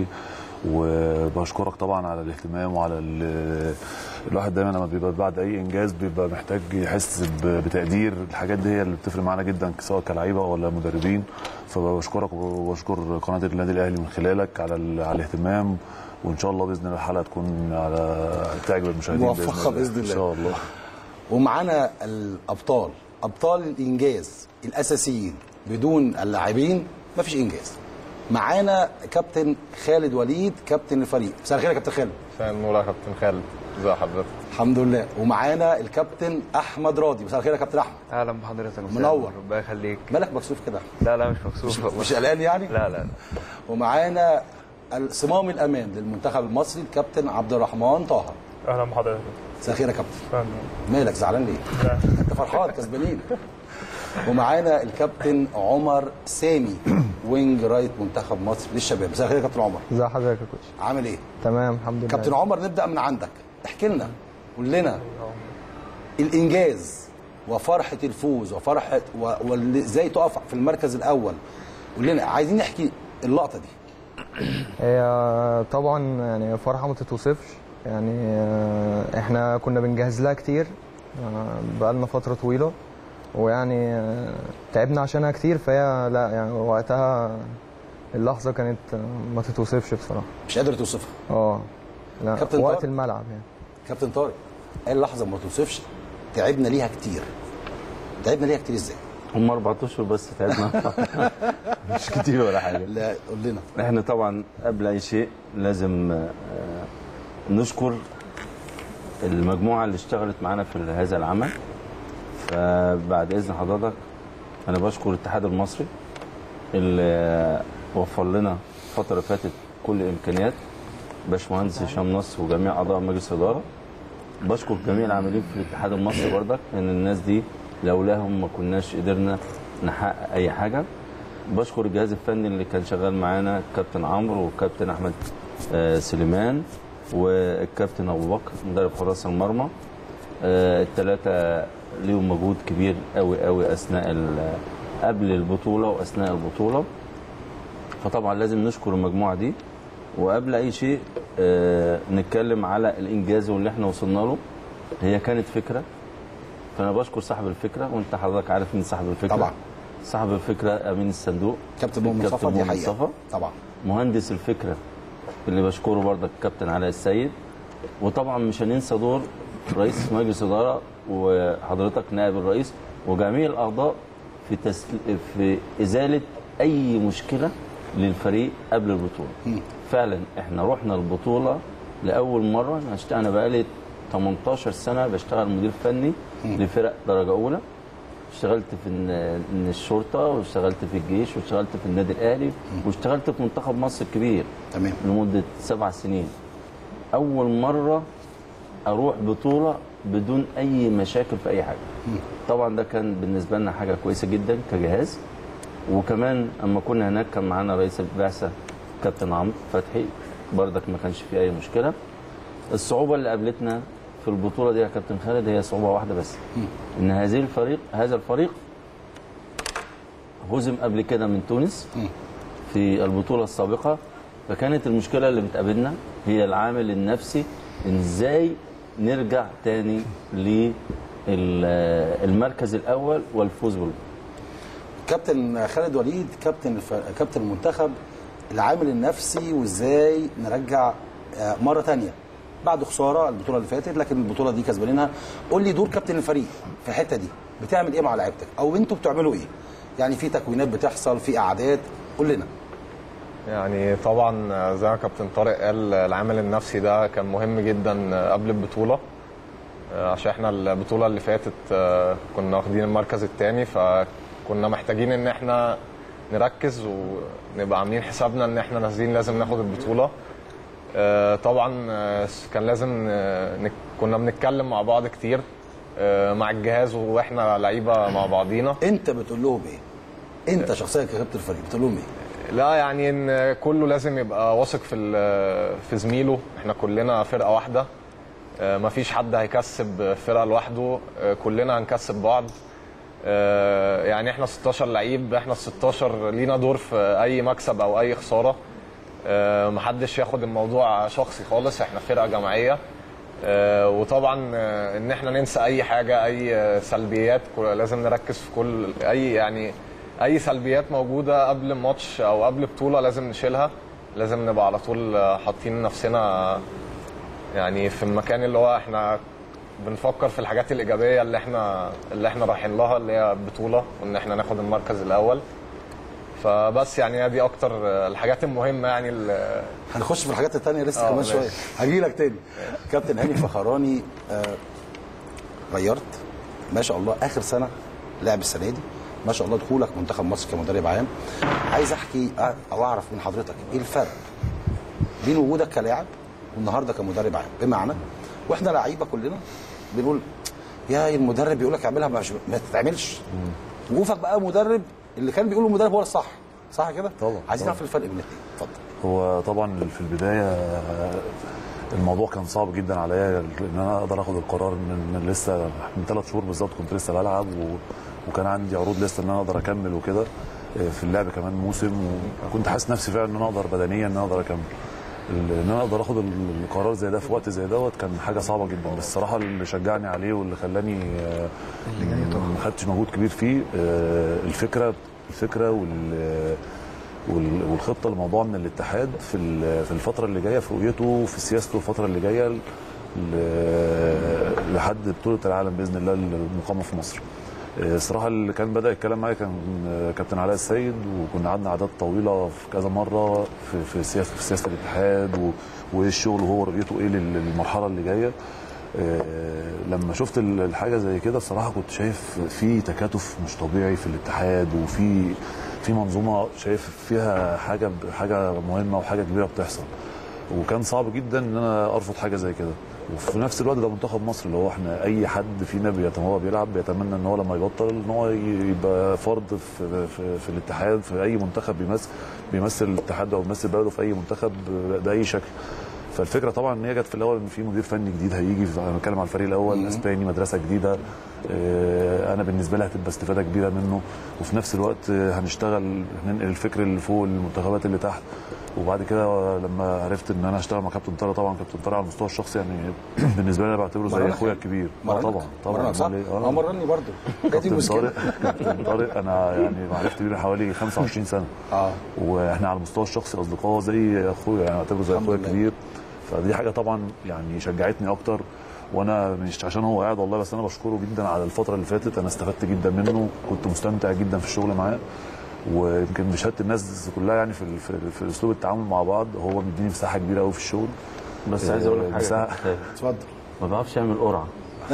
وبشكرك طبعا على الاهتمام وعلى ال- الواحد دايما لما بيبقى بعد اي انجاز بيبقى محتاج يحس ب- بتقدير الحاجات دي هي اللي بتفرق معانا جدا سواء كلعيبه ولا مدربين فبشكرك وبشكر قناه النادي الاهلي من خلالك على ال- على الاهتمام وان شاء الله باذن الله الحلقه تكون على تعجب المشاهدين موفقة بإذن الله. ان شاء الله ومعانا الابطال ابطال الانجاز الاساسيين بدون اللاعبين مفيش انجاز معانا كابتن خالد وليد كابتن الفريق مساء الخير يا كابتن خالد مساء النور يا كابتن خالد ازي حضرتك الحمد لله ومعانا الكابتن احمد راضي مساء الخير يا كابتن احمد اهلا بحضرتك مساء منور. النور. ربنا يخليك مالك مكسوف كده لا لا مش مكسوف والله. مش قلقان يعني لا لا لا ومعانا الصمام الامان للمنتخب المصري الكابتن عبد الرحمن طه اهلا بحضرتك مساء الخير يا كابتن أهلاً. مالك زعلان ليه؟ انت فرحان كسبانين ومعانا الكابتن عمر سامي وينج رايت منتخب مصر للشباب مساء الخير يا كابتن عمر ازي حضرتك يا كوتش عامل ايه؟ تمام الحمد لله كابتن عمر نبدا من عندك احكي لنا قول لنا الانجاز وفرحه الفوز وفرحه و- وازاي تقف في المركز الاول قول لنا عايزين نحكي اللقطه دي هي طبعا يعني فرحه ما تتوصفش يعني آه، احنا كنا بنجهز لها كتير آه، بقالنا فتره طويله ويعني آه، تعبنا عشانها كتير فهي لا يعني وقتها اللحظه كانت آه، ما تتوصفش بصراحه مش قادر توصفها اه لا كابتن وقت طارق؟ الملعب يعني كابتن طارق قال لحظه ما توصفش تعبنا ليها كتير تعبنا ليها كتير ازاي؟ هم اربع اشهر بس تعبنا مش كتير ولا حاجه لا قول لنا احنا طبعا قبل اي شيء لازم آه، نشكر المجموعه اللي اشتغلت معانا في هذا العمل فبعد اذن حضرتك انا بشكر الاتحاد المصري اللي وفر لنا الفتره اللي فاتت كل الامكانيات باشمهندس هشام نصر وجميع اعضاء مجلس الاداره بشكر جميع العاملين في الاتحاد المصري برضك ان الناس دي لولاهم ما كناش قدرنا نحقق اي حاجه بشكر الجهاز الفني اللي كان شغال معانا الكابتن عمرو والكابتن احمد آه، سليمان والكابتن ابو بكر مدرب حراس المرمى الثلاثه ليهم مجهود كبير قوي قوي اثناء ال- قبل البطوله واثناء البطوله فطبعا لازم نشكر المجموعه دي وقبل اي شيء آه، نتكلم على الانجاز واللي احنا وصلنا له هي كانت فكره فانا بشكر صاحب الفكره وانت حضرتك عارف مين صاحب الفكره طبعا. صاحب الفكره امين الصندوق كابتن مؤمن صفا دي حقيقه صفا طبعا مهندس الفكره اللي بشكره برضك الكابتن علاء السيد وطبعا مش هننسى دور رئيس مجلس اداره وحضرتك نائب الرئيس وجميع الاعضاء في تسل... في ازاله اي مشكله للفريق قبل البطوله فعلا احنا رحنا البطوله لاول مره انا اشت- انا بقالي 18 سنه بشتغل مدير فني لفرق درجه اولى اشتغلت في الن- إن الشرطه واشتغلت في الجيش واشتغلت في النادي الاهلي واشتغلت في منتخب مصر الكبير تمام لمده سبع سنين اول مره اروح بطوله بدون اي مشاكل في اي حاجه طبعا ده كان بالنسبه لنا حاجه كويسه جدا كجهاز وكمان اما كنا هناك كان معانا رئيس البعثه كابتن عمرو فتحي بردك ما كانش فيه اي مشكله الصعوبه اللي قابلتنا في البطوله دي يا كابتن خالد هي صعوبه واحده بس ان هذه الفريق هذا الفريق هزم قبل كده من تونس في البطوله السابقه فكانت المشكله اللي بتقابلنا هي العامل النفسي ان ازاي نرجع تاني للمركز الاول والفوز بالبطوله كابتن خالد وليد كابتن الف... كابتن المنتخب العامل النفسي وازاي نرجع آه، مره تانية بعد خساره البطوله اللي فاتت لكن البطوله دي كسبانينها قول لي دور كابتن الفريق في الحته دي بتعمل ايه مع لعيبتك او انتوا بتعملوا ايه يعني في تكوينات بتحصل في قعدات قول لنا يعني طبعا زي ما كابتن طارق قال العامل النفسي ده كان مهم جدا قبل البطوله عشان احنا البطوله اللي فاتت كنا واخدين المركز الثاني فكنا محتاجين ان احنا نركز ونبقى عاملين حسابنا ان احنا نازلين لازم ناخد البطوله طبعا كان لازم نك- كنا بنتكلم مع بعض كتير مع الجهاز واحنا لعيبه مع بعضينا انت بتقول لهم ايه انت شخصيا ككابتن الفريق بتقول لهم ايه لا يعني ان كله لازم يبقى واثق في ال- في زميله احنا كلنا فرقه واحده آه، مفيش حد هيكسب فرقه لوحده آه، كلنا هنكسب بعض آه، يعني احنا 16 لعيب احنا ال 16 لينا دور في اي مكسب او اي خساره آه، محدش ياخد الموضوع شخصي خالص احنا فرقه جماعيه آه، وطبعا آه، ان احنا ننسى اي حاجه اي آه، سلبيات كل- لازم نركز في كل اي يعني اي سلبيات موجوده قبل ماتش او قبل بطوله لازم نشيلها لازم نبقى على طول آه، حاطين نفسنا يعني في المكان اللي هو احنا بنفكر في الحاجات الايجابيه اللي احنا اللي احنا رايحين لها اللي هي بطوله وان احنا ناخد المركز الاول فبس يعني هي دي اكتر آه، الحاجات المهمه يعني اللي هنخش في الحاجات التانية لسه آه، كمان ماشي. شويه هجي لك تاني كابتن هاني فخراني آه غيرت ما شاء الله اخر سنه لعب السنه دي ما شاء الله دخولك منتخب مصر كمدرب عام عايز احكي آه، او اعرف من حضرتك ايه الفرق بين وجودك كلاعب والنهارده كمدرب عام بمعنى واحنا لعيبه كلنا بنقول يا المدرب بيقول لك اعملها مش ما تتعملش وقوفك بقى مدرب اللي كان بيقوله المدرب هو الصح صح كده طبعا عايزين طبعا. نعرف الفرق بين الاثنين اتفضل هو طبعا في البدايه الموضوع كان صعب جدا عليا ان انا اقدر اخد القرار من من لسه من ثلاث شهور بالظبط كنت لسه بلعب و... وكان عندي عروض لسه ان انا اقدر اكمل وكده في اللعب كمان موسم وكنت حاسس نفسي فعلا ان انا اقدر بدنيا ان انا اقدر اكمل ال- ان انا اقدر اخد القرار زي ده في وقت زي دوت كان حاجه صعبه جدا بس الصراحه اللي شجعني عليه واللي خلاني آه، ما خدتش مجهود كبير فيه آه، الفكره الفكره وال وال- والخطه لموضوع من الاتحاد في ال- في الفتره اللي جايه في رؤيته وفي سياسته الفتره اللي جايه ل- ل- لحد بطوله العالم باذن الله المقامه في مصر. آه، الصراحه اللي كان بدا الكلام معايا كان آه، كابتن علاء السيد وكنا قعدنا عادات طويله في كذا مره في في سياسه في سياسه الاتحاد و- وايه الشغل وهو رؤيته ايه لل- للمرحله اللي جايه. آه، لما شفت ال- الحاجه زي كده بصراحه كنت شايف في تكاتف مش طبيعي في الاتحاد وفي في منظومه شايف فيها حاجه حاجه مهمه وحاجه كبيره بتحصل وكان صعب جدا ان انا ارفض حاجه زي كده وفي نفس الوقت ده منتخب مصر اللي هو احنا اي حد فينا بيت- هو بيلعب بيتمنى ان هو لما يبطل ان هو ي- يبقى فرد في, في, في الاتحاد في اي منتخب بيمثل بيمثل الاتحاد او بيمثل بلده في اي منتخب باي شكل فالفكره طبعا ان هي جت في الاول ان في مدير فني جديد هيجي انا بتكلم على الفريق الاول اسباني مدرسه جديده آه، انا بالنسبه لي هتبقى استفاده كبيره منه وفي نفس الوقت آه، هنشتغل ننقل الفكر اللي فوق المنتخبات اللي تحت وبعد كده لما عرفت ان انا هشتغل مع كابتن طارق طبعا كابتن طارق على المستوى الشخصي يعني بالنسبه لي انا بعتبره زي مرنك اخويا يعني؟ الكبير آه، مرنك؟ طبعا طبعا مرنك صح؟ أمال إيه؟ هو مرني برضه هي دي كابتن المشكله طارق كابتن طارق انا يعني عرفت بيه من حوالي 25 سنه اه واحنا على المستوى الشخصي اصدقاء زي اخويا يعني اعتبره زي اخويا الكبير فدي حاجه طبعا يعني شجعتني اكتر وانا مش عشان هو قاعد والله بس انا بشكره جدا على الفتره اللي فاتت انا استفدت جدا منه كنت مستمتع جدا في الشغل معاه ويمكن بشهاده الناس كلها يعني في ال- في, في اسلوب التعامل مع بعض هو مديني مساحه كبيره قوي في الشغل بس عايز اقول لك حاجه مساحة- اتفضل ما بيعرفش يعمل قرعه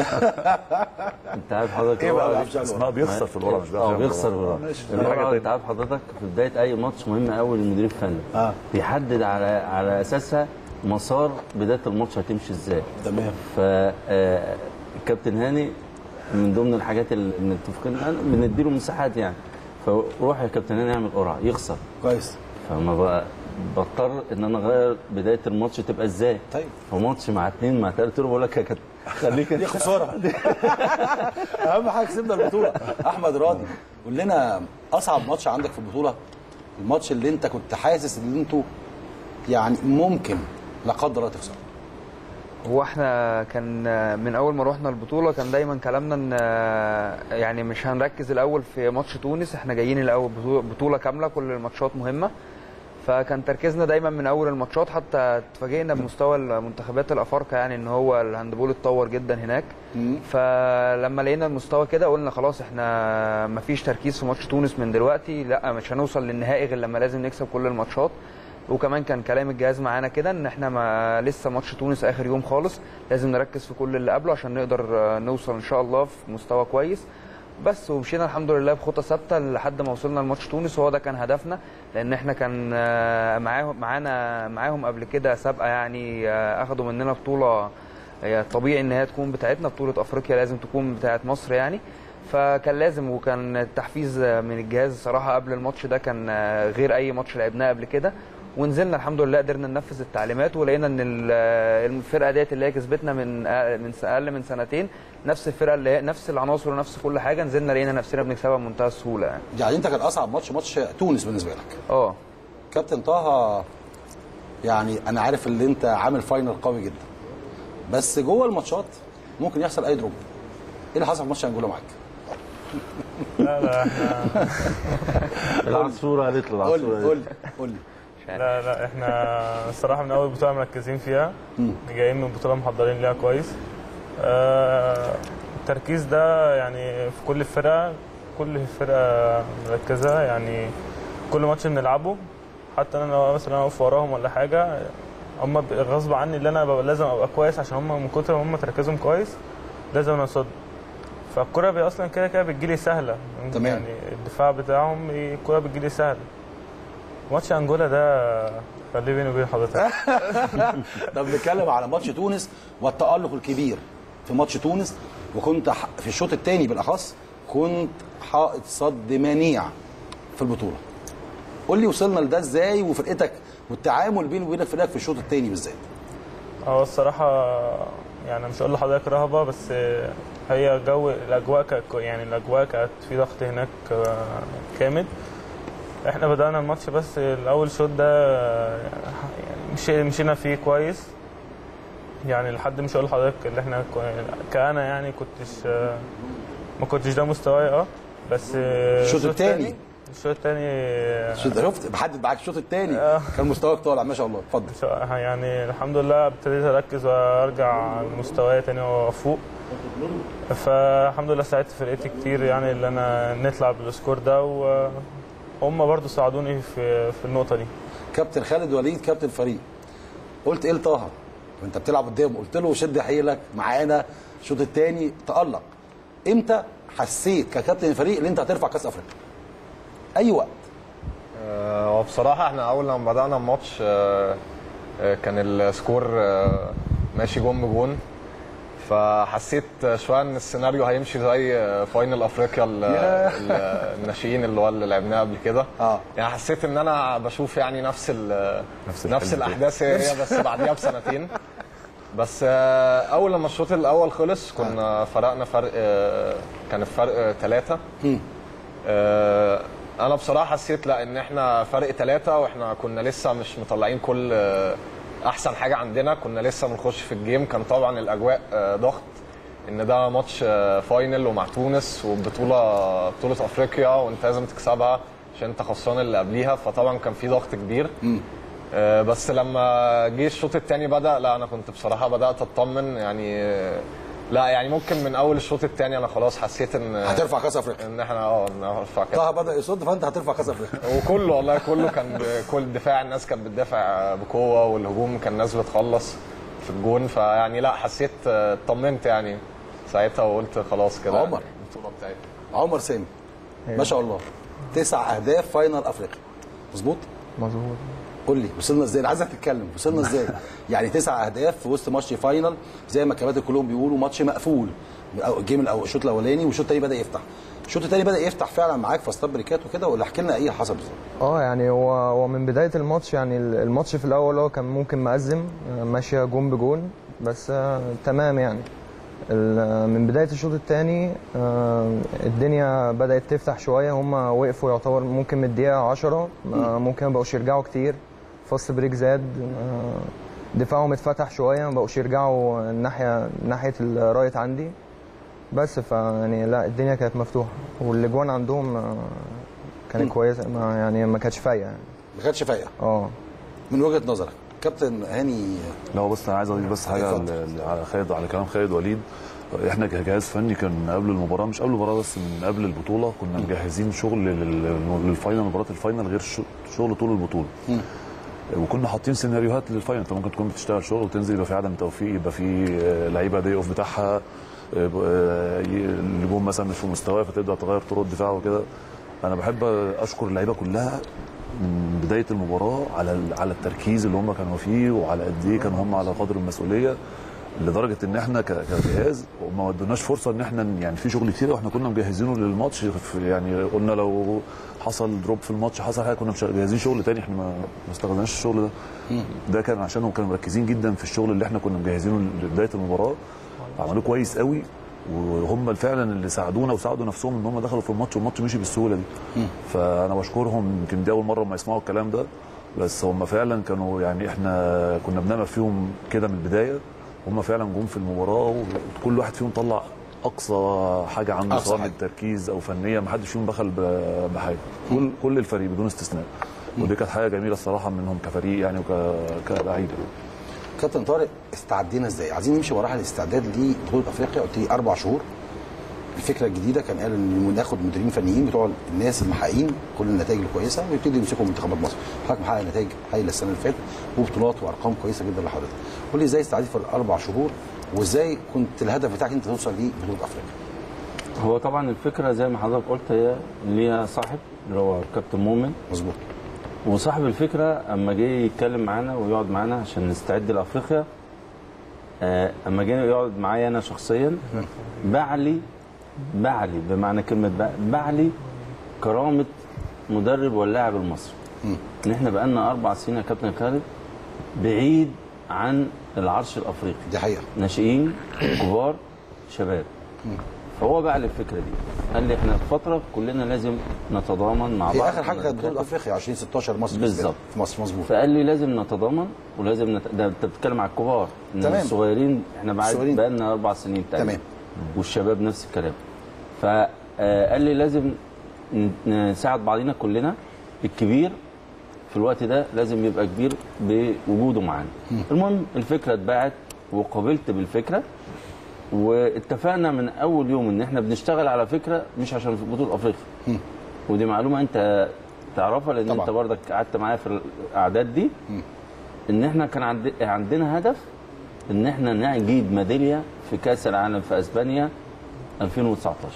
انت عارف حضرتك ايه بقى القرعة ما دي- بيعرفش يعمل اسمها بيخسر في القرعه مش بيعرف اه يعمل بيخسر قرعة. بالقرعه ماشي. القرعه انت عارف حضرتك في بدايه اي ماتش مهم قوي للمدير الفني اه بيحدد على على اساسها مسار بدايه الماتش هتمشي ازاي تمام ف آه، الكابتن هاني من ضمن الحاجات اللي متفقين عنها بنديله مساحات يعني فروح يا كابتن هاني اعمل قرعه يخسر كويس فما بقى بضطر ان انا اغير بدايه الماتش تبقى ازاي طيب فماتش مع اثنين مع ثلاثه بقول لك يا كابتن خليك دي خساره اهم حاجه كسبنا البطوله احمد راضي قول لنا اصعب ماتش عندك في البطوله الماتش اللي انت كنت حاسس ان انتوا يعني ممكن لا قدر الله تخسروا هو احنا كان من اول ما روحنا البطوله كان دايما كلامنا ان يعني مش هنركز الاول في ماتش تونس احنا جايين الاول بطوله- بطوله كامله كل الماتشات مهمه فكان تركيزنا دايما من اول الماتشات حتى اتفاجئنا بمستوى المنتخبات الافارقه يعني ان هو الهاندبول اتطور جدا هناك فلما لقينا المستوى كده قلنا خلاص احنا مفيش تركيز في ماتش تونس من دلوقتي لا مش هنوصل للنهائي غير لما لازم نكسب كل الماتشات وكمان كان كلام الجهاز معانا كده ان احنا ما لسه ماتش تونس اخر يوم خالص لازم نركز في كل اللي قبله عشان نقدر آه، نوصل ان شاء الله في مستوى كويس بس ومشينا الحمد لله بخطى ثابته لحد ما وصلنا لماتش تونس وهو ده كان هدفنا لان احنا كان آه، معاهم معانا معاهم قبل كده سابقه يعني آه، اخدوا مننا بطوله هي طبيعي ان هي تكون بتاعتنا بطوله افريقيا لازم تكون بتاعت مصر يعني فكان لازم وكان التحفيز من الجهاز صراحه قبل الماتش ده كان آه، غير اي ماتش لعبناه قبل كده ونزلنا الحمد لله قدرنا ننفذ التعليمات ولقينا ان ال- الفرقه ديت اللي هي كسبتنا من أقل- من س- اقل من سنتين نفس الفرقه اللي هي نفس العناصر ونفس كل حاجه نزلنا لقينا نفسنا بنكسبها بمنتهى السهوله يعني يعني انت كان اصعب ماتش ماتش تونس بالنسبه لك اه كابتن طه يعني انا عارف ان انت عامل فاينل قوي جدا بس جوه الماتشات ممكن يحصل اي دروب ايه اللي حصل في ماتش انجولا معاك لا لا احنا العصفوره قالت له قول لي العصفوره قول لي قول لي لا لا احنا الصراحه من اول بطوله مركزين فيها جايين من بطوله محضرين ليها كويس آه، التركيز ده يعني في كل الفرقه كل فرقه مركزه يعني كل ماتش بنلعبه حتى انا لو مثلا اقف وراهم ولا حاجه هم ب- غصب عني اللي انا ببقى لازم ابقى كويس عشان هم من كتر ما هم تركيزهم كويس لازم انا اصد فالكرة بي اصلا كده كده بتجيلي سهله تمام. يعني الدفاع بتاعهم الكرة بتجيلي سهله ماتش انجولا ده خليه بيني وبين حضرتك طب نتكلم على ماتش تونس والتألق الكبير في ماتش تونس وكنت ح- في الشوط الثاني بالاخص كنت حائط صد منيع في البطوله قول لي وصلنا لده ازاي وفرقتك والتعامل بيني وبينك فرقتك في الشوط الثاني بالذات هو الصراحة يعني مش هقول لحضرتك رهبة بس هي جو الأجواء كانت يعني الأجواء كانت في ضغط هناك آه، جامد احنا بدأنا الماتش بس الأول شوط ده يعني مشي مشينا فيه كويس يعني لحد مش هقول لحضرتك اللي احنا كو- كأنا يعني كنتش آه، ما كنتش ده مستواي اه بس آه، الشوط التاني. الشوط الثاني شوط- شفت بحدد معاك الشوط الثاني كان مستواك طالع ما شاء الله اتفضل يعني الحمد لله ابتديت اركز وارجع لمستواي تاني وافوق فالحمد لله ساعدت فرقتي كتير يعني اللي انا نطلع بالسكور ده وهم برضو ساعدوني في في النقطه دي كابتن خالد وليد كابتن فريق قلت ايه لطه وانت بتلعب قدامه قلت له شد حيلك معانا الشوط الثاني تألق امتى حسيت ككابتن الفريق ان انت هترفع كاس افريقيا اي وقت آه، وبصراحة احنا أول لما بدأنا الماتش آه، آه، كان السكور آه، ماشي جون بجون فحسيت شوية إن السيناريو هيمشي زي آه، فاينل أفريقيا ال- ال- الناشئين اللي هو اللي لعبناه قبل كده اه يعني حسيت إن أنا بشوف يعني نفس ال نفس نفس الحلم الأحداث هي هي بس بعديها بسنتين بس آه، اول لما الشوط الاول خلص كنا فرقنا فرق آه، كان الفرق ثلاثة انا بصراحه حسيت لا ان احنا فرق ثلاثة واحنا كنا لسه مش مطلعين كل آه، احسن حاجه عندنا كنا لسه بنخش في الجيم كان طبعا الاجواء آه، ضغط ان ده ماتش آه، فاينل ومع تونس وبطوله بطوله افريقيا وانت لازم تكسبها عشان انت خسران اللي قبليها فطبعا كان في ضغط كبير آه، بس لما جه الشوط الثاني بدا لا انا كنت بصراحه بدات اطمن يعني آه، لا يعني ممكن من اول الشوط الثاني انا خلاص حسيت ان هترفع كاس افريقيا ان احنا اه نرفع كاس طه بدا يصد فانت هترفع كاس افريقيا وكله والله كله كان ب- كل دفاع الناس كانت بتدافع بقوه والهجوم كان الناس بتخلص في الجون فيعني لا حسيت آه، اطمنت يعني ساعتها وقلت خلاص كده عمر. البطوله بتاعتي عمر سامي ما شاء الله تسع اهداف فاينل افريقيا مظبوط مظبوط قول لي وصلنا ازاي انا عايزك تتكلم وصلنا ازاي يعني تسع اهداف في وسط ماتش فاينل زي ما الكباتن كلهم بيقولوا ماتش مقفول الجيم الأول- الشوط الاولاني والشوط الثاني بدا يفتح الشوط الثاني بدا يفتح فعلا معاك في اصطاد بريكات وكده ولا احكي لنا ايه اللي حصل بالظبط اه يعني هو هو من بدايه الماتش يعني الماتش في الاول هو كان ممكن مأزم آه، ماشيه جون بجون بس آه، تمام يعني ال- من بدايه الشوط الثاني الدنيا بدات تفتح شويه هم وقفوا يعتبر ممكن من الدقيقه 10 آه، ممكن ما بقوش يرجعوا كتير فاست بريك زاد آه، دفاعهم اتفتح شويه ما بقوش يرجعوا الناحيه ناحيه الرايت عندي بس فيعني لا الدنيا كانت مفتوحه والاجوان عندهم آه، كانت كويسه ما يعني ما كانتش فايقه يعني ما كانتش فايقه اه من وجهه نظرك كابتن هاني لا هو بس انا عايز اضيف بس حاجه على على خالد على كلام خالد وليد احنا كجهاز فني كان قبل المباراه مش قبل المباراه بس من قبل البطوله كنا مجهزين شغل لل- للفاينل مباراه الفاينل غير الش- شغل طول البطوله وكنا حاطين سيناريوهات للفاينل انت ممكن تكون بتشتغل شغل وتنزل يبقى في عدم توفيق يبقى في آه، لعيبه دي اوف بتاعها آه، آه، ي- الهجوم مثلا مش في مستواه فتبدا تغير طرق الدفاع وكده انا بحب اشكر اللعيبه كلها من بدايه المباراه على ال- على التركيز اللي هم كانوا فيه وعلى قد ايه كانوا هم على قدر المسؤوليه لدرجه ان احنا ك- كجهاز ما ادوناش فرصه ان احنا ن- يعني في شغل كتير واحنا كنا مجهزينه للماتش في- يعني قلنا لو حصل دروب في الماتش حصل حاجه كنا مش جاهزين شغل تاني احنا ما ما استخدمناش الشغل ده ده كان عشانهم كانوا مركزين جدا في الشغل اللي احنا كنا مجهزينه لبدايه المباراه عملوه كويس قوي وهم فعلا اللي ساعدونا وساعدوا نفسهم ان هم دخلوا في الماتش والماتش مشي بالسهوله دي فانا بشكرهم يمكن دي اول مره ما يسمعوا الكلام ده بس هم فعلا كانوا يعني احنا كنا بنعمل فيهم كده من البدايه هم فعلا جم في المباراه وكل واحد فيهم طلع اقصى حاجه عنده أقصى سواء من حاجة. تركيز او فنيه ما حدش فيهم دخل ب- بحاجه كل كل الفريق بدون استثناء ودي كانت حاجه جميله الصراحه منهم كفريق يعني وكلعيبه كابتن طارق استعدينا ازاي عايزين نمشي مراحل الاستعداد لبطوله افريقيا قلت لي اربع شهور الفكره الجديده كان قال ان ناخد مديرين فنيين بتوع الناس المحققين كل النتائج الكويسه ويبتدوا يمسكوا منتخبات مصر حضرتك محقق نتائج هايله السنه اللي فاتت وبطولات وارقام كويسه جدا لحضرتك قول لي ازاي استعديت في الاربع شهور وازاي كنت الهدف بتاعك انت توصل لبطوله افريقيا هو طبعا الفكره زي ما حضرتك قلت هي ليها صاحب اللي هو كابتن مؤمن مظبوط وصاحب الفكره اما جه يتكلم معانا ويقعد معانا عشان نستعد لافريقيا آه، اما جه يقعد معايا انا شخصيا بعلي بعلي بمعنى كلمه بع- بعلي كرامه مدرب واللاعب المصري ان احنا بقالنا اربع سنين يا كابتن خالد بعيد عن العرش الافريقي دي حقيقه ناشئين كبار شباب فهو بقى الفكره دي قال لي احنا في فتره كلنا لازم نتضامن مع بعض هي اخر حاجه كانت بطوله افريقيا 2016 مصر بالظبط. في مصر مظبوط فقال لي لازم نتضامن ولازم نت... ده انت بتتكلم على الكبار إن تمام. الصغيرين احنا بعد الصغيرين. بقى لنا اربع سنين تقريبا تمام. والشباب نفس الكلام فقال لي لازم ن- نساعد بعضينا كلنا الكبير في الوقت ده لازم يبقى كبير بوجوده معانا المهم الفكره اتباعت وقبلت بالفكره واتفقنا من اول يوم ان احنا بنشتغل على فكره مش عشان في بطوله افريقيا ودي معلومه انت تعرفها لان طبعا. انت برضك قعدت معايا في الاعداد دي ان احنا كان عند... عندنا هدف ان احنا نجيب ميداليه في كاس العالم في اسبانيا 2019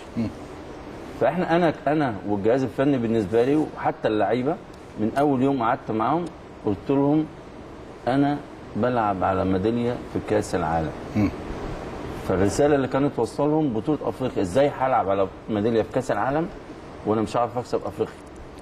فاحنا انا انا والجهاز الفني بالنسبه لي وحتى اللعيبه من اول يوم قعدت معاهم قلت لهم انا بلعب على ميداليه في كاس العالم فالرساله اللي كانت توصلهم بطوله افريقيا ازاي هلعب على ميداليه في كاس العالم وانا مش عارف اكسب افريقيا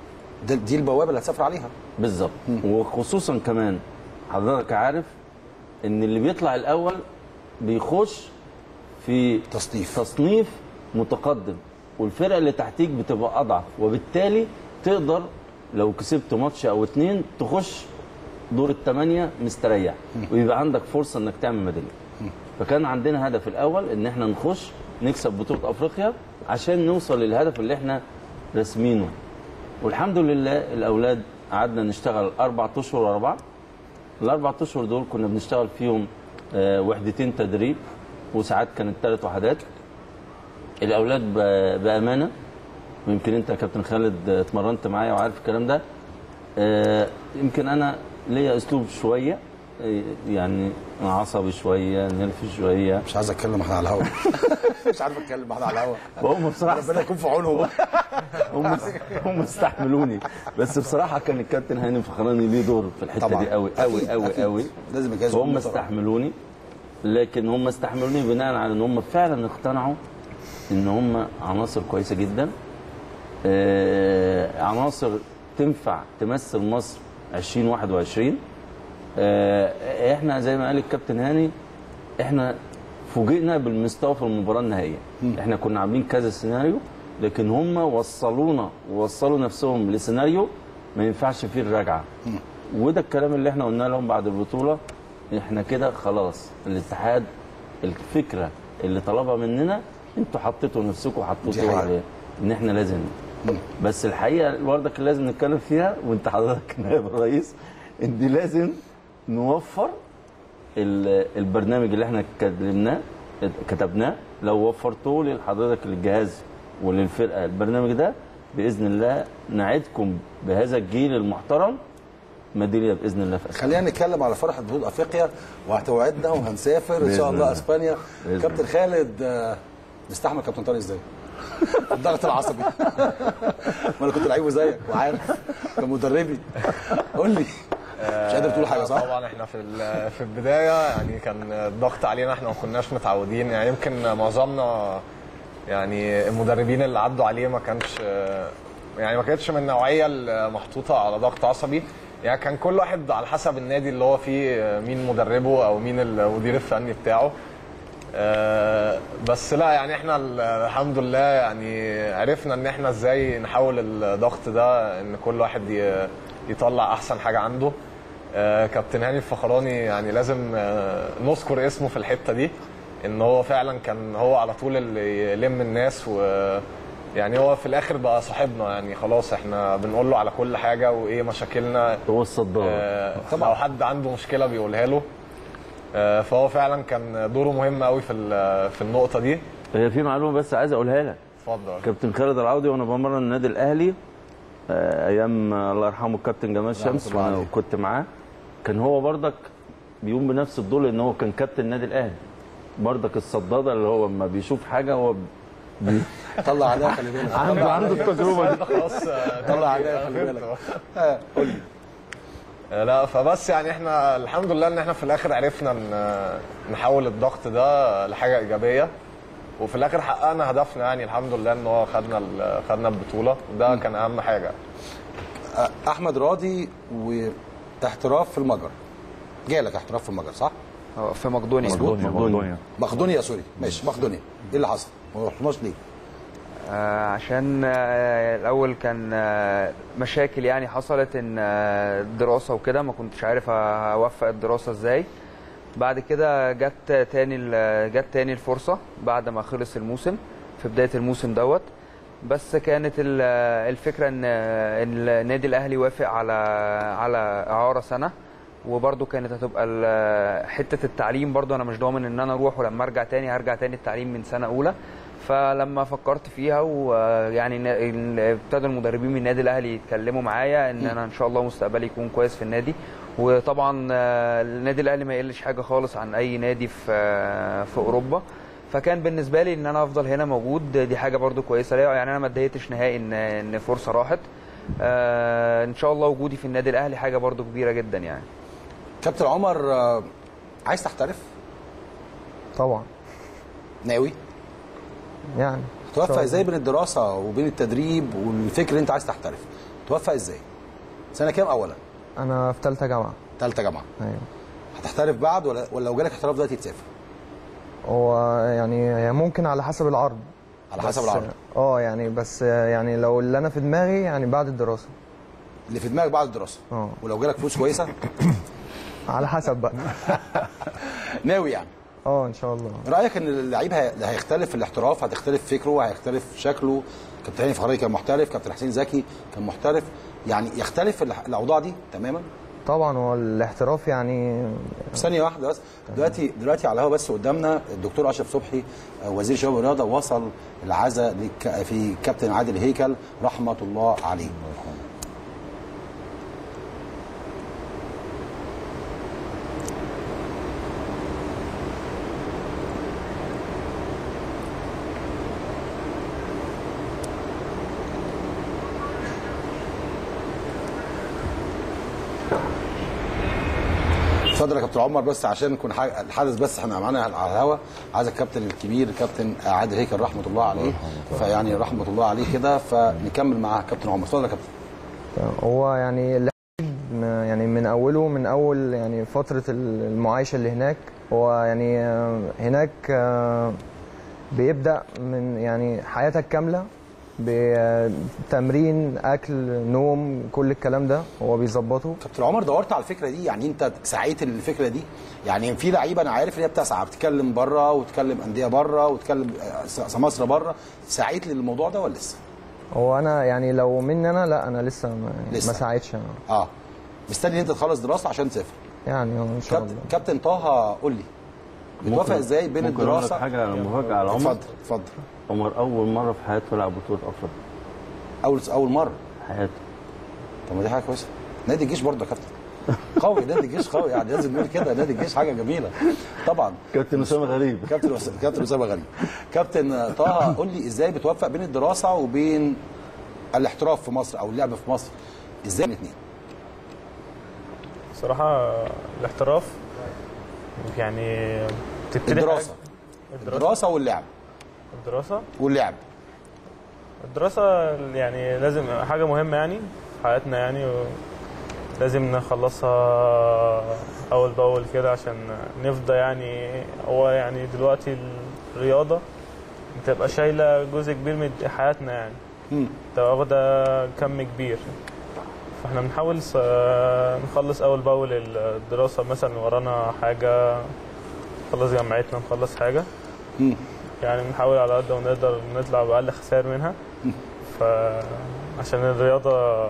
دي, دي البوابه اللي هتسافر عليها بالظبط وخصوصا كمان حضرتك عارف ان اللي بيطلع الاول بيخش في تصنيف تصنيف متقدم والفرقه اللي تحتيك بتبقى اضعف وبالتالي تقدر لو كسبت ماتش او اتنين تخش دور الثمانيه مستريح ويبقى عندك فرصه انك تعمل ميداليه فكان عندنا هدف الاول ان احنا نخش نكسب بطوله افريقيا عشان نوصل للهدف اللي احنا راسمينه والحمد لله الاولاد قعدنا نشتغل اربع اشهر ورا بعض الاربع اشهر دول كنا بنشتغل فيهم آه، وحدتين تدريب وساعات كانت ثلاث وحدات الاولاد ب- بامانه ويمكن انت يا كابتن خالد آه، اتمرنت معايا وعارف الكلام ده آه، يمكن انا ليا اسلوب شويه آه، يعني عصبي شويه نرفز شويه مش عايز اتكلم احنا على الهوا مش عارف اتكلم احنا على الهوا وهم بصراحه ربنا يكون في عونهم هم هم استحملوني بس بصراحه كان الكابتن هاني فخراني ليه دور في الحته طبعاً. دي قوي قوي أكيد، قوي أكيد. قوي لازم يجازوا هم منه طبعاً. استحملوني لكن هم استحملوني بناء على ان هم فعلا اقتنعوا ان هم عناصر كويسه جدا آه، عناصر تنفع تمثل مصر 2021 آه، احنا زي ما قال الكابتن هاني احنا فوجئنا بالمستوى في المباراه النهائيه احنا كنا عاملين كذا سيناريو لكن هم وصلونا ووصلوا نفسهم لسيناريو ما ينفعش فيه الرجعه وده الكلام اللي احنا قلنا لهم بعد البطوله احنا كده خلاص الاتحاد الفكره اللي طلبها مننا انتوا حطيتوا نفسكم دي حطيتوا حقيقة. عليها ان احنا لازم بس الحقيقه برضك اللي لازم نتكلم فيها وانت حضرتك نائب الرئيس ان دي لازم نوفر ال- البرنامج اللي احنا اتكلمناه كتبناه لو وفرتوه لحضرتك للجهاز وللفرقه البرنامج ده باذن الله نعدكم بهذا الجيل المحترم ميداليه باذن الله في أسفل. خلينا نتكلم على فرحه بطوله افريقيا وهتوعدنا وهنسافر ان بإذن شاء الله الله. اسبانيا بإذن كابتن خالد آه، نستحمل كابتن طارق ازاي؟ الضغط العصبي ما انا كنت لعيب زيك وعارف كان مدربي قول لي مش قادر تقول حاجه صح؟ طبعا احنا في ال- في البدايه يعني كان الضغط علينا احنا ما كناش متعودين يعني يمكن معظمنا يعني المدربين اللي عدوا عليه ما كانش يعني ما كانتش من النوعيه المحطوطه على ضغط عصبي يعني كان كل واحد على حسب النادي اللي هو فيه مين مدربه او مين المدير الفني بتاعه آه، بس لا يعني احنا ال- الحمد لله يعني عرفنا ان احنا ازاي نحول الضغط ده ان كل واحد ي- يطلع احسن حاجه عنده آه، كابتن هاني الفخراني يعني لازم آه، نذكر اسمه في الحته دي ان هو فعلا كان هو على طول اللي يلم الناس و يعني هو في الاخر بقى صاحبنا يعني خلاص احنا بنقول له على كل حاجه وايه مشاكلنا هو الصدار آه لو حد عنده مشكله بيقولها له آه فهو فعلا كان دوره مهم قوي في ال- في النقطه دي هي في معلومه بس عايز اقولها لك اتفضل كابتن خالد العوضي وانا بمرن النادي الاهلي آه، ايام آه، الله يرحمه الكابتن جمال شمس الله وانا عليه. كنت معاه كان هو بردك بيقوم بنفس الدور لان هو كان كابتن النادي الاهلي بردك الصداده اللي هو لما بيشوف حاجه هو بي... طلع عليها خلي بالك عنده عنده التجربه دي خلاص آه، طلع عليها خلي بالك آه، قول لي آه، لا فبس يعني احنا الحمد لله ان احنا في الاخر عرفنا ان نحول الضغط ده لحاجه ايجابيه وفي الاخر حققنا هدفنا يعني الحمد لله ان هو خدنا ال- خدنا البطوله ده كان اهم حاجه آه، احمد راضي واحتراف في المجر جالك احتراف في المجر صح؟ في مقدونيا مظبوط مقدونيا مقدونيا سوري ماشي مقدونيا ايه اللي حصل؟ ما رحناش ليه؟ آه، عشان آه، الاول كان آه، مشاكل يعني حصلت ان آه، الدراسه وكده ما كنتش عارف اوفق الدراسه ازاي بعد كده جت تاني ال- جت تاني الفرصه بعد ما خلص الموسم في بدايه الموسم دوت بس كانت ال- الفكره ان إن النادي الاهلي وافق على على اعاره سنه وبرده كانت هتبقى ال- حته التعليم برده انا مش ضامن ان انا اروح ولما ارجع تاني هرجع تاني التعليم من سنه اولى فلما فكرت فيها ويعني ن- ال- ابتدى المدربين من النادي الاهلي يتكلموا معايا ان انا ان شاء الله مستقبلي يكون كويس في النادي وطبعا آه، النادي الاهلي ما يقلش حاجه خالص عن اي نادي في آه، في اوروبا فكان بالنسبه لي ان انا افضل هنا موجود دي حاجه برضو كويسه ليا يعني انا ما اتضايقتش نهائي ان ان فرصه راحت آه، ان شاء الله وجودي في النادي الاهلي حاجه برضو كبيره جدا يعني كابتن عمر آه، عايز تحترف؟ طبعا ناوي؟ يعني توفق ازاي بين الدراسه وبين التدريب والفكر اللي انت عايز تحترف؟ توفق ازاي؟ سنه كام اولا؟ انا في ثالثه جامعه ثالثه جامعه ايوه هتحترف بعد ولا ولا لو جالك احتراف دلوقتي تسافر هو يعني هي ممكن على حسب العرض على حسب بس- العرض. اه يعني بس يعني لو اللي انا في دماغي يعني بعد الدراسه اللي في دماغك بعد الدراسه اه ولو جالك فلوس كويسه على حسب بقى ناوي يعني اه ان شاء الله رايك ان اللعيب هي- هيختلف في الاحتراف هتختلف فكره هيختلف شكله كابتن هاني فخري كان محترف كابتن حسين زكي كان محترف يعني يختلف الح- الاوضاع دي تماما طبعا هو الاحتراف يعني ثانيه واحده بس دلوقتي دلوقتي على الهوا بس قدامنا الدكتور اشرف صبحي آه، وزير الشباب والرياضه وصل العزاء لك- في كابتن عادل هيكل رحمه الله عليه اتفضل يا كابتن عمر بس عشان نكون ح- الحدث بس احنا معانا على الهوا عايز الكابتن الكبير كابتن عادل هيكل رحمه الله عليه فيعني رحمه الله عليه كده فنكمل مع كابتن عمر اتفضل يا كابتن هو يعني اللعيب يعني من اوله من اول يعني فتره المعايشه اللي هناك هو يعني آه، هناك آه، بيبدا من يعني حياتك كامله بتمرين اكل نوم كل الكلام ده هو بيظبطه كابتن عمر دورت على الفكره دي يعني انت سعيت الفكره دي يعني في لعيبه انا عارف ان هي بتسعى بتتكلم بره وتكلم انديه بره وتكلم آه، س- مصر بره سعيت للموضوع ده ولا لسه؟ هو انا يعني لو مني انا لا انا لسه ما, لسه. ما ساعدش أنا. اه مستني ان انت تخلص دراسه عشان تسافر يعني هو ان شاء الله كابتن, كابتن طه قول لي بتوافق ممكن- ازاي بين ممكن أقول لك الدراسه حاجه على مفاجاه على عمر اتفضل اتفضل عمر اول مره في حياته يلعب بطوله افريقيا اول اول مره حياته طب ما دي حاجه كويسه نادي الجيش برضه يا كابتن قوي نادي الجيش قوي يعني لازم نقول كده نادي الجيش حاجه جميله طبعا كابتن اسامه غريب كابتن وس... كابتن اسامه غريب كابتن طه قول لي ازاي بتوفق بين الدراسه وبين الاحتراف في مصر او اللعب في مصر ازاي الاثنين صراحة الاحتراف يعني تبتدي الدراسه حاجة- الدراسه واللعب الدراسة واللعب الدراسة يعني لازم حاجة مهمة يعني في حياتنا يعني لازم نخلصها أول بأول كده عشان نفضى يعني هو يعني دلوقتي الرياضة بتبقى شايلة جزء كبير من حياتنا يعني بتبقى واخدة كم كبير فاحنا بنحاول س- نخلص أول بأول الدراسة مثلا ورانا حاجة نخلص جامعتنا نخلص حاجة يعني بنحاول على قد ما نقدر نطلع بأقل خسائر منها فعشان الرياضة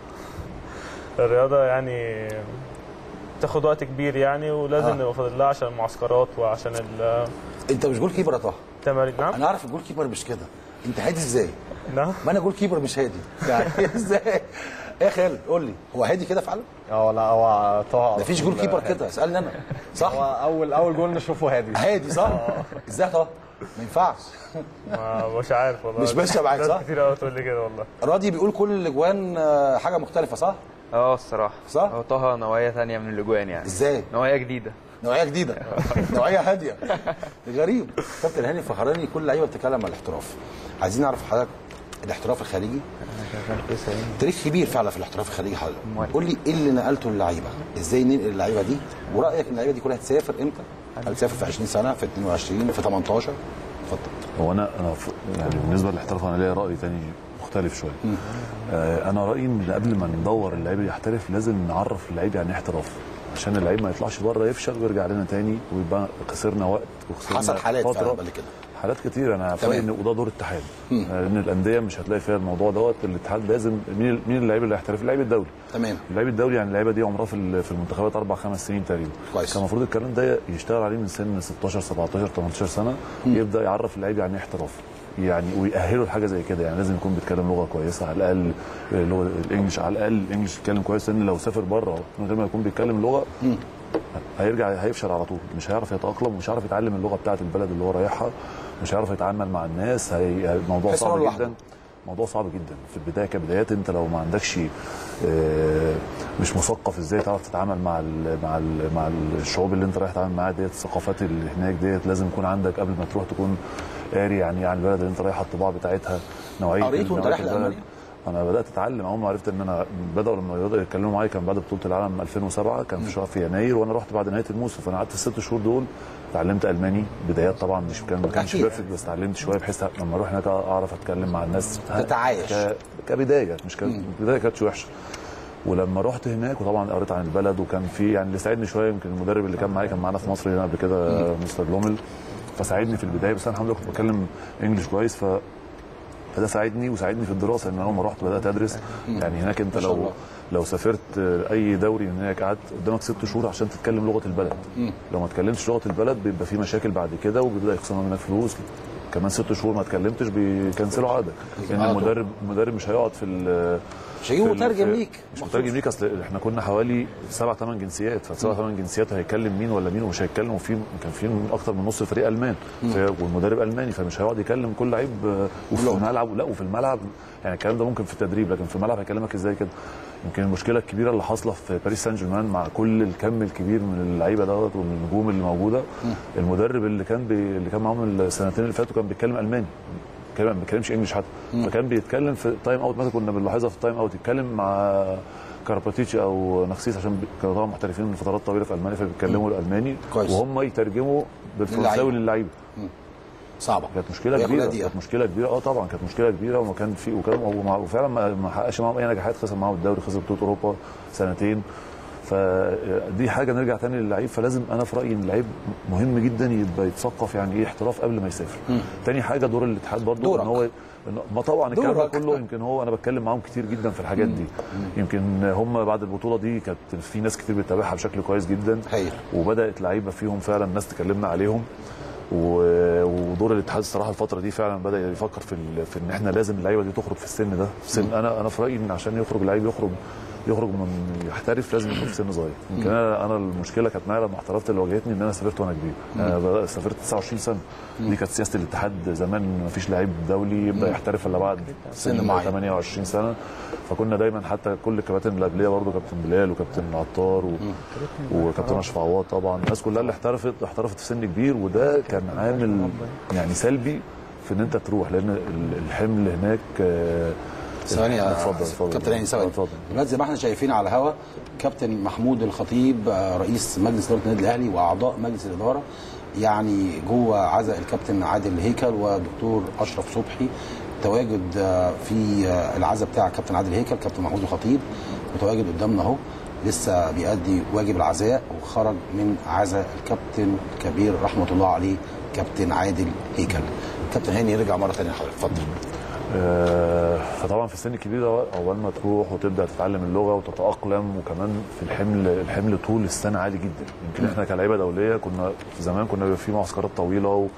الرياضة يعني تاخد وقت كبير يعني ولازم آه. نبقى فاضل لها عشان المعسكرات وعشان ال- انت مش جول كيبر يا طه التمارين نعم انا عارف الجول كيبر مش كده انت هادي ازاي نعم ما انا جول كيبر مش هادي يعني ازاي ايه يا خالد قول لي هو هادي كده فعلا اه لا هو طه على مفيش طول جول كيبر هادي. كده اسالني انا صح هو اول اول جول نشوفه هادي هادي صح ازاي طه ما ينفعش ما مش عارف والله مش ماشية معاك، ناس صح؟ كتير قوي تقول لي كده والله راضي بيقول كل الاجوان آه، حاجه مختلفه صح اه الصراحه صح هو طه نوعيه ثانيه من الاجوان يعني ازاي نوعيه جديده نوعيه جديده نوعيه هاديه غريب كابتن هاني فخراني كل اللعيبه بتتكلم عن الاحتراف عايزين نعرف حضرتك الاحتراف الخارجي تاريخ كبير فعلا في الاحتراف الخارجي حضرتك قول لي ايه اللي نقلته للعيبه ازاي ننقل اللعيبه دي ورايك ان اللعيبه دي كلها تسافر امتى هل تسافر في 20 سنه في 22 في 18 اتفضل هو انا انا ف- يعني بالنسبه للاحتراف انا ليا راي تاني مختلف شويه آه انا رايي ان قبل ما ندور اللعيب يحترف لازم نعرف اللعيب يعني ايه احتراف عشان اللعيب ما يطلعش بره يفشل ويرجع لنا تاني ويبقى خسرنا وقت وخسرنا حصل حالات فترة. فعلا قبل كده حالات كتير انا في رايي تمام. ان وده دور الاتحاد لان الانديه مش هتلاقي فيها الموضوع دوت الاتحاد لازم مين مين اللعيب اللي هيحترف اللعيب الدولي تمام اللعيب الدولي يعني اللعيبه دي عمرها في ال- في المنتخبات اربع خمس سنين تقريبا كويس. كان المفروض الكلام ده يشتغل عليه من سن 16 17 18 سنه يبدا يعرف اللعيب يعني ايه احتراف يعني ويأهله لحاجه زي كده يعني لازم يكون بيتكلم لغه كويسه على الاقل لغه الانجليش على الاقل الانجليش يتكلم كويس لان لو سافر بره من غير ما يكون بيتكلم لغه هيرجع هيفشل على طول مش هيعرف يتاقلم ومش هيعرف يتعلم اللغه بتاعه البلد اللي هو رايحها مش هيعرف يتعامل مع الناس هي الموضوع هيصير صعب لوحده. جدا موضوع صعب جدا في البدايه كبدايات انت لو ما عندكش آه، مش مثقف ازاي تعرف تتعامل مع ال مع ال مع الشعوب اللي انت رايح تتعامل معاها ديت الثقافات اللي هناك ديت لازم يكون عندك قبل ما تروح تكون قاري يعني عن البلد اللي انت رايح الطباع بتاعتها نوعيه قريت وانت نوعية رايح البلد. لألمانيا؟ انا بدات اتعلم اول ما عرفت ان انا بداوا لما بداوا يتكلموا معايا كان بعد بطوله العالم 2007 كان في شهر في يناير وانا رحت بعد نهايه الموسم فانا قعدت الست شهور دول اتعلمت الماني بدايات طبعا مش كان ما كانش أكيد. بيرفكت بس اتعلمت شويه بحيث لما اروح هناك اعرف اتكلم مع الناس تتعايش. ك... كبدايه مش كان البدايه كانتش وحشه ولما رحت هناك وطبعا قريت عن البلد وكان في يعني اللي ساعدني شويه يمكن المدرب اللي كان معايا كان معانا في مصر هنا قبل كده مستر لومل فساعدني في البدايه بس انا الحمد لله كنت بتكلم انجلش كويس ف فده ساعدني وساعدني في الدراسه ان انا اول ما رحت بدات ادرس يعني هناك انت ما شاء لو الله. لو سافرت اي دوري هناك قعدت قدامك ست شهور عشان تتكلم لغه البلد مم. لو ما اتكلمتش لغه البلد بيبقى في مشاكل بعد كده وبيبدا يخصموا منك فلوس كمان ست شهور ما اتكلمتش بيكنسلوا عقدك لان آه، المدرب المدرب مش هيقعد في ال- مش هيجيب في ال- مترجم في- ليك مش مخصوص. مترجم ليك اصل احنا كنا حوالي سبع ثمان جنسيات فسبع ثمان جنسيات هيكلم مين ولا مين ومش هيتكلم وفي كان في اكتر من نص الفريق المان مم. ف- والمدرب الماني فمش هيقعد يكلم كل لعيب آه، وفي الملعب لا وفي الملعب يعني الكلام ده ممكن في التدريب لكن في الملعب هيكلمك ازاي كده يمكن المشكله الكبيره اللي حاصله في باريس سان جيرمان مع كل الكم الكبير من اللعيبه دوت والنجوم اللي موجوده المدرب اللي كان بي... اللي كان معاهم السنتين اللي فاتوا كان بيتكلم الماني كان ما بيتكلمش انجلش حتى فكان بيتكلم في التايم اوت مثلا كنا بنلاحظها في التايم اوت يتكلم مع كارباتيتشي او نخسيس عشان بي- كانوا طبعا محترفين من فترات طويله في المانيا فبيتكلموا الالماني كويس. وهم يترجموا بالفرنساوي للعيبة. للعيبه صعبه كانت مشكله وياخد كبيره دقيقة. كانت مشكله كبيره اه طبعا كانت مشكله كبيره وما كان في وكان ومع- وفعلا ما ما حققش معاهم اي نجاحات خسر معاهم الدوري خسر بطوله اوروبا سنتين فدي حاجه نرجع تاني للعيب فلازم انا في رايي ان اللعيب مهم جدا يبقى يتثقف يعني ايه احتراف قبل ما يسافر مم. تاني حاجه دور الاتحاد برضه دورك. ان هو إن- ما طبعا الكلام ده دورك. كله يمكن هو انا بتكلم معاهم كتير جدا في الحاجات دي يمكن هم بعد البطوله دي كانت في ناس كتير بتتابعها بشكل كويس جدا هايل. وبدات لعيبه فيهم فعلا ناس تكلمنا عليهم و- ودور الاتحاد الصراحه الفتره دي فعلا بدا يفكر في ال- في ان احنا لازم اللعيبه دي تخرج في السن ده في سن انا انا في رايي ان عشان يخرج لعيب يخرج يخرج من يحترف لازم يكون في سن صغير يمكن انا انا المشكله كانت معايا لما احترفت اللي واجهتني ان انا سافرت وانا كبير انا بدأت- سافرت 29 سنه دي كانت سياسه الاتحاد زمان ما فيش لعيب دولي يبدا يحترف الا بعد سن معين. 28 سنه فكنا دايما حتى كل الكباتن اللي قبليه برضه كابتن بلال وكابتن عطار و... وكابتن اشرف عواد طبعا الناس كلها اللي احترفت احترفت في سن كبير وده كان عامل يعني سلبي في ان انت تروح لان ال- الحمل هناك آه، ثواني يا اتفضل اتفضل كابتن هاني ثواني اتفضل دلوقتي زي ما احنا شايفين على الهوا كابتن محمود الخطيب آه، رئيس مجلس اداره النادي الاهلي واعضاء مجلس الاداره يعني جوه عزاء الكابتن عادل هيكل ودكتور اشرف صبحي تواجد آه، في آه، العزاء بتاع كابتن عادل هيكل كابتن محمود الخطيب متواجد قدامنا اهو لسه بيأدي واجب العزاء وخرج من عزاء الكابتن الكبير رحمه الله عليه كابتن عادل هيكل كابتن هاني يرجع مره ثانيه لحضرتك اتفضل آه، فطبعا في السن الكبير ده اول ما تروح وتبدا تتعلم اللغه وتتاقلم وكمان في الحمل الحمل طول السنه عالي جدا يمكن احنا كلاعيبه دوليه كنا زمان كنا بيبقى في معسكرات طويله و...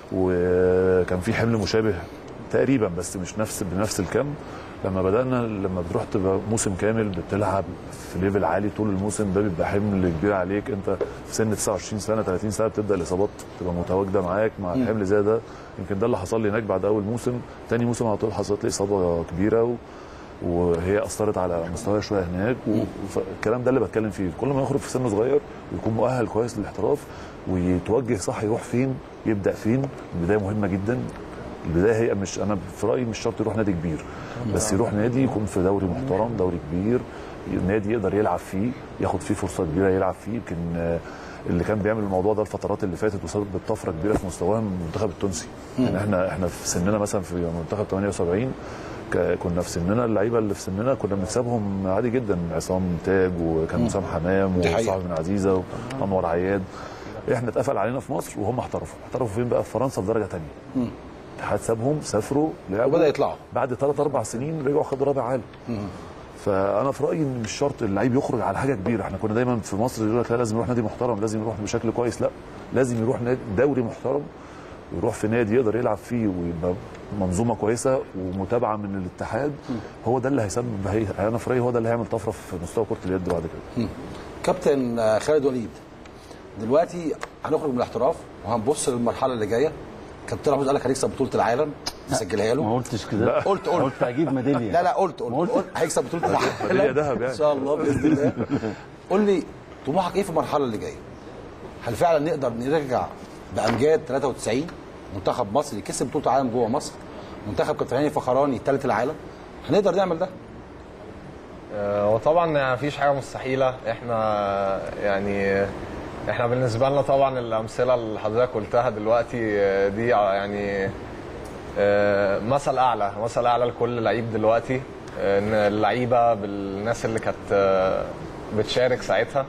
وكان في حمل مشابه تقريبا بس مش نفس بنفس الكم لما بدانا لما بتروح تبقى موسم كامل بتلعب في ليفل عالي طول الموسم ده بيبقى حمل كبير عليك انت في سن 29 سنه 30 سنه بتبدا الاصابات تبقى متواجده معاك مع مم. الحمل زي ده يمكن ده اللي حصل لي هناك بعد اول موسم تاني موسم على طول حصلت لي اصابه كبيره و... وهي اثرت على مستواي شويه هناك والكلام ده اللي بتكلم فيه كل ما يخرج في سن صغير ويكون مؤهل كويس للاحتراف ويتوجه صح يروح فين يبدا فين البدايه مهمه جدا البدايه هي مش انا في رايي مش شرط يروح نادي كبير بس يروح نادي يكون في دوري محترم دوري كبير نادي يقدر يلعب فيه ياخد فيه فرصه كبيره يلعب فيه يمكن آه، اللي كان بيعمل الموضوع ده الفترات اللي فاتت وسبب طفره كبيره في مستواهم المنتخب التونسي يعني احنا احنا في سننا مثلا في منتخب 78 ك- كنا في سننا اللعيبه اللي في سننا كنا بنكسبهم عادي جدا عصام تاج وكان مسام حمام دي حقيقة. وصاحب بن عزيزه وانور عياد احنا اتقفل علينا في مصر وهم احترفوا احترفوا فين بقى في فرنسا في درجه ثانيه الاتحاد سابهم سافروا لعبوا وبدأ يطلعوا. بعد ثلاث اربع سنين رجعوا خدوا رابع عالم فانا في رايي ان مش شرط اللعيب يخرج على حاجه كبيره احنا كنا دايما في مصر يقول لك لا لازم يروح نادي محترم لازم يروح بشكل كويس لا لازم يروح نادي دوري محترم يروح في نادي يقدر يلعب فيه ويبقى منظومه كويسه ومتابعه من الاتحاد هو ده اللي هيسبب هي... انا في رايي هو ده اللي هيعمل طفره في مستوى كره اليد بعد كده كابتن آه، خالد وليد دلوقتي هنخرج من الاحتراف وهنبص للمرحله اللي جايه كابتن رامز قال لك هنكسب بطوله العالم سجلها له ما قلتش كده قلت قلت قلت هجيب ميداليه لا لا قلت قلت, قلت هيكسب بطوله العالم ميدالية ذهب يعني. ان شاء الله باذن الله قول لي طموحك ايه في المرحله اللي جايه هل فعلا نقدر نرجع بامجاد 93 منتخب مصر اللي كسب بطوله العالم جوه مصر منتخب كابتن هاني فخراني ثالث العالم هنقدر نعمل ده آه، وطبعا يعني مفيش حاجه مستحيله احنا يعني احنا بالنسبه لنا طبعا الامثله اللي حضرتك قلتها دلوقتي آه، دي يعني آه، مثل اعلى مثل اعلى لكل لعيب دلوقتي آه، ان اللعيبه بالناس اللي كانت آه، بتشارك ساعتها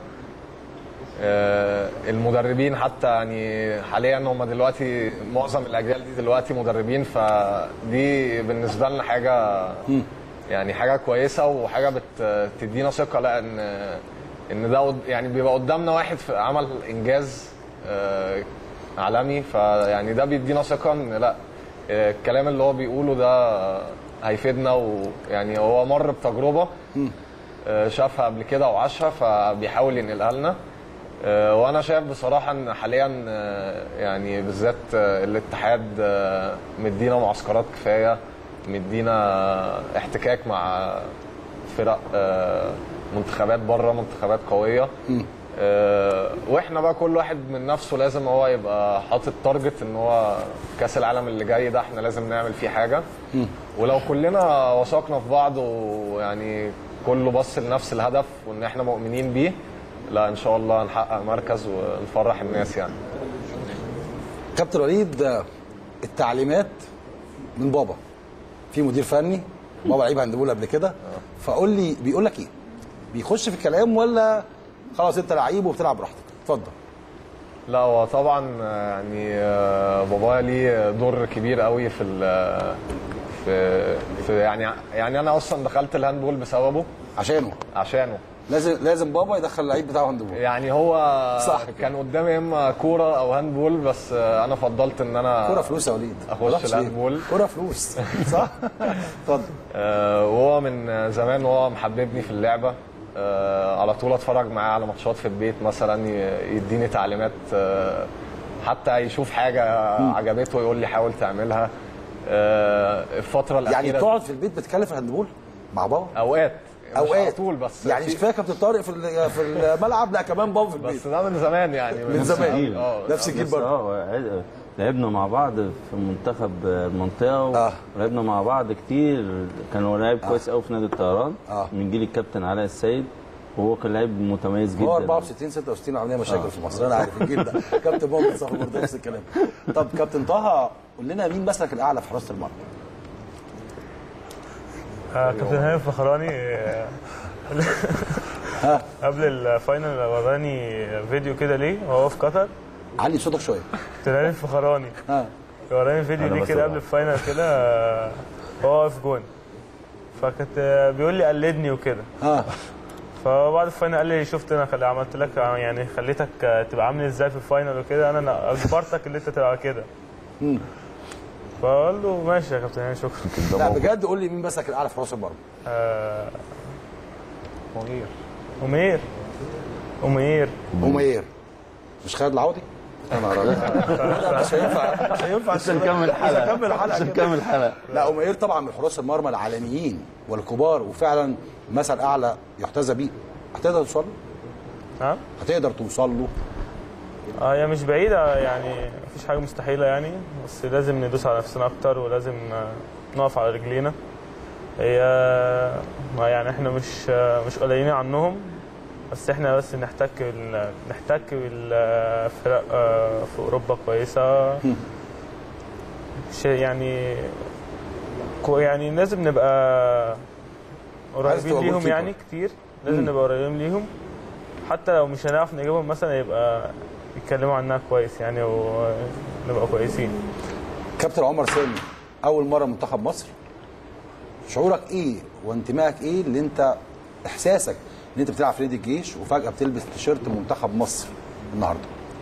آه، المدربين حتى يعني حاليا هم دلوقتي معظم الاجيال دي دلوقتي مدربين فدي بالنسبه لنا حاجه يعني حاجه كويسه وحاجه بتدينا ثقه لا ان ان ده قد- يعني بيبقى قدامنا واحد في عمل انجاز آه، عالمي فيعني ده بيدينا ثقه ان لا آه، الكلام اللي هو بيقوله ده هيفيدنا ويعني هو مر بتجربه آه، شافها قبل كده وعاشها فبيحاول ينقلها لنا آه، وانا شايف بصراحه ان حاليا آه، يعني بالذات آه، الاتحاد آه، مدينا معسكرات كفايه مدينا احتكاك مع فرق آه، منتخبات بره منتخبات قويه آه، واحنا بقى كل واحد من نفسه لازم هو يبقى حاطط تارجت ان هو كاس العالم اللي جاي ده احنا لازم نعمل فيه حاجه ولو كلنا وثقنا في بعض ويعني كله بص لنفس الهدف وان احنا مؤمنين بيه لا ان شاء الله هنحقق مركز ونفرح الناس يعني كابتن وليد آه، التعليمات من بابا في مدير فني بابا لعيب هاندبول قبل كده فقول لي بيقول لك ايه بيخش في الكلام ولا خلاص انت لعيب وبتلعب براحتك اتفضل لا هو طبعا يعني آه، بابايا ليه دور كبير قوي في ال- في في يعني يعني انا اصلا دخلت الهاندبول بسببه عشانه عشانه لازم لازم بابا يدخل اللعيب بتاعه هاندبول يعني هو صح كان قدامي يا اما كوره او هاندبول بس آه، انا فضلت ان انا كوره فلوس يا وليد اخش معرفش ليه. الهاندبول كوره فلوس صح اتفضل آه، وهو من زمان وهو محببني في اللعبه آه، على طول اتفرج معاه على ماتشات في البيت مثلا ي- يديني تعليمات آه، حتى يشوف حاجه عجبته يقول لي حاول تعملها آه، الفتره الاخيره يعني بتقعد في البيت بتتكلم في الهاندبول مع بابا اوقات مش اوقات على طول بس يعني مش في- كفايه كابتن طارق في ال- في الملعب لا كمان بابا في البيت بس ده من زمان يعني من زمان جيل. اه نفس الجيل بس برضه اه عد- لعبنا مع بعض في منتخب المنطقه ولعبنا مع بعض كتير كان هو لاعب كويس قوي في نادي الطيران من جيل الكابتن علاء السيد وهو كان لاعب متميز جدا هو 64 66 عاملين مشاكل آه. في مصر انا عارف الجيل ده كابتن محمد صافي برضه نفس الكلام طب كابتن طه قول لنا مين مسلك الاعلى في حراسه المرمى آه، كابتن هاني الفخراني آه، قبل الفاينل وراني فيديو كده ليه وهو في قطر علي صوتك شويه كابتن هاني الفخراني اه وراني فيديو أنا ليه كده بسمع. قبل الفاينل كده آه، وهو واقف جون فكنت آه، بيقول لي قلدني وكده اه فبعد الفاينل قال لي شفت انا خلي عملت لك يعني خليتك آه، تبقى عامل ازاي في الفاينل وكده انا أنا اجبرتك ان انت تبقى كده مم. فقال له ماشي يا كابتن هاني شكرا لا بجد قول لي مين مسلك الاعلى في حراسه المرمى آه، أمير أمير أمير أمير مش خالد العوضي؟ انا لا مش هينفع مش هينفع مش هنكمل مش حلقة. هنكمل حلقه مش كده. هنكمل حلقة. لا أمير طبعا من حراس المرمى العالميين والكبار وفعلا مثل اعلى يحتذى بيه هتقدر توصل له؟ ها؟ هتقدر توصل له اه هي مش بعيدة يعني مفيش حاجة مستحيلة يعني بس لازم ندوس على نفسنا أكتر ولازم آه، نقف على رجلينا هي ما يعني احنا مش آه، مش قليلين عنهم بس احنا بس نحتك بال... نحتك بالفرق آه، في أوروبا كويسة شيء يعني كو يعني لازم نبقى عايز قريبين تبقى ليهم جول يعني كيبر. كتير لازم مم. نبقى قريبين ليهم حتى لو مش هنعرف نجيبهم مثلا يبقى يتكلموا عنها كويس يعني ونبقى كويسين كابتن عمر سامي اول مره منتخب مصر شعورك ايه وانتمائك ايه اللي انت احساسك ان انت بتلعب في نادي الجيش وفجاه بتلبس تيشيرت منتخب مصر النهارده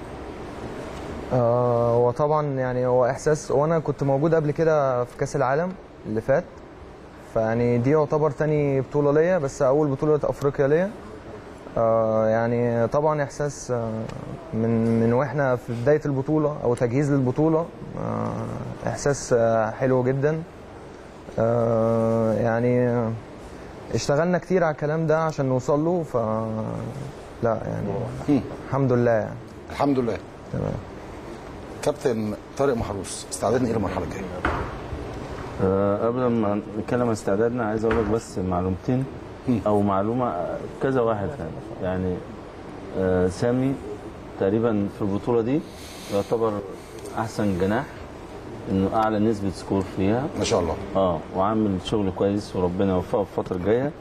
آه، هو طبعا يعني هو احساس وانا كنت موجود قبل كده في كاس العالم اللي فات فيعني دي يعتبر تاني بطوله ليا بس اول بطوله افريقيا ليا آه، يعني طبعا احساس آه، من من واحنا في بدايه البطوله او تجهيز للبطوله آه، احساس آه، حلو جدا آه، يعني آه، اشتغلنا كتير على الكلام ده عشان نوصل له ف لا يعني الحمد لله يعني الحمد لله تمام كابتن طارق محروس استعدادنا ايه للمرحله الجايه آه، قبل ما نتكلم عن استعدادنا عايز اقول لك بس معلومتين او معلومه آه، كذا واحد يعني يعني آه، سامي تقريبا في البطوله دي يعتبر احسن جناح انه اعلى نسبه سكور فيها ما شاء الله اه وعامل شغل كويس وربنا يوفقه في الفتره الجايه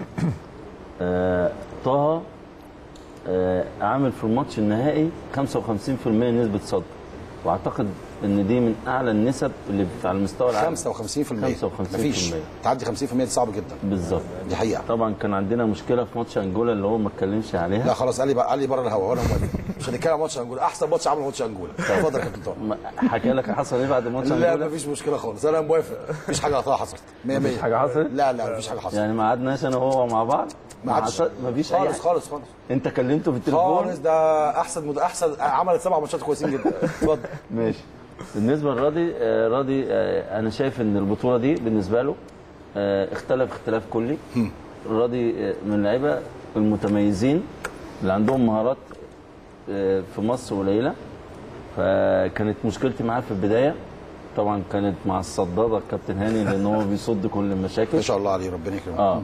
آه طه آه عامل في الماتش النهائي 55% نسبه صد واعتقد ان دي من اعلى النسب اللي في- على المستوى العالمي 55% 55% مفيش تعدي 50% دي صعب جدا بالظبط دي حقيقه طبعا كان عندنا مشكله في ماتش انجولا اللي هو ما اتكلمش عليها لا خلاص قال لي بقى قال لي بره الهوا وانا موافق مش هنتكلم عن ماتش انجولا احسن ماتش عمله ماتش انجولا اتفضل يا كابتن طارق ما- حكى لك حصل ايه بعد ماتش لا انجولا مفيش مشكله خالص انا موافق مفيش حاجه غلطانه حصلت 100 مفيش حاجه حصلت لا لا مفيش حاجه حصلت يعني ما قعدناش انا وهو مع بعض ما عادش. حصل- مفيش اي خالص حاجة. خالص خالص انت كلمته في التليفون خالص ده احسن مد... احسن عملت سبع ماتشات كويسين جدا اتفضل ماشي بالنسبه لراضي آه، راضي آه، انا شايف ان البطوله دي بالنسبه له آه، اختلف اختلاف كلي راضي آه، من اللعيبه المتميزين اللي عندهم مهارات آه، في مصر قليله فكانت مشكلتي معاه في البدايه طبعا كانت مع الصداده الكابتن هاني لان هو بيصد كل المشاكل ما شاء الله عليه ربنا يكرمه اه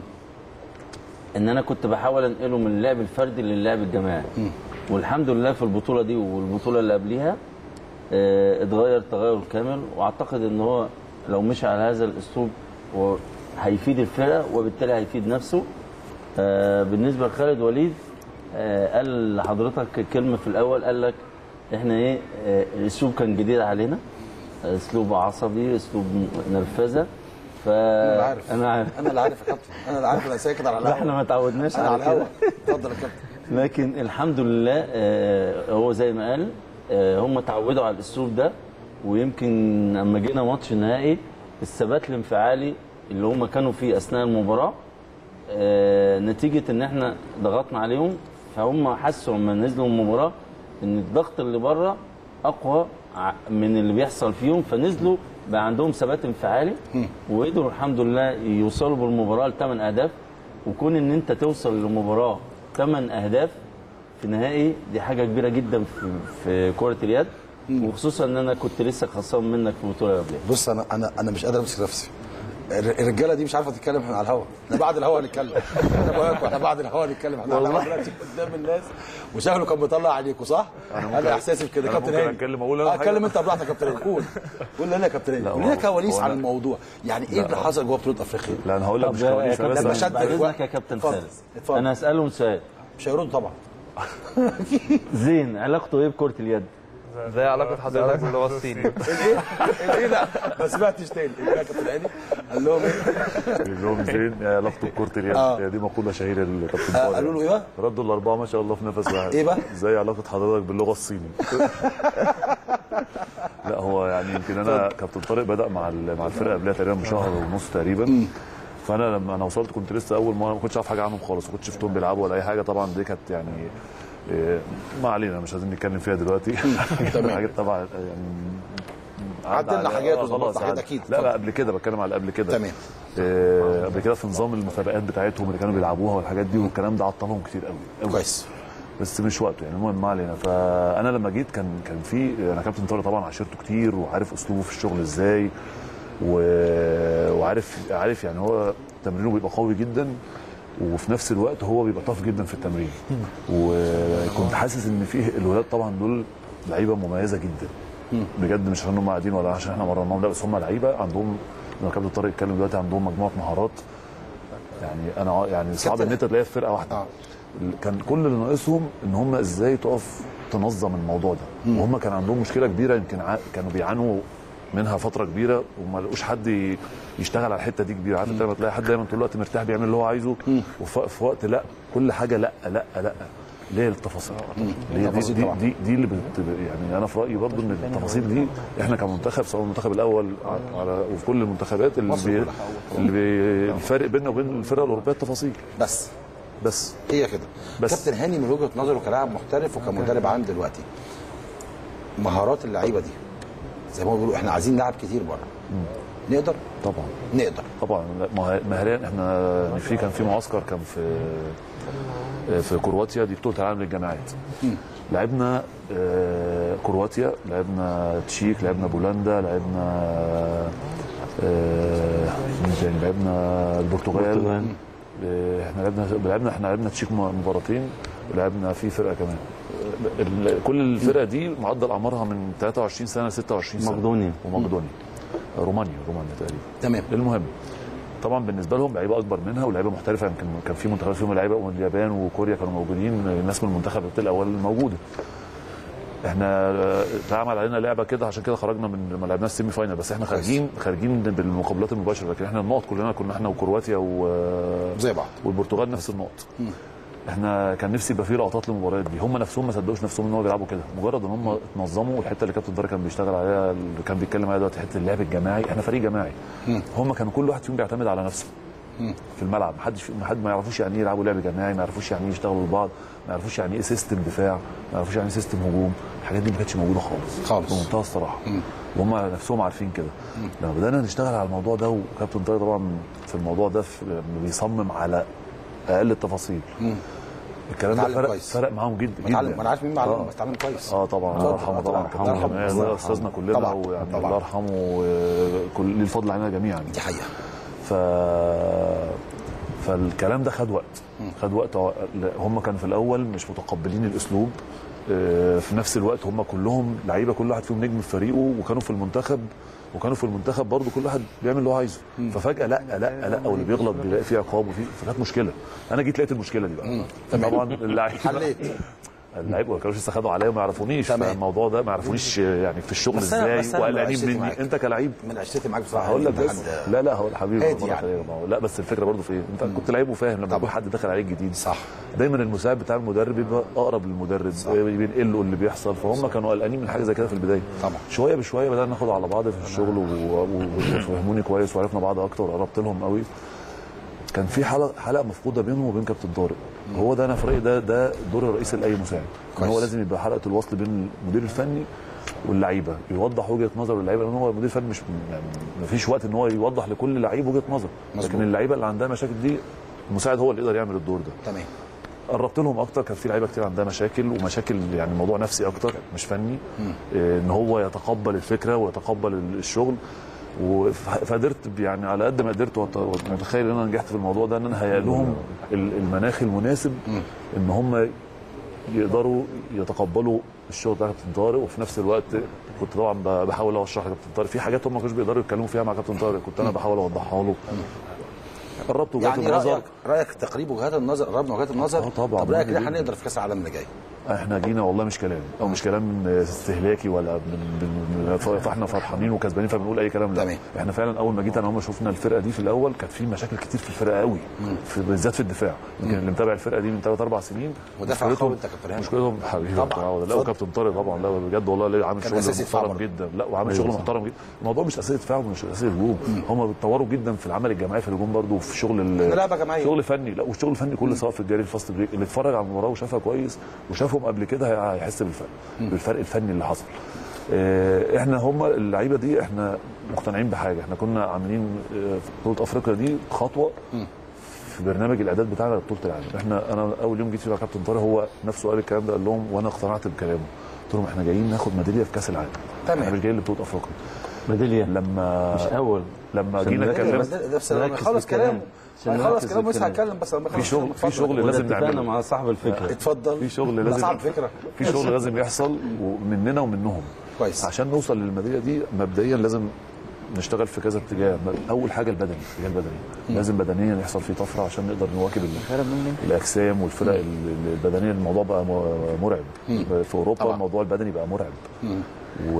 ان انا كنت بحاول انقله من اللعب الفردي للعب الجماعي والحمد لله في البطوله دي والبطوله اللي قبليها آه، اتغير تغير كامل واعتقد ان هو لو مشي على هذا الاسلوب هو هيفيد الفرقه وبالتالي هيفيد نفسه آه، بالنسبه لخالد وليد آه، قال لحضرتك كلمه في الاول قال لك احنا ايه آه، الاسلوب كان جديد علينا اسلوب عصبي اسلوب نرفزه ف انا اللي عارف انا عارف انا اللي عارف يا كابتن انا اللي عارف انا ساكت على لا الهوا احنا ما تعودناش انا على على كده الهوا اتفضل يا كابتن لكن الحمد لله آه، هو زي ما قال آه، هم اتعودوا على الاسلوب ده ويمكن اما جينا ماتش النهائي الثبات الانفعالي اللي هم كانوا فيه اثناء المباراه آه، نتيجه ان احنا ضغطنا عليهم فهم حسوا لما نزلوا المباراه ان الضغط اللي بره اقوى ع- من اللي بيحصل فيهم فنزلوا بقى عندهم ثبات انفعالي وقدروا الحمد لله يوصلوا بالمباراه لثمان اهداف وكون ان انت توصل لمباراه ثمان اهداف في نهائي دي حاجه كبيره جدا في في كره اليد وخصوصا ان انا كنت لسه خسران منك في البطوله اللي قبلها بص انا انا انا مش قادر امسك نفسي الر- الرجاله دي مش عارفه تتكلم احنا على الهوا احنا بعد الهوا هنتكلم انا بقولك احنا بعد الهوا هنتكلم احنا على الهوا والله. دلوقتي قدام الناس وشكله كان بيطلع عليكم صح؟ أنا انا ممكن- احساسي بكده أنا كابتن ممكن هاني أتكلم أقول أنا آه، حاجة؟ اتكلم انت براحتك يا كابتن هاني قول قول لنا يا كابتن هاني لا، قول هو- لنا كواليس هو عن أنا- الموضوع يعني ايه لا، اللي هو- حصل جوه بطوله افريقيا؟ لا انا هقول لك طب مش يا كواليس أنا كابتن لسه لما شد بعد الوقت- اذنك يا كابتن اتفضل، ثالث اتفضل. انا هسالهم سؤال مش هيردوا طبعا زين علاقته ايه بكره اليد؟ زي علاقه حضرتك باللغه الصيني الايه؟ الايه لا ما سمعتش تاني الايه يا كابتن هاني؟ قال لهم ايه؟ اللي هو زين إيه علاقته بكره اليد آه. هي دي مقوله شهيره للكابتن آه، طارق قالوا له ايه بقى؟ ردوا الاربعه ما شاء الله في نفس واحد إيه بقى؟ زي علاقه حضرتك باللغه الصيني لا هو يعني يمكن انا كابتن طارق بدا مع ال- مع الفرقه قبلها تقريبا بشهر ونص تقريبا فانا لما انا وصلت كنت لسه اول مره ما كنتش عارف حاجه عنهم خالص ما كنتش شفتهم بيلعبوا ولا اي حاجه طبعا دي كانت يعني إيه، ما علينا مش عايزين نتكلم فيها دلوقتي تمام. حاجات طبعا يعني عدى عدلنا على- حاجات آه، وظبطنا خلاص حاجات عدى. أكيد. لا اتفضل. لا قبل كده بتكلم على قبل كده تمام. آه، قبل كده في نظام المسابقات بتاعتهم اللي كانوا بيلعبوها والحاجات دي والكلام ده عطلهم كتير قوي قوي كويس بس مش وقته يعني المهم ما علينا فانا لما جيت كان كان في انا كابتن طارق طبعا عشرته كتير وعارف اسلوبه في الشغل ازاي و... وعارف عارف يعني هو تمرينه بيبقى قوي جدا وفي نفس الوقت هو بيبقى طاف جدا في التمرين وكنت حاسس ان فيه الولاد طبعا دول لعيبه مميزه جدا بجد مش عشان هم قاعدين ولا عشان احنا مرناهم لا بس هم لعيبه عندهم لما كابتن طارق اتكلم دلوقتي عندهم مجموعه مهارات يعني انا يعني صعب ان انت تلاقيها في فرقه واحده كان كل اللي ناقصهم ان هم ازاي تقف تنظم الموضوع ده وهم كان عندهم مشكله كبيره يمكن ع- كانوا بيعانوا منها فتره كبيره وما لقوش حد ي- يشتغل على الحته دي كبيره عارف انت لما تلاقي حد دايما طول الوقت مرتاح بيعمل اللي هو عايزه وفي في وقت لا كل حاجه لا لا لا ليه التفاصيل اللي هي دي, التفاصيل دي, طبعا. دي, دي اللي بت يعني انا في رايي برضو ان التفاصيل دي احنا كمنتخب سواء المنتخب الاول على وفي كل المنتخبات اللي مصر بي كلها. اللي بي الفرق بيننا وبين الفرق الاوروبيه التفاصيل بس بس هي كده بس. كابتن هاني من وجهه نظره كلاعب محترف وكمدرب عام دلوقتي مهارات اللعيبه دي زي ما هو بيقولوا احنا عايزين لاعب كتير بره نقدر طبعا نقدر طبعا لا، مه- مهريا احنا في كان في معسكر كان في في كرواتيا دي بطوله العالم للجامعات لعبنا آه، كرواتيا لعبنا تشيك لعبنا بولندا لعبنا آه، مين تاني لعبنا البرتغال البرتغال. آه، احنا لعبنا لعبنا احنا لعبنا تشيك مباراتين ولعبنا في فرقه كمان آه، ال- كل الفرقه دي معدل اعمارها من 23 سنه ل 26 سنه مقدونيا. ومقدونيا رومانيا رومانيا تقريبا تمام المهم طبعا بالنسبه لهم لعيبه اكبر منها ولاعيبه محترفه يمكن كان في منتخبات فيهم لعيبه من اليابان وكوريا كانوا موجودين الناس من المنتخب الاول موجوده احنا آه، اتعمل علينا لعبه كده عشان كده خرجنا من لما لعبنا السيمي فاينل بس احنا خارجين خارجين بالمقابلات المباشره لكن احنا النقط كلنا كنا احنا وكرواتيا و زي بعض والبرتغال نفس النقط احنا كان نفسي يبقى في لقطات للمباريات دي هم نفسهم ما صدقوش نفسهم ان هم بيلعبوا كده مجرد ان هم اتنظموا والحته اللي كابتن طارق كان بيشتغل عليها اللي كان بيتكلم عليها دلوقتي حته اللعب الجماعي احنا فريق جماعي هم كانوا كل واحد فيهم بيعتمد على نفسه في الملعب محدش في- حد ما يعرفوش يعني ايه يلعبوا لعب جماعي ما يعرفوش يعني ايه يشتغلوا لبعض ما يعرفوش يعني ايه سيستم دفاع ما يعرفوش يعني ايه سيستم هجوم الحاجات دي ما كانتش موجوده خالص خالص. بمنتهى الصراحه وهم نفسهم عارفين كده لما بدانا نشتغل على الموضوع ده وكابتن طارق طبعا في الموضوع ده في بيصمم على اقل التفاصيل الكلام ده اتعلم فرق كويس. فرق معاهم جدا بتعلم جدا انا عارف مين معلم آه. بس اتعلم كويس اه طبعا اتفضل. الله يرحمه طبعا الله كابتن يرحمه. جمال الله ده يرحمه. استاذنا كلنا طبعا. ويعني طبعا. الله يرحمه وكل ليه الفضل علينا جميعا دي حقيقه ف فالكلام ده خد وقت خد وقت هم كانوا في الاول مش متقبلين الاسلوب آه، في نفس الوقت هم كلهم لعيبه كل واحد فيهم نجم في فريقه وكانوا في المنتخب وكانوا في المنتخب برضه كل واحد بيعمل اللي هو عايزه ففجاه لا لا لا واللي بيغلط بيلاقي فيه عقاب وفي فكانت مشكله انا جيت لقيت المشكله دي بقى طبعا اللعيبه حليت اللعيبه ما كانوش لسه خدوا عليا وما يعرفونيش فالموضوع ده ما يعرفونيش يعني في الشغل بس أنا- ازاي بس أنا من وقلقانين عشرتي مني معاك. انت كلعيب من عشرتي معاك بصراحه هقول لك يعني بس حد- لا لا هو حبيبي هادي ربنا يعني. يخليك. ما هو- لا بس الفكره برضه في ايه انت كنت لعيب وفاهم لما يكون حد داخل عليك جديد صح دايما المساعد بتاع المدرب بيبقى اقرب للمدرب بينقل له اللي بيحصل فهم كانوا قلقانين من حاجه زي كده في البدايه طبعا شويه بشويه بدانا ناخد على بعض في الشغل و- و- وفهموني كويس وعرفنا بعض اكتر وقربت لهم قوي كان في حلقه حلقه مفقوده بينهم وبين كابتن طارق هو ده انا في رايي ده ده الدور الرئيسي لاي مساعد ان هو كويس. لازم يبقى حلقه الوصل بين المدير الفني واللعيبه يوضح وجهه نظر اللعيبه لان هو المدير الفني مش يعني ما فيش وقت ان هو يوضح لكل لعيب وجهه نظر مظبوط. لكن اللعيبه اللي عندها مشاكل دي المساعد هو اللي يقدر يعمل الدور ده تمام قربت لهم اكتر كان في لعيبه كتير عندها مشاكل ومشاكل يعني موضوع نفسي اكتر مش فني إيه، ان هو يتقبل الفكره ويتقبل الشغل وف- فقدرت يعني على قد ما قدرت وت- ومتخيل ان انا نجحت في الموضوع ده ان انا هيئ لهم ال- المناخ المناسب ان هم يقدروا يتقبلوا الشغل بتاع كابتن طارق وفي نفس الوقت كنت طبعا ب- بحاول اشرح لكابتن طارق في حاجات هم ما كانوش بيقدروا يتكلموا فيها مع كابتن طارق كنت انا بحاول اوضحها له قربت وجهات يعني النظر رايك رايك تقريب وجهات النظر قربنا وجهات النظر اه طبعا طب رايك مهم كده جدا. هنقدر في كاس العالم اللي جاي احنا جينا والله مش كلام او مش كلام استهلاكي ولا من من فاحنا فرحانين وكسبانين فبنقول اي كلام لا تمام. احنا فعلا اول ما جيت انا هم شفنا الفرقه دي في الاول كانت في مشاكل كتير في الفرقه قوي في بالذات في الدفاع يمكن اللي متابع الفرقه دي من ثلاث اربع سنين ودافع مشكلتهم- قوي انت يا كابتن هاني. مشكلتهم حبيبي طبعا. طبعا لا اتفضل. وكابتن طارق طبعا لا بجد والله لا عامل كان شغل أساسي دفاع محترم برضه. جدا لا وعامل أيوة شغل صح. محترم جدا الموضوع مش اساسي دفاع ومش اساسي هجوم هم بيتطوروا جدا في العمل الجماعي في الهجوم برضه وفي شغل ال- احنا لعبة جماعية. شغل فني لا والشغل الفني كله سواء في الجري الفاست بريك اللي اتفرج على المباراه وشافها كويس وشافهم قبل كده هي- هيحس بالفرق بالفرق الفني اللي حصل آه، احنا هم اللعيبه دي احنا مقتنعين بحاجه احنا كنا عاملين آه، في بطوله افريقيا دي خطوه في برنامج الاعداد بتاعنا لبطوله العالم احنا انا اول يوم جيت فيه مع كابتن طارق هو نفسه قال الكلام ده قال لهم وانا اقتنعت بكلامه قلت لهم احنا جايين ناخد ميداليه في كاس العالم تمام. احنا مش جايين لبطوله افريقيا ميداليه لما مش اول لما عشان جينا نركز اتكلمنا بس. ده بس لما نركز في يخلص الكلام. كلامه عشان هيخلص نركز في كلامه لسه الكلام. هتكلم بس لما في يخلص شغل كلامه في اتفضل. شغل لازم اتفقنا نعمله مع صاحب الفكره اتفضل في شغل ده لازم صعب فكره في شغل لازم يحصل مننا ومنهم كويس عشان نوصل للميداليه دي مبدئيا لازم نشتغل في كذا اتجاه اول حاجه البدني الاتجاه البدني لازم بدنيا يحصل فيه طفره عشان نقدر نواكب ال- الاجسام والفرق ال- البدنيه الموضوع بقى م- مرعب في اوروبا طبعا. الموضوع البدني بقى مرعب و...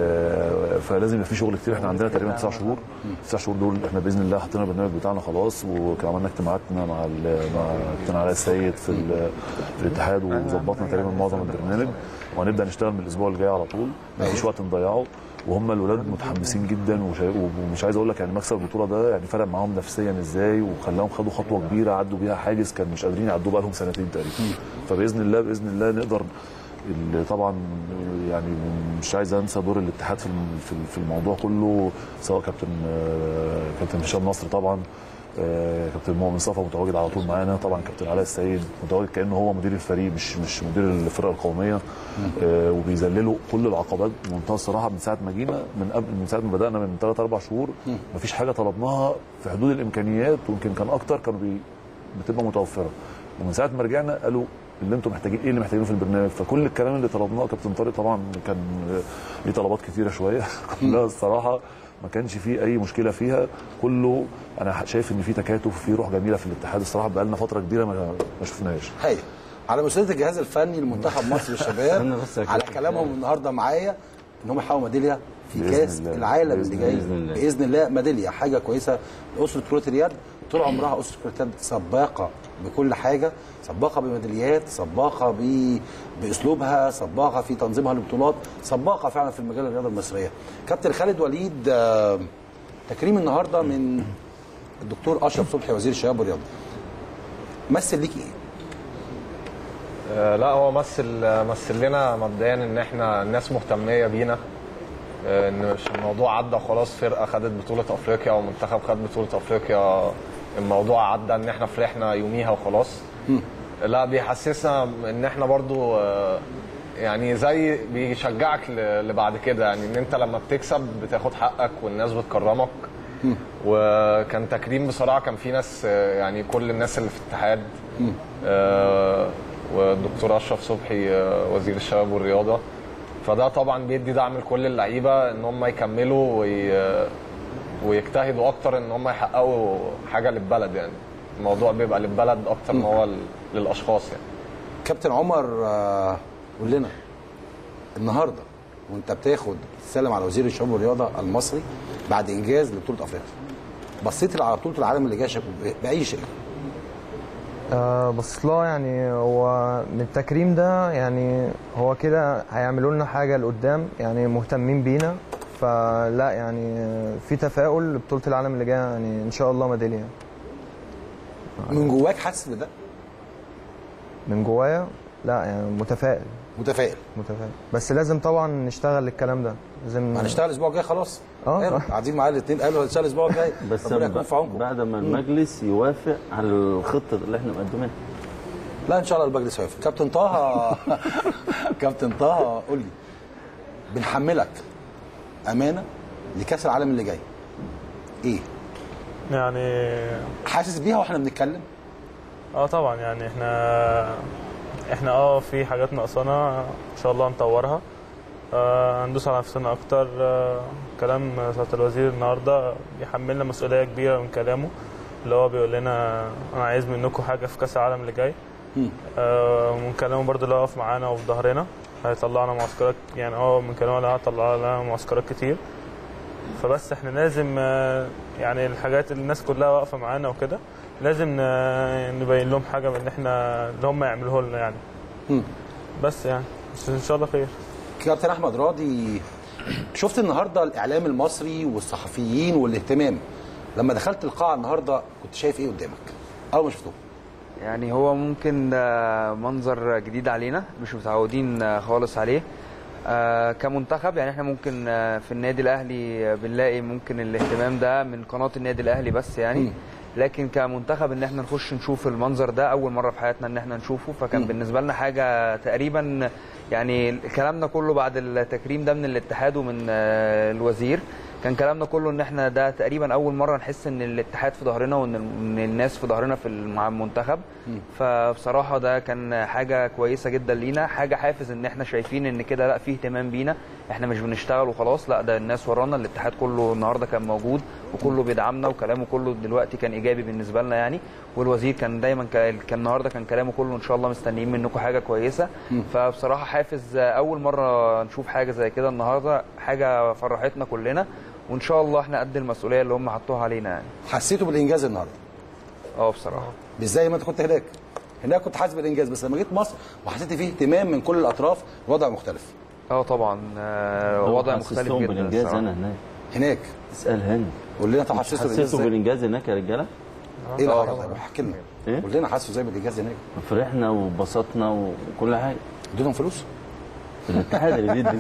فلازم يبقى في شغل كتير احنا عندنا تقريبا تسع شهور التسع شهور دول احنا باذن الله حطينا البرنامج بتاعنا خلاص وكان عملنا اجتماعاتنا مع ال... مع كابتن علاء السيد في, ال... في الاتحاد وظبطنا تقريبا معظم البرنامج وهنبدا نشتغل من الاسبوع الجاي على طول مفيش وقت نضيعه وهم الولاد متحمسين جدا وشا... ومش عايز اقول لك يعني مكسب البطوله ده يعني فرق معاهم نفسيا ازاي وخلاهم خدوا خطوه كبيره عدوا بيها حاجز كان مش قادرين يعدوا بقى لهم سنتين تقريبا فباذن الله باذن الله نقدر اللي طبعا يعني مش عايز انسى دور الاتحاد في الم- في- في الموضوع كله سواء كابتن آه، كابتن هشام نصر طبعا آه، كابتن مؤمن صفا متواجد على طول معانا طبعا كابتن علاء السيد متواجد كانه هو مدير الفريق مش مش مدير الفرقه القوميه آه، وبيذللوا كل العقبات بمنتهى الصراحه من ساعه ما جينا من قبل من ساعه ما بدانا من ثلاث اربع شهور مفيش حاجه طلبناها في حدود الامكانيات ويمكن كان اكتر كانوا بي بتبقى متوفره ومن ساعه ما رجعنا قالوا اللي انتم محتاجين ايه اللي محتاجينه في البرنامج فكل الكلام اللي طلبناه كابتن طارق طبعا كان آه، ليه طلبات كتيره شويه كلها الصراحه ما كانش فيه اي مشكله فيها كله انا شايف ان في تكاتف في روح جميله في الاتحاد الصراحه بقى لنا فتره كبيره ما ما شفناهاش هاي على مسؤوليه الجهاز الفني لمنتخب مصر أنا للشباب بس على أكد. كلامهم النهارده معايا ان هم يحققوا ميداليه في بإذن كاس الله. العالم اللي بإذن- جاي بإذن الله. باذن الله ميداليه حاجه كويسه اسره كره اليد طول عمرها اسره كره اليد سباقه بكل حاجه سباقه بميداليات سباقه ب... باسلوبها سباقه في تنظيمها للبطولات سباقه فعلا في المجال الرياضه المصريه كابتن خالد وليد آه، تكريم النهارده من الدكتور اشرف صبحي وزير الشباب والرياضه مثل ليك ايه آه، لا هو مثل مثل لنا مبدئيا ان احنا الناس مهتميه بينا آه، ان مش الموضوع عدى خلاص فرقه خدت بطوله افريقيا ومنتخب خد بطوله افريقيا الموضوع عدى ان احنا فرحنا يوميها وخلاص لا بيحسسنا ان احنا برضو آه، يعني زي بيشجعك ل- لبعد كده يعني ان انت لما بتكسب بتاخد حقك والناس بتكرمك وكان تكريم بصراحه كان في ناس آه، يعني كل الناس اللي في الاتحاد آه، والدكتور اشرف صبحي آه، وزير الشباب والرياضه فده طبعا بيدي دعم لكل اللعيبه ان هم يكملوا وي... ويجتهدوا اكتر ان هم يحققوا حاجه للبلد يعني الموضوع بيبقى للبلد اكتر ما هو ل- للاشخاص يعني كابتن عمر آه، قول لنا النهارده وانت بتاخد تسلم على وزير الشباب والرياضه المصري بعد انجاز لبطوله افريقيا بصيت على بطوله العالم اللي جايه شك- باي شيء آه بص لها يعني هو من التكريم ده يعني هو كده هيعملوا لنا حاجه لقدام يعني مهتمين بينا فلا يعني في تفاؤل لبطوله العالم اللي جايه يعني ان شاء الله ميداليه من جواك حاسس بده من جوايا لا يعني متفائل متفائل متفائل بس لازم طبعا نشتغل للكلام ده لازم هنشتغل الاسبوع الجاي خلاص اه حلو. قاعدين معايا الاثنين قالوا هنشتغل الاسبوع الجاي بس ربنا يكون في عونكم بعد ما المجلس يوافق على الخطه اللي احنا مقدمينها لا ان شاء الله المجلس هيوافق كابتن طه كابتن طه قول لي بنحملك امانه لكاس العالم اللي جاي ايه يعني حاسس بيها واحنا بنتكلم اه طبعا يعني احنا احنا اه في حاجات ناقصانا ان شاء الله نطورها آه هندوس على نفسنا اكتر آه كلام سعاده الوزير النهارده بيحملنا مسؤوليه كبيره من كلامه اللي هو بيقول لنا انا عايز منكم حاجه في كاس العالم اللي جاي آه ومن كلامه برضه اللي هو واقف معانا وفي ظهرنا هيطلعنا معسكرات يعني اه من كلامه اللي هيطلع لنا معسكرات كتير فبس احنا لازم آه، يعني الحاجات اللي الناس كلها واقفه معانا وكده لازم ن- نبين لهم حاجه من اللي احنا اللي هم يعملوه لنا يعني بس يعني بس ان شاء الله خير كابتن احمد راضي شفت النهارده الاعلام المصري والصحفيين والاهتمام لما دخلت القاعه النهارده كنت شايف ايه قدامك اول ما شفتهم يعني هو ممكن آه، منظر جديد علينا مش متعودين آه، خالص عليه آه، كمنتخب يعني احنا ممكن آه، في النادي الاهلي آه، بنلاقي ممكن الاهتمام ده من قناه النادي الاهلي بس يعني لكن كمنتخب ان احنا نخش نشوف المنظر ده اول مره في حياتنا ان احنا نشوفه فكان مم. بالنسبه لنا حاجه تقريبا يعني كلامنا كله بعد التكريم ده من الاتحاد ومن آه، الوزير كان كلامنا كله ان احنا ده تقريبا اول مره نحس ان الاتحاد في ظهرنا وان إن الناس في ظهرنا في مع المنتخب فبصراحه ده كان حاجه كويسه جدا لينا حاجه حافز ان احنا شايفين ان كده لا في اهتمام بينا احنا مش بنشتغل وخلاص لا ده الناس ورانا الاتحاد كله النهارده كان موجود وكله بيدعمنا وكلامه كله دلوقتي كان ايجابي بالنسبه لنا يعني والوزير كان دايما كان كان النهارده كان كلامه كله ان شاء الله مستنيين منكم حاجه كويسه مم. فبصراحه حافز اول مره نشوف حاجه زي كده النهارده حاجه فرحتنا كلنا وان شاء الله احنا قد المسؤوليه اللي هم حطوها علينا يعني حسيته بالانجاز النهارده اه بصراحه مش زي ما انت كنت هناك هناك كنت حاسس بالانجاز بس لما جيت مصر وحسيت فيه اهتمام من كل الاطراف الوضع مختلف اه طبعا آه، وضع مختلف حسستهم جدا بالانجاز الصراحة. انا هناك هناك اسال هند قول لنا طب مش حسيته بالانجاز حسيتوا ازاي؟ بالانجاز هناك يا رجاله؟ ايه اللي حصل طيب احكي لنا ايه؟ قول لنا حاسه ازاي بالانجاز هناك فرحنا وبسطنا وكل حاجه اديتهم فلوس؟ الاتحاد اللي بيدي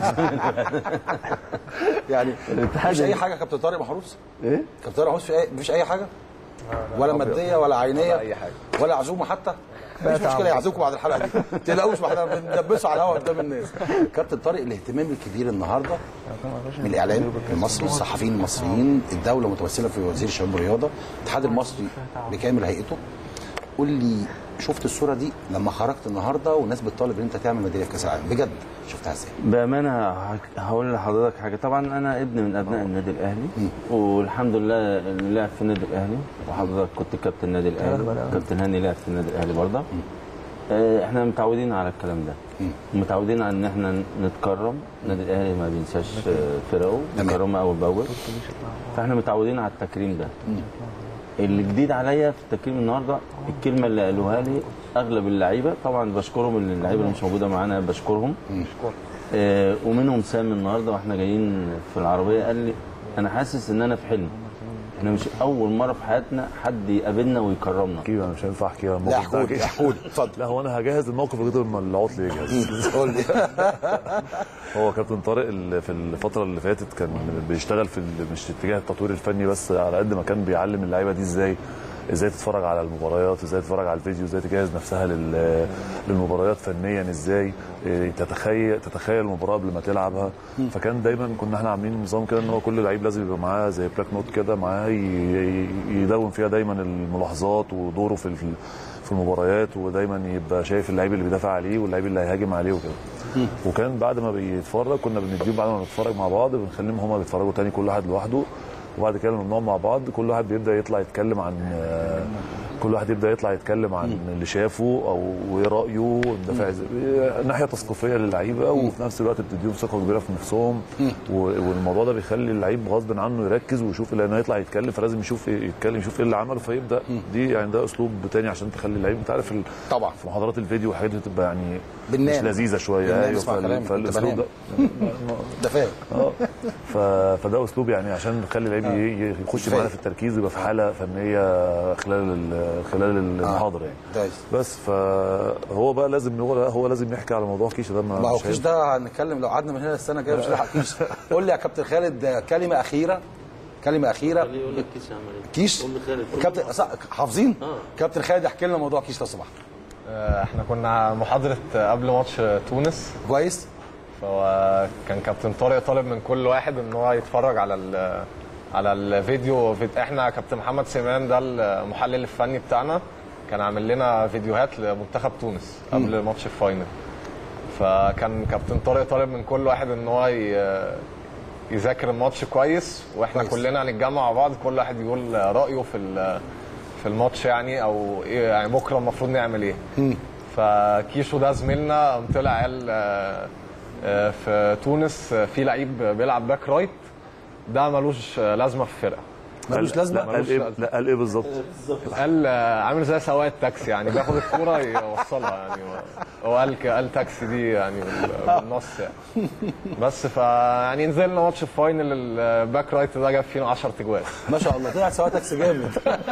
يعني الاتحاد مفيش اي اللي- حاجه كابتن طارق محروس ايه؟ كابتن طارق محروس في اي مفيش اي حاجه ولا أبيض. ماديه ولا عينيه ولا أي حاجة. ولا عزومه حتى مفيش تعب. مشكله يعزوكم بعد الحلقه دي ما تقلقوش ما احنا بندبسوا على الهواء قدام الناس كابتن طارق الاهتمام الكبير النهارده من الاعلام المصري الصحفيين المصريين الدوله متمثله في وزير الشباب والرياضه الاتحاد المصري بكامل هيئته قول لي شفت الصوره دي لما خرجت النهارده والناس بتطالب ان انت تعمل ميداليه في كاس العالم بجد شفتها ازاي؟ بامانه هك- هقول لحضرتك حاجه طبعا انا ابن من ابناء النادي الاهلي والحمد لله اللي لعب في النادي الاهلي وحضرتك كنت كابتن النادي الاهلي كابتن هاني لعب في النادي الاهلي برضه آه، احنا متعودين على الكلام ده متعودين على ان احنا نتكرم النادي الاهلي ما بينساش آه، فرقه بيكرمها اول باول فاحنا متعودين على التكريم ده اللي جديد عليا في التكريم النهارده الكلمه اللي قالوها لي اغلب اللعيبه طبعا بشكرهم اللي اللعيبه اللي مش موجوده معانا بشكرهم آه ومنهم سامي النهارده واحنا جايين في العربيه قال لي انا حاسس ان انا في حلم احنا مش اول مره في حياتنا حد يقابلنا ويكرمنا اكيد انا مش هينفع احكي لا، احكوا لي، احكوا لي اتفضل لا هو انا هجهز الموقف لغايه ما العطل يجهز قول لي هو كابتن طارق ال- في الفتره اللي فاتت كان بيشتغل في ال- مش اتجاه التطوير الفني بس على قد ما كان بيعلم اللعيبه دي ازاي ازاي تتفرج على المباريات ازاي تتفرج على الفيديو ازاي تجهز نفسها لل- للمباريات فنيا ازاي إيه، تتخيل تتخيل المباراه قبل ما تلعبها فكان دايما كنا احنا عاملين نظام كده ان هو كل لعيب لازم يبقى معاه زي بلاك نوت كده معاه ي- ي- يدون فيها دايما الملاحظات ودوره في ال- في المباريات ودايما يبقى شايف اللعيب اللي بيدافع عليه واللعيب اللي هيهاجم عليه وكده وكان بعد ما بيتفرج كنا بنديهم بعد ما نتفرج مع بعض بنخليهم هما بيتفرجوا تاني كل واحد لوحده وبعد كده لما بنقعد مع بعض كل واحد بيبدا يطلع يتكلم عن آه، كل واحد يبدا يطلع يتكلم عن اللي شافه او وايه رايه دافع إزاي. ناحيه تثقيفيه للعيبه وفي نفس الوقت بتديهم ثقه كبيره في نفسهم و- والموضوع ده بيخلي اللعيب غصب عنه يركز ويشوف لانه يطلع يتكلم فلازم يشوف إيه- يتكلم يشوف ايه اللي عمله فيبدا دي يعني ده اسلوب تاني عشان تخلي اللعيب انت عارف ال- طبعا في محاضرات الفيديو والحاجات دي بتبقى يعني بننام. مش لذيذه شويه بننام ايوه نسمع فال- كلام، كنت فالاسلوب ده ده فاهم اه ف- فده اسلوب يعني عشان نخلي اللعيب ي- ي- يخش فاهم. معانا في التركيز ويبقى في حاله فنيه خلال ال- خلال المحاضره يعني ده بس فهو بقى لازم هو هو لازم يحكي على موضوع كيشه ده ما ما هو مش كيش هينفع. ده هنتكلم لو قعدنا من هنا السنه الجايه مش هنلحق كيش قول لي يا كابتن خالد كلمه اخيره كلمه اخيره يقول لك كيس عمل ايه كيش أم خالد كابتن صح، حافظين كابتن خالد احكي لنا موضوع كيش لو سمحت آه، احنا كنا محاضرة قبل ماتش تونس كويس فهو كان كابتن طارق طالب من كل واحد ان هو يتفرج على ال على الفيديو فيد- احنا كابتن محمد سيمان ده المحلل الفني بتاعنا كان عامل لنا فيديوهات لمنتخب تونس قبل ماتش الفاينل فكان كابتن طارق طالب من كل واحد ان هو ي- يذاكر الماتش كويس واحنا كويس. كويس. كلنا هنتجمع مع بعض كل واحد يقول رايه في ال- في الماتش يعني او إيه يعني بكره المفروض نعمل ايه فكيشو ده زميلنا قام طلع قال آه، آه، في تونس آه، في لعيب بيلعب باك رايت ده ملوش آه، لازمه في الفرقه قال- لا قال ايه لا قال ايه بالظبط قال آه، عامل زي سواق التاكسي يعني بياخد الكوره يوصلها يعني هو قال ك- قال تاكسي دي يعني بال- بالنص يعني بس ف يعني نزلنا ماتش الفاينل الباك رايت ده جاب فينا 10 تجوال ما شاء الله طلع سواق تاكسي جامد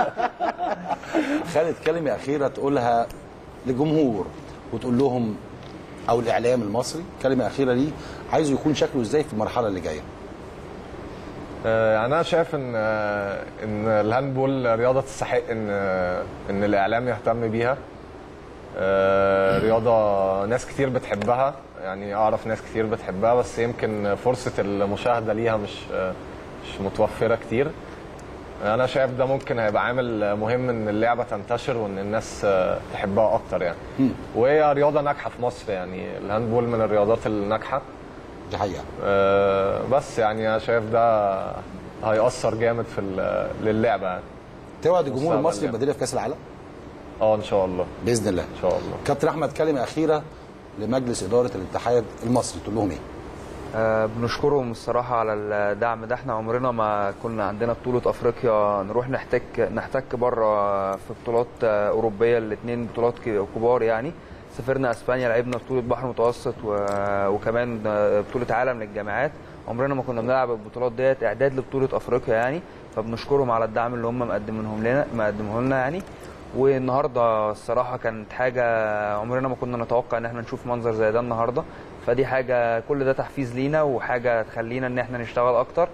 خالد كلمه اخيره تقولها للجمهور وتقول لهم او الاعلام المصري كلمه اخيره ليه عايزه يكون شكله ازاي في المرحله اللي جايه آه، يعني انا شايف ان آه، ان الهاندبول رياضه تستحق ان آه، ان الاعلام يهتم بيها آه، رياضه ناس كتير بتحبها يعني اعرف ناس كتير بتحبها بس يمكن فرصه المشاهده ليها مش آه، مش متوفره كتير انا شايف ده ممكن هيبقى عامل مهم ان اللعبه تنتشر وان الناس آه، تحبها اكتر يعني وهي رياضه ناجحه في مصر يعني الهاندبول من الرياضات الناجحه دي حقيقه آه، بس يعني انا شايف ده هيأثر جامد في ال- للعبه يعني توعد الجمهور مستقبل المصري يعني. بميداليه في كاس العالم اه ان شاء الله باذن الله ان شاء الله كابتن احمد كلمه اخيره لمجلس اداره الاتحاد المصري تقول لهم ايه آه، بنشكرهم الصراحة على الدعم ده احنا عمرنا ما كنا عندنا بطولة افريقيا نروح نحتك نحتك بره في بطولات آه، اوروبية الاثنين بطولات ك- كبار يعني سافرنا اسبانيا لعبنا بطولة بحر متوسط و- وكمان آه، بطولة عالم للجامعات عمرنا ما كنا بنلعب البطولات ديت اعداد لبطولة افريقيا يعني فبنشكرهم على الدعم اللي هم مقدمينهم لنا مقدمه لنا يعني والنهارده الصراحه كانت حاجه عمرنا ما كنا نتوقع ان احنا نشوف منظر زي ده النهارده فدي حاجه كل ده تحفيز لينا وحاجه تخلينا ان احنا نشتغل اكتر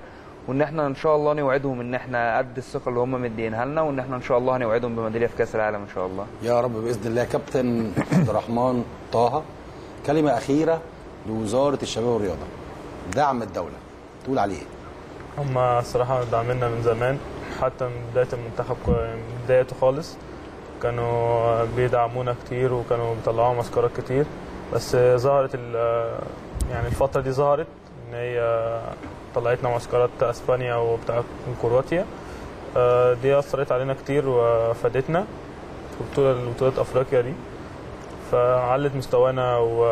وان احنا ان شاء الله نوعدهم ان احنا قد الثقه اللي هم مدينها لنا وان احنا ان شاء الله هنوعدهم بميداليه في كاس العالم ان شاء الله يا رب باذن الله كابتن عبد الرحمن طه كلمه اخيره لوزاره الشباب والرياضه دعم الدوله تقول عليه ايه هم الصراحة دعمنا من زمان حتى من بداية المنتخب كو- من بدايته خالص كانوا بيدعمونا كتير وكانوا بيطلعوا معسكرات كتير بس ظهرت ال- يعني الفترة دي ظهرت إن هي طلعتنا معسكرات أسبانيا وبتاع كرواتيا آه، دي أثرت علينا كتير وفادتنا في بطولة بطولة أفريقيا دي فعلت مستوانا و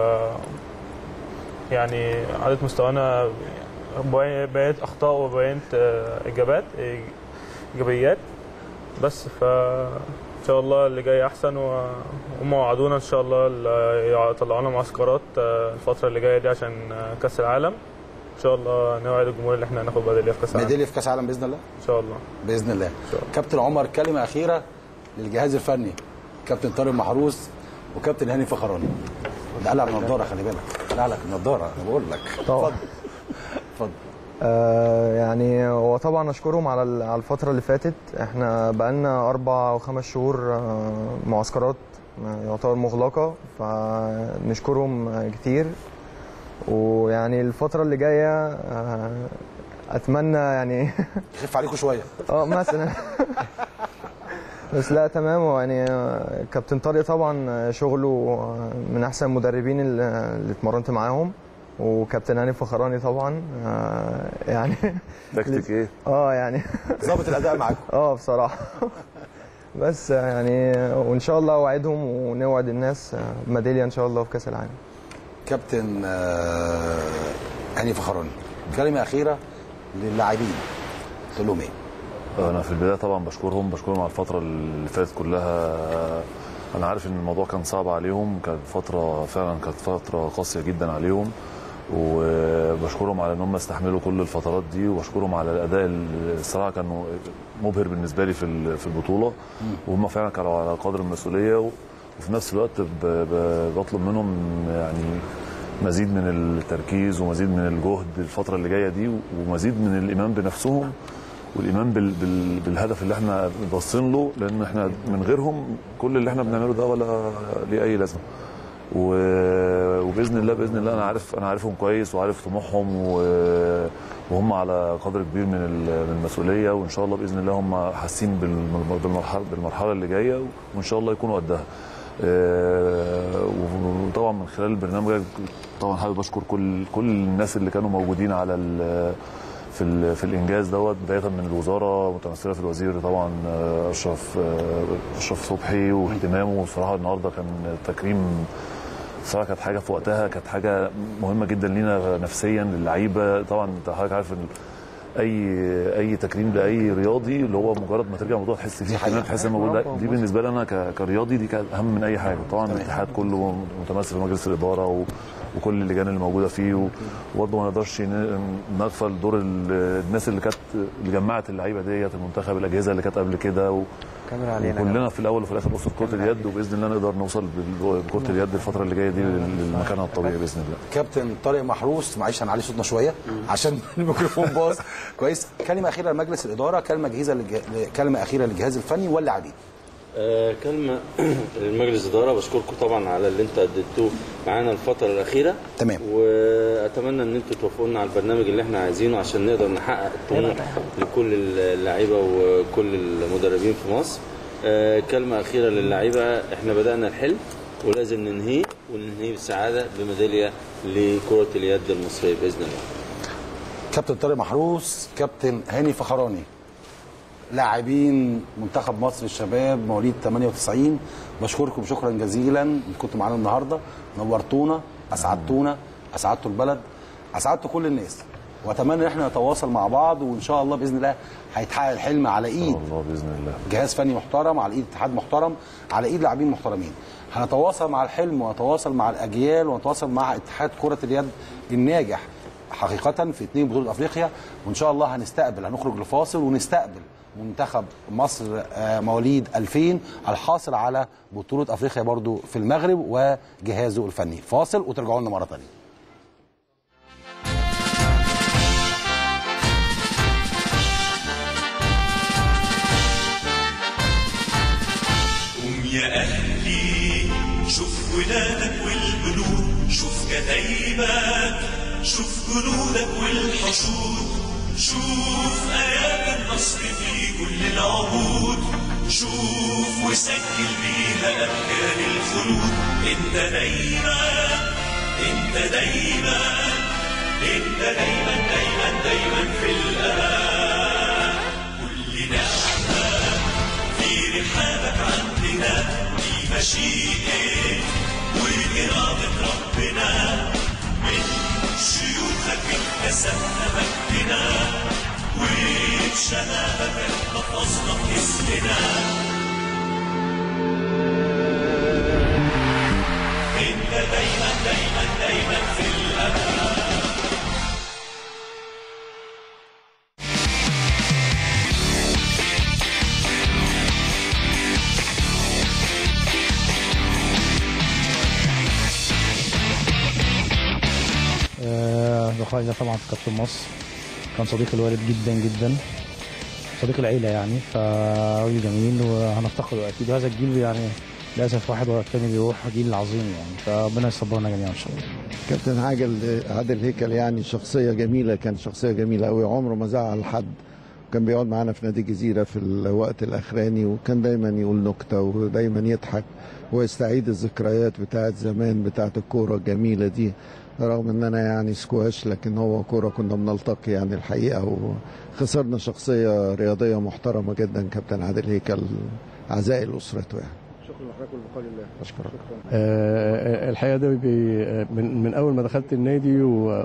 يعني علت مستوانا بي- بينت اخطاء وبينت آه، اجابات ايجابيات بس ف ان شاء الله اللي جاي احسن وهم وعدونا ان شاء الله ال- يطلعوا لنا معسكرات آه، الفتره اللي جايه دي عشان آه، كاس العالم ان شاء الله نوعد الجمهور اللي احنا هناخد ميداليه في كاس العالم ميداليه في كاس العالم باذن الله ان شاء الله باذن الله كابتن عمر كلمه اخيره للجهاز الفني كابتن طارق محروس وكابتن هاني فخراني ده قلع النضاره خلي بالك قلع لك النضاره انا بقول لك طبعا. اتفضل اتفضل آه يعني هو طبعا اشكرهم على ال- على الفتره اللي فاتت احنا بقالنا اربع او خمس شهور آه معسكرات آه، يعتبر مغلقه فنشكرهم آه، كتير ويعني الفتره اللي جايه آه اتمنى يعني يخف عليكم شويه اه مثلا بس لا تمام يعني آه، كابتن طارق طبعا آه، شغله آه، من احسن المدربين اللي اللي اتمرنت معاهم وكابتن هاني فخراني طبعا آه، يعني تكتيك ايه؟ اه يعني ظابط الاداء معاكم اه بصراحه بس يعني وان شاء الله اوعدهم ونوعد الناس آه، ميداليه ان شاء الله في كاس العالم كابتن آه، هاني فخراني كلمه اخيره للاعبين تقول لهم ايه انا في البدايه طبعا بشكرهم بشكرهم على الفتره اللي فاتت كلها انا عارف ان الموضوع كان صعب عليهم كانت فتره فعلا كانت فتره قاسيه جدا عليهم وبشكرهم على ان هم استحملوا كل الفترات دي وبشكرهم على الاداء اللي الصراحه كانوا مبهر بالنسبه لي في ال- في البطوله وهم فعلا كانوا على قدر المسؤوليه و- وفي نفس الوقت ب- ب- بطلب منهم يعني مزيد من التركيز ومزيد من الجهد الفتره اللي جايه دي ومزيد من الايمان بنفسهم والايمان بال بال بالهدف اللي احنا باصين له لان احنا من غيرهم كل اللي احنا بنعمله ده ولا ليه اي لازمه و- وباذن الله باذن الله انا عارف انا عارفهم كويس وعارف طموحهم و- وهم على قدر كبير من ال- من المسؤوليه وان شاء الله باذن الله هم حاسين بالم- بالمرحله بالمرحله اللي جايه وان شاء الله يكونوا قدها آه، وطبعا من خلال البرنامج طبعا حابب اشكر كل كل الناس اللي كانوا موجودين على ال- في ال- في الانجاز دوت بدايه من الوزاره متمثله في الوزير طبعا آه، اشرف آه، اشرف صبحي واهتمامه بصراحه النهارده كان تكريم صراحه كانت حاجه في وقتها كانت حاجه مهمه جدا لينا نفسيا للعيبه طبعا انت حضرتك عارف ان اي اي تكريم لاي رياضي اللي هو مجرد ما ترجع الموضوع تحس فيه كمان تحس زي ما بقول لا، دي بالنسبه لي انا ك- كرياضي دي كانت اهم من اي حاجه طبعا الاتحاد كله متمثل في مجلس الاداره و وكل اللجان اللي موجوده فيه و- وبرضه ما نقدرش ن- نغفل دور ال- الناس اللي كانت اللي جمعت اللعيبه ديت المنتخب الاجهزه اللي كانت قبل كده و... كاميرا علينا وكلنا في الاول وفي الاخر اسره كره اليد وباذن الله نقدر نوصل بال- بكره اليد الفتره اللي جايه دي لمكانها الطبيعي باذن الله كابتن طارق محروس معلش هنعلي صوتنا شويه عشان الميكروفون باظ كويس كلمه اخيره لمجلس الاداره كلمه جهيزه للج... كلمه اخيره للجهاز الفني واللاعبين آه، كلمة للمجلس الإدارة بشكركم طبعا على اللي انتوا قدمتوه معانا الفترة الأخيرة تمام وأتمنى إن انتوا توافقونا على البرنامج اللي احنا عايزينه عشان نقدر نحقق الطموح لكل اللعيبة وكل المدربين في مصر آه، كلمة أخيرة للعيبة احنا بدأنا الحلم ولازم ننهيه وننهيه بسعادة بميدالية لكرة اليد المصرية بإذن الله كابتن طارق محروس كابتن هاني فخراني لاعبين منتخب مصر الشباب مواليد 98 بشكركم شكرا جزيلا إن كنتوا معانا النهارده نورتونا اسعدتونا اسعدتوا البلد اسعدتوا كل الناس واتمنى ان احنا نتواصل مع بعض وان شاء الله باذن الله هيتحقق الحلم على ايد الله باذن الله جهاز فني محترم على ايد اتحاد محترم على ايد لاعبين محترمين هنتواصل مع الحلم ونتواصل مع الاجيال ونتواصل مع اتحاد كره اليد الناجح حقيقه في اثنين بطوله افريقيا وان شاء الله هنستقبل هنخرج لفاصل ونستقبل منتخب مصر آه، مواليد 2000 الحاصل على بطوله افريقيا برضو في المغرب وجهازه الفني فاصل وترجعوا لنا مره ثانيه يا أهلي شوف ولادك والبنود شوف كتايبك شوف جنودك والحشود شوف آيات النصر في كل العهود شوف وسجل بيها أمجاد الخلود انت دايما انت دايما انت دايما دايما دايما في الأمان كل نعمة في رحابك عندنا دي مشيئة وإرادة ربنا من شيوخك اكتسبنا مجدنا وبشبابك احتفظنا باسمنا انت دايما دايما دايما في الأمان آه، لقائنا طبعا في كابتن مصر كان صديق الوالد جدا جدا صديق العيله يعني فراجل جميل وهنفتقده اكيد وهذا الجيل يعني للاسف واحد ورا الثاني بيروح جيل عظيم يعني فربنا يصبرنا جميعا ان شاء الله كابتن عادل عادل هيكل يعني شخصيه جميله كان شخصيه جميله قوي عمره ما زعل حد كان بيقعد معانا في نادي الجزيره في الوقت الاخراني وكان دايما يقول نكته ودايما يضحك ويستعيد الذكريات بتاعت زمان بتاعت الكوره الجميله دي رغم ان انا يعني سكواش لكن هو كوره كنا بنلتقي يعني الحقيقه وخسرنا شخصيه رياضيه محترمه جدا كابتن عادل هيكل عزائي لاسرته يعني شكرا لحضرتك والبقاء لله اشكرك آه، الحقيقه ده بي من من اول ما دخلت النادي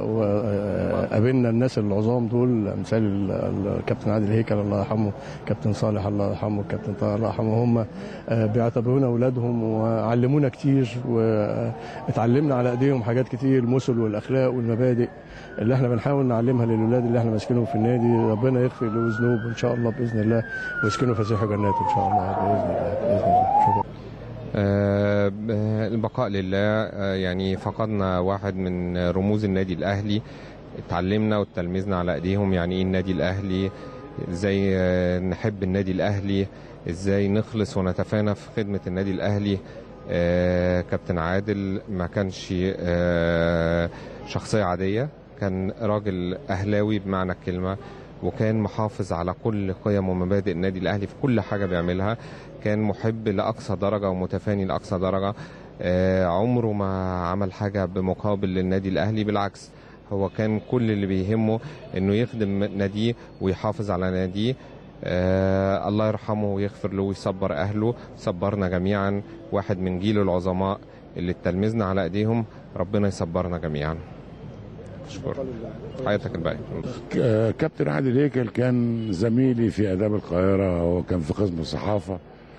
وقابلنا الناس العظام دول مثال ال- ال- الكابتن عادل هيكل الله يرحمه كابتن صالح الله يرحمه كابتن طاهر الله يرحمه هم آه، بيعتبرونا اولادهم وعلمونا كتير واتعلمنا على ايديهم حاجات كتير المثل والاخلاق والمبادئ اللي احنا بنحاول نعلمها للاولاد اللي احنا ماسكينهم في النادي ربنا يغفر له ذنوب ان شاء الله باذن الله ويسكنه فسيح جناته ان شاء الله باذن الله باذن الله شكرا آه، البقاء لله آه، يعني فقدنا واحد من رموز النادي الاهلي اتعلمنا وتلمذنا على ايديهم يعني ايه النادي الاهلي ازاي آه، نحب النادي الاهلي ازاي نخلص ونتفانى في خدمه النادي الاهلي آه، كابتن عادل ما كانش آه، شخصيه عاديه كان راجل اهلاوي بمعنى الكلمه وكان محافظ على كل قيم ومبادئ النادي الاهلي في كل حاجه بيعملها كان محب لاقصى درجه ومتفاني لاقصى درجه آه، عمره ما عمل حاجه بمقابل للنادي الاهلي بالعكس هو كان كل اللي بيهمه انه يخدم ناديه ويحافظ على ناديه آه الله يرحمه ويغفر له ويصبر اهله صبرنا جميعا واحد من جيل العظماء اللي اتلمذنا على ايديهم ربنا يصبرنا جميعا شكرا حياتك الباقي ك- كابتن عادل هيكل كان زميلي في اداب القاهره هو كان في قسم الصحافه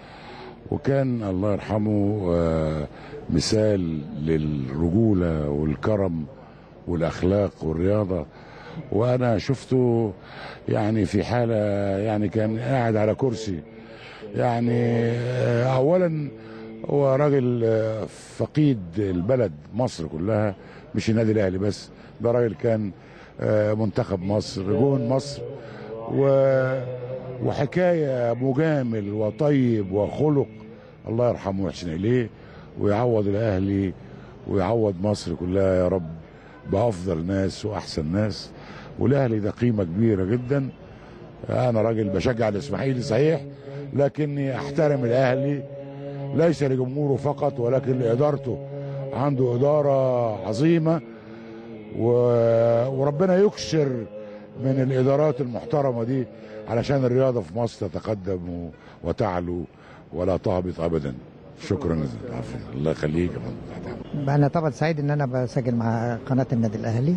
وكان الله يرحمه آه، مثال للرجوله والكرم والاخلاق والرياضه وانا شفته يعني في حاله يعني كان قاعد على كرسي يعني آه، اولا هو راجل آه، فقيد البلد مصر كلها مش النادي الاهلي بس ده راجل كان آه، منتخب مصر جون مصر و وحكايه مجامل وطيب وخلق الله يرحمه ويحسن اليه ويعوض الاهلي ويعوض مصر كلها يا رب بافضل ناس واحسن ناس والاهلي ده قيمه كبيره جدا انا راجل بشجع الاسماعيلي صحيح لكني احترم الاهلي ليس لجمهوره فقط ولكن لادارته عنده اداره عظيمه و... وربنا يكسر من الادارات المحترمه دي علشان الرياضه في مصر تتقدم و... وتعلو ولا تهبط ابدا شكرا جزيلا عفوا الله يخليك يا فندم. انا طبعا سعيد ان انا بسجل مع قناه النادي الاهلي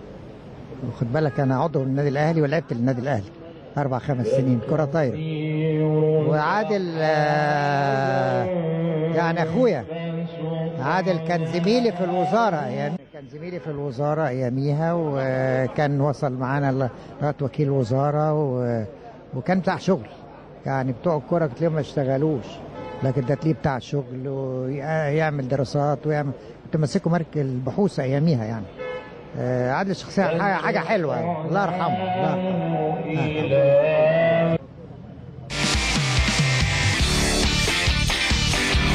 وخد بالك انا عضو النادي الاهلي ولعبت للنادي الاهلي اربع خمس سنين كره طايره وعادل آه، يعني اخويا عادل كان زميلي في الوزاره يعني كان زميلي في الوزاره اياميها وكان وصل معانا لغايه وكيل وزاره و... وكان بتاع شغل يعني بتوع الكوره تلاقيهم ما اشتغلوش لكن ده تلاقيه بتاع شغل ويعمل دراسات ويعمل كنت ماسكه مركز البحوث اياميها يعني آه، عادل شخصيه حاجه حاجه حلوه يعني. الله يرحمه الله يرحمه الله يرحمه.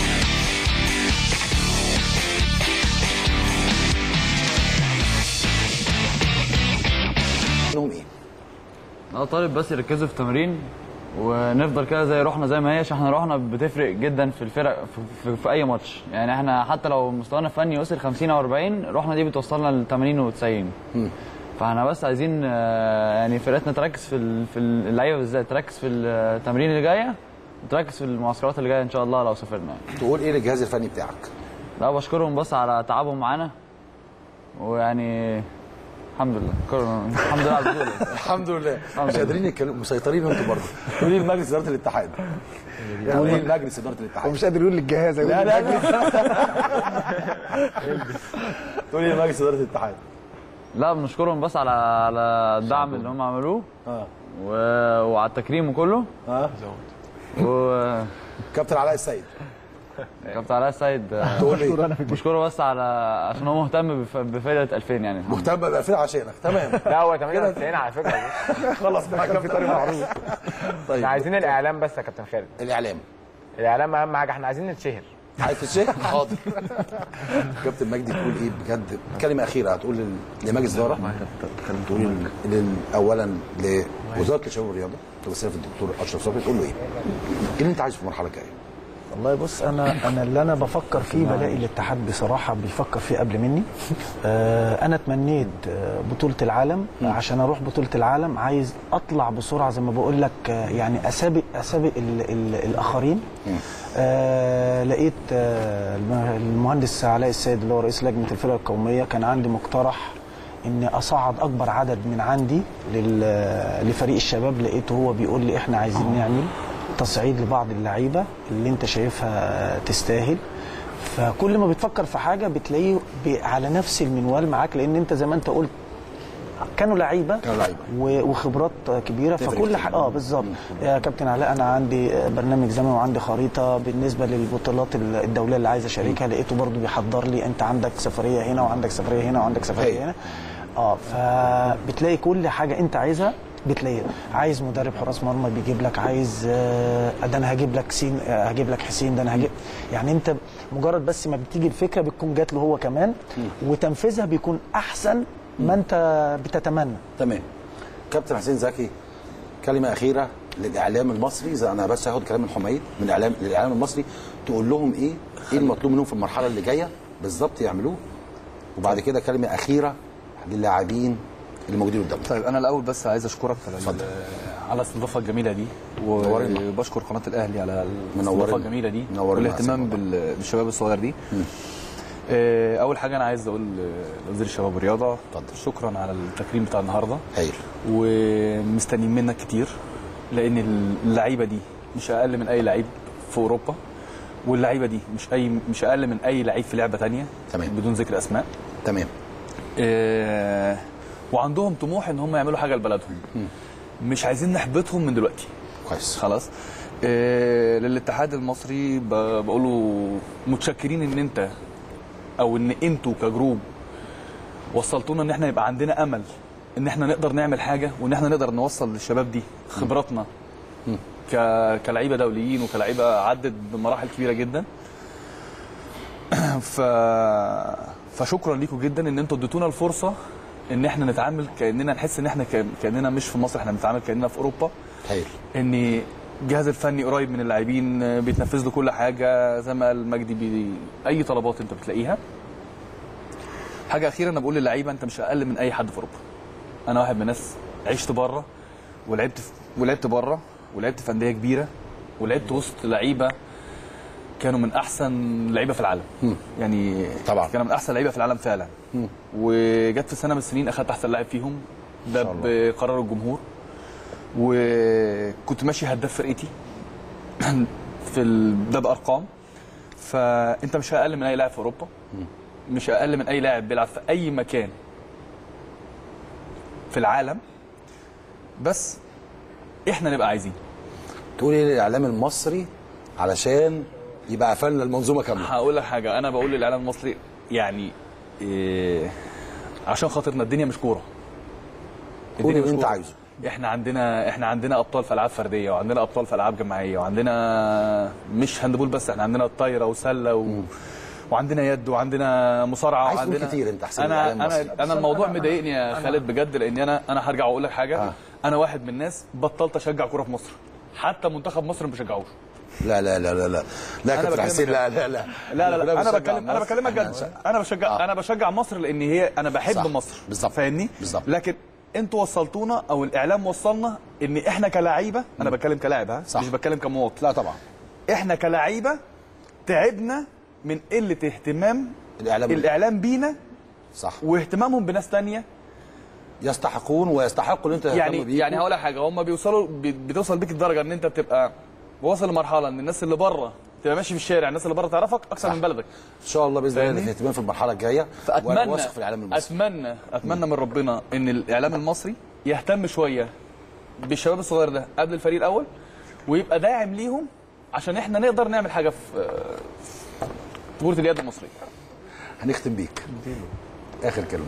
اه طالب بس يركزوا في التمرين ونفضل كده زي روحنا زي ما هي عشان احنا روحنا بتفرق جدا في الفرق في, في, في اي ماتش يعني احنا حتى لو مستوانا الفني وصل 50 او 40 روحنا دي بتوصلنا ل 80 و90 فاحنا بس عايزين آه، يعني فرقتنا تركز في ال- في اللعيبه بالذات تركز في التمرين اللي جايه وتركز في المعسكرات اللي جايه ان شاء الله لو سافرنا يعني. تقول ايه للجهاز الفني بتاعك لا بشكرهم بس على تعبهم معانا ويعني الحمد لله كل- الحمد لله على البطوله الحمد لله الحمد مش لله. قادرين يتكلموا مسيطرين انتوا برضه قولي لمجلس اداره الاتحاد قولي لمجلس اداره الاتحاد ومش قادر يقول للجهاز لا لا تقولي لمجلس اداره الاتحاد لا بنشكرهم بس على على الدعم اللي هم عملوه اه و... وعلى التكريم وكله اه و كابتن علاء السيد كابتن علاء السيد تقول إيه؟ بشكره بس على عشان هو مهتم بف... بفرقه 2000 يعني مهتم ب 2000 عشانك تمام لا هو 98 على فكره خلاص ده كان في طريق معروف طيب احنا عايزين الاعلام بس يا كابتن خالد الاعلام الاعلام اهم حاجه احنا عايزين نتشهر عايز تشيك حاضر كابتن مجدي تقول ايه بجد كلمه اخيره هتقول لل- لمجلس اداره تقول لل- لل- اولا لوزاره الشباب والرياضه تمثلها في الدكتور اشرف صبحي تقول له ايه؟ ايه اللي انت عايزه في المرحله الجايه؟ والله بص انا انا اللي انا بفكر فيه بلاقي الاتحاد بصراحه بيفكر فيه قبل مني آه، انا تمنيت آه، بطوله العالم عشان اروح بطوله العالم عايز اطلع بسرعه زي ما بقول لك آه، يعني اسابق اسابق ال ال الاخرين آه لقيت آه الم- المهندس علاء السيد اللي هو رئيس لجنه الفرق القوميه كان عندي مقترح ان اصعد اكبر عدد من عندي لل- لفريق الشباب لقيته هو بيقول لي احنا عايزين نعمل تصعيد لبعض اللعيبه اللي انت شايفها تستاهل فكل ما بتفكر في حاجه بتلاقيه بي- على نفس المنوال معاك لان انت زي ما انت قلت كانوا لعيبه كانوا لعيبه و- وخبرات كبيره تفرق فكل كتير. حاجه اه بالظبط يا كابتن علاء انا عندي برنامج زمني وعندي خريطه بالنسبه للبطولات الدوليه اللي عايز اشاركها لقيته برضو بيحضر لي انت عندك سفريه هنا وعندك سفريه هنا وعندك سفريه هنا اه فبتلاقي كل حاجه انت عايزها بتلاقيها عايز مدرب حراس مرمى بيجيب لك عايز آه، ده انا هجيب لك سين آه، هجيب لك حسين ده انا هجيب يعني انت مجرد بس ما بتيجي الفكره بتكون جات له هو كمان وتنفيذها بيكون احسن ما انت بتتمنى تمام كابتن حسين زكي كلمه اخيره للاعلام المصري اذا انا بس هاخد كلام من حميد من الاعلام للاعلام المصري تقول لهم ايه ايه المطلوب منهم في المرحله اللي جايه بالظبط يعملوه وبعد كده كلمه اخيره للاعبين اللي موجودين قدامنا طيب انا الاول بس عايز اشكرك على ال- على الاستضافه الجميله دي منورين. وبشكر قناه الاهلي على منورين. الاستضافه الجميله دي منورين والاهتمام معاك. بال- بالشباب الصغير دي آه، اول حاجه انا عايز اقول لوزير الشباب والرياضه شكرا على التكريم بتاع النهارده هايل ومستنيين منك كتير لان اللعيبه دي مش اقل من اي لعيب في اوروبا واللعيبه دي مش اي مش اقل من اي لعيب في لعبه تانية تمام بدون ذكر اسماء تمام آه وعندهم طموح ان هم يعملوا حاجه لبلدهم مش عايزين نحبطهم من دلوقتي كويس خلاص آه للاتحاد المصري ب- بقوله متشكرين ان انت او ان انتوا كجروب وصلتونا ان احنا يبقى عندنا امل ان احنا نقدر نعمل حاجه وان احنا نقدر نوصل للشباب دي خبراتنا ك... كلعيبه دوليين وكلعيبه عدت بمراحل كبيره جدا ف... فشكرا ليكم جدا ان انتوا اديتونا الفرصه ان احنا نتعامل كاننا نحس ان احنا كان- كاننا مش في مصر احنا بنتعامل كاننا في اوروبا هايل ان الجهاز الفني قريب من اللاعبين آه، بيتنفذ له كل حاجه زي ما قال مجدي بي... اي طلبات انت بتلاقيها حاجه اخيره انا بقول للعيبه انت مش اقل من اي حد في اوروبا انا واحد من الناس عشت بره ولعبت في... ولعبت بره ولعبت في انديه كبيره ولعبت وسط لعيبه كانوا من احسن لعيبه في العالم يعني طبعا كانوا من احسن لعيبه في العالم فعلا وجت في سنه من السنين اخدت احسن لاعب فيهم ده بقرار الجمهور وكنت ماشي هداف فرقتي في ال... ده بارقام فانت مش اقل من اي لاعب في اوروبا مش اقل من اي لاعب بيلعب في اي مكان في العالم بس احنا نبقى عايزين تقول ايه للاعلام المصري علشان يبقى قفلنا المنظومه كامله هقول لك حاجه انا بقول للاعلام المصري يعني إيه عشان خاطرنا الدنيا مش كوره قول الدنيا اللي مش انت كورة. عايزه احنا عندنا احنا عندنا ابطال في العاب فرديه وعندنا ابطال في العاب جماعيه وعندنا مش هاندبول بس احنا عندنا الطايره وسله و... وعندنا يد وعندنا مصارعه عايز تقول وعندنا كتير انت حسين انا الإعلام المصري. انا انا الموضوع مضايقني يا خالد بجد لان انا انا هرجع واقول لك حاجه انا واحد من الناس بطلت اشجع كوره في مصر حتى منتخب مصر ما بشجعوش لا لا لا لا لا لا يا أنا كابتن بكلمك حسين لا جد. لا لا لا لا, لا كلنا انا بنشجع بتكلم انا مصر. بكلمك إحنا جد انا بشجع انا بشجع مصر لان هي انا بحب صح. مصر بالظبط فاهمني بالظبط لكن انتوا وصلتونا او الاعلام وصلنا ان احنا كلاعيبه انا بتكلم كلاعب ها صح. مش بتكلم كمواطن لا طبعا احنا كلاعيبه تعبنا من قله اهتمام الاعلام الاعلام بينا صح واهتمامهم بناس تانية يستحقون ويستحقوا ان انت تهتم يعني بيهم. يعني هقول لك حاجه هم بيوصلوا بي- بتوصل بيك الدرجه ان انت بتبقى واصل لمرحله ان الناس اللي بره تبقى ماشي في الشارع الناس اللي بره تعرفك اكثر من بلدك ان شاء الله باذن الله فاهمني؟ في اهتمام في المرحله الجايه وانا فاتمنى واثق في الاعلام المصري اتمنى اتمنى من ربنا ان الاعلام المصري يهتم شويه بالشباب الصغير ده قبل الفريق الاول ويبقى داعم ليهم عشان احنا نقدر نعمل حاجه في في كره اليد المصريه هنختم بيك اخر كلمه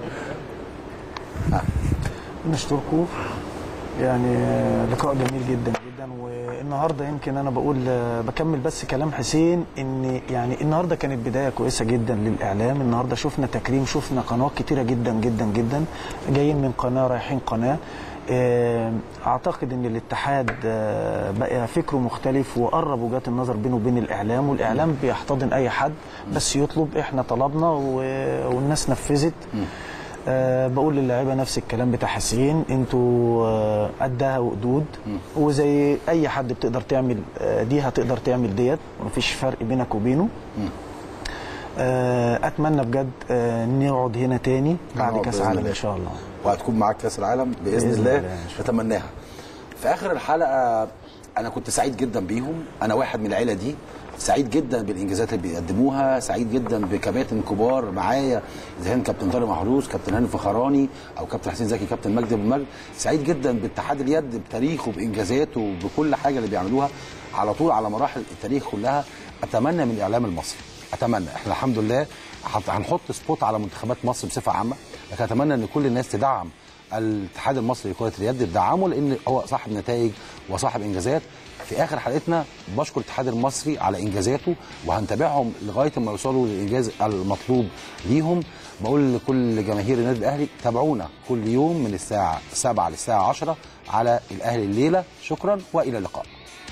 نشكركم يعني لقاء جميل جدا جدا والنهارده يمكن انا بقول بكمل بس كلام حسين ان يعني النهارده كانت بدايه كويسه جدا للاعلام النهارده شفنا تكريم شفنا قنوات كتيره جدا جدا جدا جايين من قناه رايحين قناه آه، اعتقد ان الاتحاد آه، بقى فكره مختلف وقرب وجهات النظر بينه وبين الاعلام والاعلام بيحتضن اي حد بس يطلب احنا طلبنا و- والناس نفذت أه بقول للاعيبه نفس الكلام بتاع حسين انتوا آه، قدها وقدود وزي اي حد بتقدر تعمل آه، دي هتقدر تعمل ديت ومفيش فرق بينك وبينه آه، اتمنى بجد آه، نقعد هنا تاني بعد هنقعد كاس بإذن عالم الله. ان شاء الله وهتكون معاك كاس العالم باذن, بإذن الله, الله إن شاء نتمناها في اخر الحلقه انا كنت سعيد جدا بيهم انا واحد من العيله دي سعيد جدا بالانجازات اللي بيقدموها سعيد جدا بكباتن كبار معايا اذا كان كابتن طارق محروس كابتن هاني فخراني او كابتن حسين زكي كابتن مجدي ابو المجد سعيد جدا باتحاد اليد بتاريخه بانجازاته بكل حاجه اللي بيعملوها على طول على مراحل التاريخ كلها اتمنى من الاعلام المصري اتمنى احنا الحمد لله هت- هنحط سبوت على منتخبات مصر بصفه عامه لكن اتمنى ان كل الناس تدعم الاتحاد المصري لكره اليد تدعمه لان هو صاحب نتائج وصاحب انجازات في اخر حلقتنا بشكر الاتحاد المصري على انجازاته وهنتابعهم لغايه ما يوصلوا للانجاز المطلوب ليهم بقول لكل جماهير النادي الاهلي تابعونا كل يوم من الساعه 7 للساعه 10 على الاهلي الليله شكرا والى اللقاء